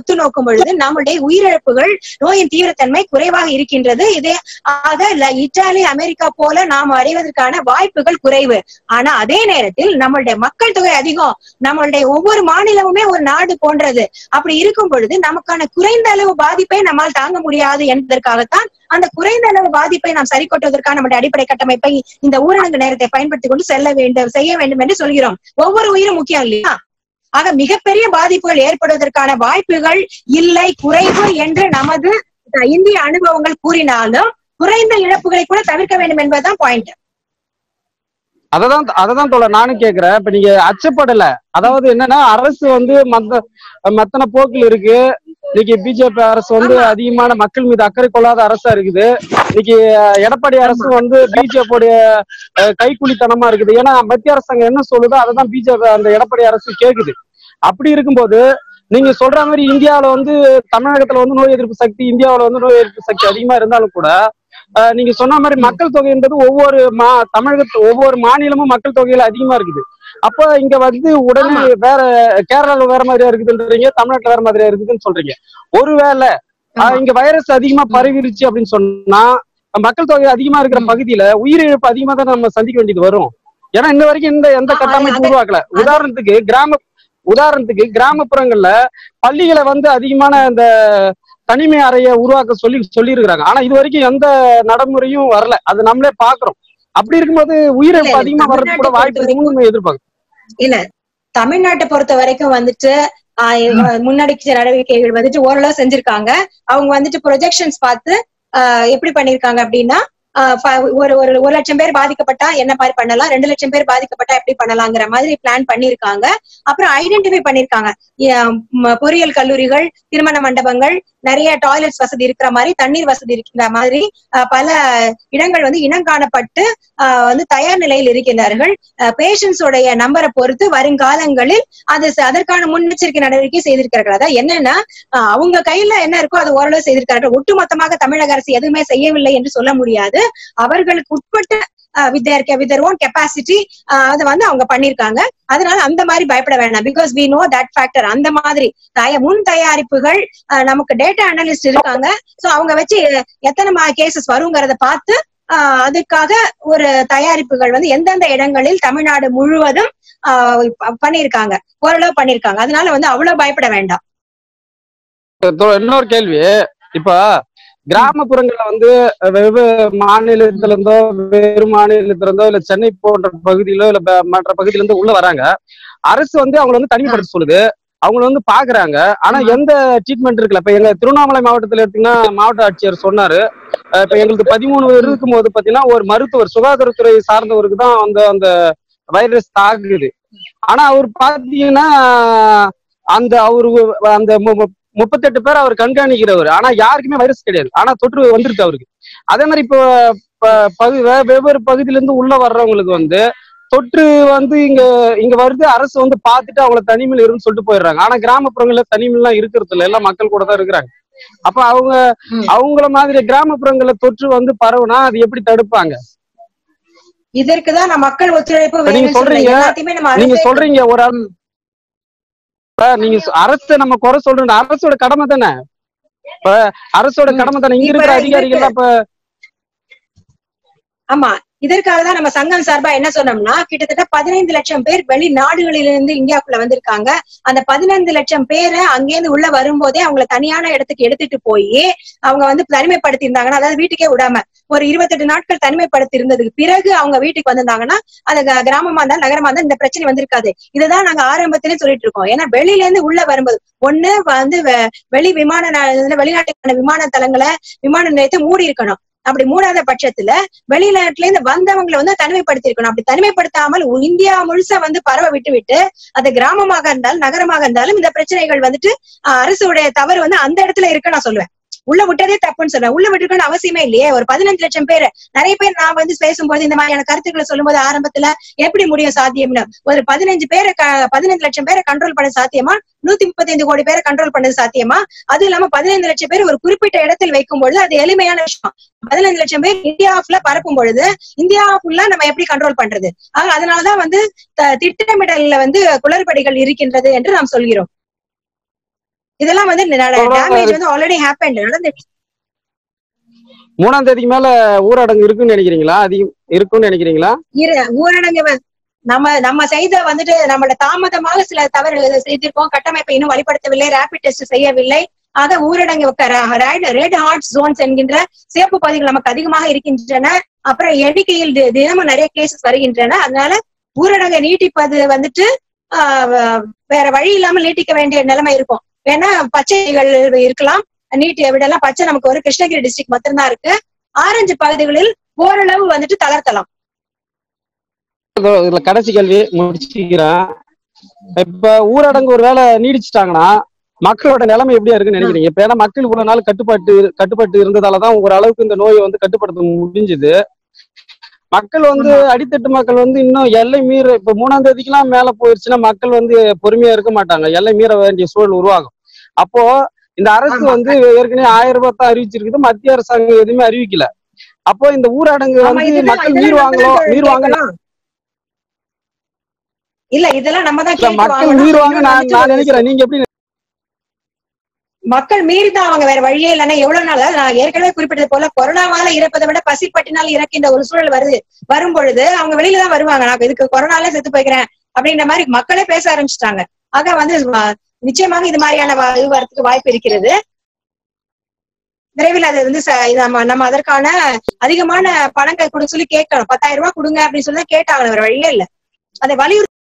ஒத்து நோக்கும் பொழுது நம்முடைய உயிரிழப்புகள் நோயின் தீவிரத்தன்மை குறைவாக இருக்கின்றது இதே ஆக ல- இத்தாலி அமெரிக்கா போல நாம் அடைவதற்கான வாய்ப்புகள் குறைவு ஆனா அதே நேரத்தில் நம்மளுடைய மக்கள் தொகை அதிகம் நம்மளுடைய ஒவ்வொரு மாநிலமுமே ஒரு நாடு போன்றது அப்படி இருக்கும் பொழுது நமக்கான குறைந்த அளவு பாதிப்பை நம்மால் தாங்க முடியாது என்பதற்காகத்தான் அந்த குறைந்த அளவு பாதிப்பை நாம் சரி கொட்டுவதற்கான நம்முடைய அடிப்படை கட்டமைப்பை இந்த ஊரடங்கு நேரத்தை பயன்படுத்திக் கொண்டு செல்ல வேண்டும் செய்ய வேண்டும் என்று சொல்கிறோம் ஒவ்வொரு உயிரும் முக்கியம் இல்லையா ஆக மிகப்பெரிய பாதிப்புகள் ஏற்படுவதற்கான வாய்ப்புகள் இல்லை குறைவு என்று நமது இந்திய அனுபவங்கள் கூறினாலும் குறைந்த இழப்புகளை கூட தவிர்க்க வேண்டும் என்பதுதான் பாயிண்ட் அததான் அததான் தோழர் நானும் கேக்குறேன் இப்ப நீங்க அச்சப்படல அதாவது என்னன்னா அரசு வந்து மத்த மத்தன போக்கில் இருக்கு இன்னைக்கு பிஜேபி அரசு வந்து அதிகமான மக்கள் மீது அக்கறை கொள்ளாத அரசா இருக்குது இன்னைக்கு அஹ், எடப்பாடி அரசு வந்து பிஜேபியோடைய கைக்கூலித்தனமா இருக்குது ஏன்னா மத்திய அரசாங்கம் என்ன சொல்லுதோ அததான் பிஜேபி அந்த எடப்பாடி அரசு கேக்குது அப்படி இருக்கும்போது நீங்க சொல்ற மாதிரி இந்தியாவுல வந்து தமிழகத்துல வந்து நோய் எதிர்ப்பு சக்தி இந்தியாவுல வந்து நோய் எதிர்ப்பு சக்தி அதிகமா இருந்தாலும் கூட அஹ், நீங்க சொன்ன மாதிரி மக்கள் தொகைன்றது ஒவ்வொரு மா தமிழகத்து ஒவ்வொரு மாநிலமும் மக்கள் தொகையில அதிகமா இருக்குது அப்ப இங்க வந்து உடனே வேற கேரளால வேற மாதிரியா இருக்குதுன்றீங்க தமிழ்நாட்டுல வேற மாதிரியா இருக்குதுன்னு சொல்றீங்க ஒருவேளை அஹ், இங்க வைரஸ் அதிகமா பரவிருச்சு அப்படின்னு சொன்னா மக்கள் தொகை அதிகமா இருக்கிற பகுதியில உயிரிழப்பு அதிகமா தான் நம்ம சந்திக்க வேண்டியது வரும் ஏன்னா இன்ன வரைக்கும் இந்த எந்த ஆ, கட்டமைப்பு அது- உருவாக்கல உதாரணத்துக்கு கிராம உதாரணத்துக்கு கிராமப்புறங்கள்ல பள்ளிகளை வந்து அதிகமான இந்த தனிமை அறையை உருவாக்க சொல்லி சொல்லி இருக்கிறாங்க ஆனா இது வரைக்கும் எந்த நடைமுறையும் வரல அது நம்மளே பாக்குறோம் அப்படி இருக்கும்போது உயிரிழப்பு இல்ல, அதிகமா வர்றதுக்கு கூட தமிழ்நாட்டை வாய்ப்பு இருக்குன்னு நம்ம எதிர்பார்க்கறோம் இல்ல தமிழ்நாட்டை பொறுத்த வரைக்கும் வந்துட்டு ஆஹ், முன்னெடுத்த நடவடிக்கைகள் வந்துட்டு ஓரளவு செஞ்சிருக்காங்க அவங்க வந்துட்டு ப்ரொஜெக்ஷன்ஸ் பார்த்து ஆஹ், எப்படி பண்ணிருக்காங்க அப்படின்னா ஆஹ், ஃப- ஒரு ஒரு ஒரு லட்சம் பேர் பாதிக்கப்பட்டா என்ன மாதிரி பண்ணலாம் ரெண்டு லட்சம் பேர் பாதிக்கப்பட்டா எப்படி பண்ணலாங்கிற மாதிரி பிளான் பண்ணிருக்காங்க அப்புறம் ஐடென்டிஃபை பண்ணிருக்காங்க ஏன், ம- பொறியியல் கல்லூரிகள் திருமண மண்டபங்கள் நிறைய டாய்லெட்ஸ் வசதி இருக்கிற மாதிரி தண்ணீர் வசதி இருக்கிற மாதிரி ஆஹ், பல இடங்கள் வந்து இனம் காணப்பட்டு ஆஹ், வந்து தயார் நிலையில் இருக்கின்றார்கள் பேஷண்ட்ஸ் உடைய நம்பரை பொறுத்து வருங்காலங்களில் அது ச- அதற்கான முன்னெச்சரிக்கை நடவடிக்கை செய்திருக்கிறார்கள் அதான் என்னன்னா ஆஹ், அவங்க கையில என்ன இருக்கோ அது ஓரளவு செய்திருக்கிறார்கள் ஒட்டுமொத்தமாக தமிழக அரசு எதுவுமே செய்யவில்லை என்று சொல்ல முடியாது அவர்களுக்கு உட்பட்ட with their with their own capacity அதை வந்து அவங்க பண்ணிருக்காங்க அதனால அந்த மாதிரி பயப்பட வேண்டாம் because we know that factor அந்த மாதிரி தய முன் தயாரிப்புகள் ஆஹ், நமக்கு டேட்டா அனலிஸ்ட் இருக்காங்க சோ அவங்க வச்சு எத்தனை கேசஸ் வருங்கிறத பார்த்து ஆஹ், அதுக்காக ஒரு தயாரிப்புகள் வந்து எந்தெந்த இடங்களில் தமிழ்நாடு முழுவதும் ஆஹ், ப- பண்ணியிருக்காங்க ஓரளவு பண்ணிருக்காங்க அதனால வந்து அவ்வளவு பயப்பட வேண்டாம் தோ- இன்னொரு கேள்வி இப்ப கிராமப்புறங்கள்ல வந்து வெவ்வேறு மாநிலத்துல இருந்தோ வேறு மாநிலத்துல இருந்தோ இல்ல சென்னை போன்ற பகுதியிலோ இல்ல ப- மற்ற பகுதியில இருந்து உள்ள வராங்க அரசு வந்து அவங்களை வந்து தனிமைப்படுத்த சொல்லுது அவங்கள வந்து பாக்குறாங்க ஆனா எந்த ட்ரீட்மெண்ட் இருக்குல்ல இப்ப எங்க திருவண்ணாமலை மாவட்டத்துல எடுத்தீங்கன்னா மாவட்ட ஆட்சியர் சொன்னாரு அஹ் இப்ப எங்களுக்கு பதிமூணு பேர் இருக்கும்போது பாத்தீங்கன்னா ஒரு மருத்துவர் சுகாதாரத்துறை சார்ந்தவருக்கு தான் அந்த அந்த வைரஸ் தாக்குது ஆனா அவர் பாத்தீங்கன்னா அந்த அவரு அந்த மு- மு- முப்பத்தெட்டு பேர் அவர் கண்காணிக்கிறவர் ஆனா யாருக்குமே வைரஸ் கிடையாது ஆனா தொற்று வந்துருக்கு அவருக்கு அதே மாதிரி இப்போ ப- பகு- வே- வெவ்வேறு பகுதியில இருந்து உள்ள வர்றவங்களுக்கு வந்து தொற்று வந்து இங்க இங்க வருது அரசு வந்து பார்த்துட்டு அவங்கள தனிமையில் இருன்னு சொல்லிட்டு போயிடுறாங்க ஆனா கிராமப்புறங்கள்ல தனிமைலாம் இருக்கிறது இல்ல எல்லாம் மக்கள் கூட தான் இருக்கிறாங்க அப்ப அவங்க ம். அவங்கள மாதிரி கிராமப்புறங்கள்ல தொற்று வந்து பரவுனா அது எப்படி தடுப்பாங்க இதற்குதான் நான் மக்கள் ஒத்துழைப்பு இப்ப நீங்க வேணும்னு சொல்றேன் சொல்றீங்க, எல்லாத்தையுமே நம்ம நீங்க அரசே- சொல்றீங்க ஒரு ஆள் இப்ப நீங்க சொ- அரசை நம்ம குறை சொல்றோம் அரசோட கடமை தானே இப்ப அரசோட ம். கடமை தானே இங்க இப்ப இருக்கிற இதுக்கு- அதிகாரிகள் இப்ப ஆமா இதற்காக தான் நம்ம சங்கம் சார்பா என்ன சொன்னோம்னா கிட்டத்தட்ட பதினைந்து லட்சம் பேர் வெளிநாடுகளிலிருந்து இந்தியாவுக்குள்ள வந்திருக்காங்க அந்த பதினைந்து லட்சம் பேரை அங்கேருந்து உள்ள வரும்போதே அவங்கள தனியான இடத்துக்கு எடுத்துட்டு போய் அவங்க வந்து தனிமைப்படுத்தி இருந்தாங்கன்னா அதாவது வீட்டுக்கே விடாம ஒரு இருபத்தெட்டு நாட்கள் தனிமைப்படுத்தி இருந்ததுக்கு பிறகு அவங்க வீட்டுக்கு வந்திருந்தாங்கன்னா அது க- கிராமமா இருந்தாலும் நகரமா இருந்தாலும் இந்த பிரச்சனை வந்திருக்காது இதுதான் நாங்க ஆரம்பத்திலே சொல்லிட்டு இருக்கோம் ஏன்னா வெளியில இருந்து உள்ள வரும்போது ஒண்ணு வந்து வெ- வெளி விமான ந- வெளிநாட்டுக்கான விமான தளங்களை விமான நிலையத்தை மூடி இருக்கணும் அப்படி மூடாத பட்சத்துல வெளிநாட்டுல இருந்து வந்தவங்களை வந்து தனிமைப்படுத்தி இருக்கணும் அப்படி தனிமைப்படுத்தாமல் உ- இந்தியா முழுசா வந்து பரவ விட்டு விட்டு அது கிராமமாக இருந்தாலும் நகரமாக இருந்தாலும் இந்த பிரச்சனைகள் வந்துட்டு ஆஹ், அரசுடைய தவறு வந்து அந்த இடத்துல இருக்கு நான் சொல்லுவேன் உள்ள விட்டதே தப்புன்னு சொல்றேன் உள்ள விட்டுருக்கணும் அவசியமே இல்லையே ஒரு பதினஞ்சு லட்சம் பேர் நிறைய பேர் நான் வந்து பேசும்போது இந்த மாதிரியான கருத்துக்களை சொல்லும்போது ஆரம்பத்துல எப்படி முடியும் சாத்தியம்னு ஒரு பதினஞ்சு பேரை க- பதினஞ்சு லட்சம் பேரை கண்ட்ரோல் பண்ண சாத்தியமா நூத்தி முப்பத்தைந்து கோடி பேரை கண்ட்ரோல் பண்ணது சாத்தியமா அது இல்லாம பதினைந்து லட்சம் பேர் ஒரு குறிப்பிட்ட இடத்தில் வைக்கும் பொழுது அது எளிமையான விஷயம் பதினைந்து லட்சம் பேர் இந்தியா ஃபுல்லா பரப்பும் பொழுது இந்தியா ஃபுல்லா நம்ம எப்படி கண்ட்ரோல் பண்றது ஆக அதனாலதான் வந்து த- திட்டமிடல்ல வந்து குளறுபடிகள் இருக்கின்றது என்று நாம் சொல்கிறோம் இதெல்லாம் வந்து டேமேஜ் வந்து ஆல்ரெடி ஹேப்பன் நடந்து மூணாம் தேதிக்கு மேல ஊரடங்கு இருக்குன்னு நினைக்கிறீங்களா அதிகம் இருக்குன்னு நினைக்கிறீங்களா இரு ஊரடங்கு வ- நம்ம நம்ம செய்த வந்துட்டு நம்மளோட தாமதமாக சில தவறு செய்திருக்கோம் கட்டமைப்பை இன்னும் வழிபடுத்தவில்லை ரேபிட் டெஸ்ட் செய்யவில்லை ஆக ஊரடங்கு ரெட் ஹாட் ஜோன்ஸ் என்கின்ற சிவப்பு பகுதிகள் நமக்கு அதிகமாக இருக்கின்றன அப்புறம் எண்ணிக்கையில் தி- தினமும் நிறைய கேசஸ் வருகின்றன அதனால ஊரடங்கை நீட்டிப்பது வந்துட்டு ஆஹ் வ- வேற வழி இல்லாமல் நீட்டிக்க வேண்டிய நிலைமை இருக்கும் ஏன்னா பச்சைகள் இருக்கலாம் நீட்டி விடலாம் பச்சை நமக்கு ஒரு கிருஷ்ணகிரி டிஸ்ட்ரிக்ட் மட்டும்தான் இருக்கு ஆரஞ்சு பகுதிகளில் ஓரளவு வந்துட்டு தளர்த்தலாம் இதோ இதுல கடைசி கேள்வி முடிச்சுக்கிறேன் இப்ப ஊரடங்கு ஒரு வேளை நீடிச்சிட்டாங்கன்னா மக்களோட நிலைமை எப்படியா இருக்குன்னு நினைக்கிறீங்க இப்ப ஏன்னா மக்கள் இவ்வளவு நாள் கட்டுப்பாட்டு கட்டுப்பாட்டு இருந்ததாலதான் ஓரளவுக்கு இந்த நோயை வந்து கட்டுப்படுத்த முடிஞ்சுது மக்கள் வந்து அடித்தட்டு மக்கள் வந்து இன்னும் எல்லை மீற இப்ப மூணாம் தேதிக்கெல்லாம் மேல போயிருச்சுன்னா மக்கள் வந்து பொறுமையா இருக்க மாட்டாங்க எல்லை மீற வேண்டிய சூழல் உருவாகும் அப்போ இந்த அரசு ஆமா. வந்து ஏற்கனவே ஆயிரம் ரூபாய் தான் அறிவிச்சிருக்குது மத்திய அரசாங்கம் எதுவுமே அறிவிக்கல அப்போ இந்த ஊரடங்கு ஆமா, வந்து இதெல்லாம் மக்கள் இதெல்லாம் மீறுவாங்களோ நம்ம தான் மீறுவாங்க கேட்கணும். இல்ல இதெல்லாம் நம்ம தான் இல்ல கேட்டு மக்கள் வாங்கணும். மீறுவாங்க இன்னொன்னு நான் வந்துட்டு நான் நினைக்கிறேன் நீங்க எப்படி மக்கள் மீறிதான் அவங்க வேற வழியே இல்லைன்னா எவ்வளவு நாள் அதாவது நான் ஏற்கனவே குறிப்பிட்டது போல கொரோனாவால இறப்பதை விட பசிப்பட்டினால் இறக்கின்ற ஒரு சூழல் வருது வரும் பொழுது அவங்க வெளியில தான் வருவாங்க நான் இதுக்கு கொரோனால செத்து போய்க்கிறேன் அப்படின்ற மாதிரி மக்களே பேச ஆரம்பிச்சுட்டாங்க ஆக வந்து வ- நிச்சயமாக இது மாதிரியான வா- இது வரதுக்கு வாய்ப்பு இருக்கிறது விரைவில் அது வந்து ச- இது நம்ம நம்ம அதற்கான அதிகமான பணங்கள் கொடுக்க சொல்லி கேட்கணும் பத்தாயிரம் ரூபாய் கொடுங்க அப்படின்னு சொல்லி தான் கேட்டாங்க வேற வழியே இல்ல அதை வலியுறுத்தி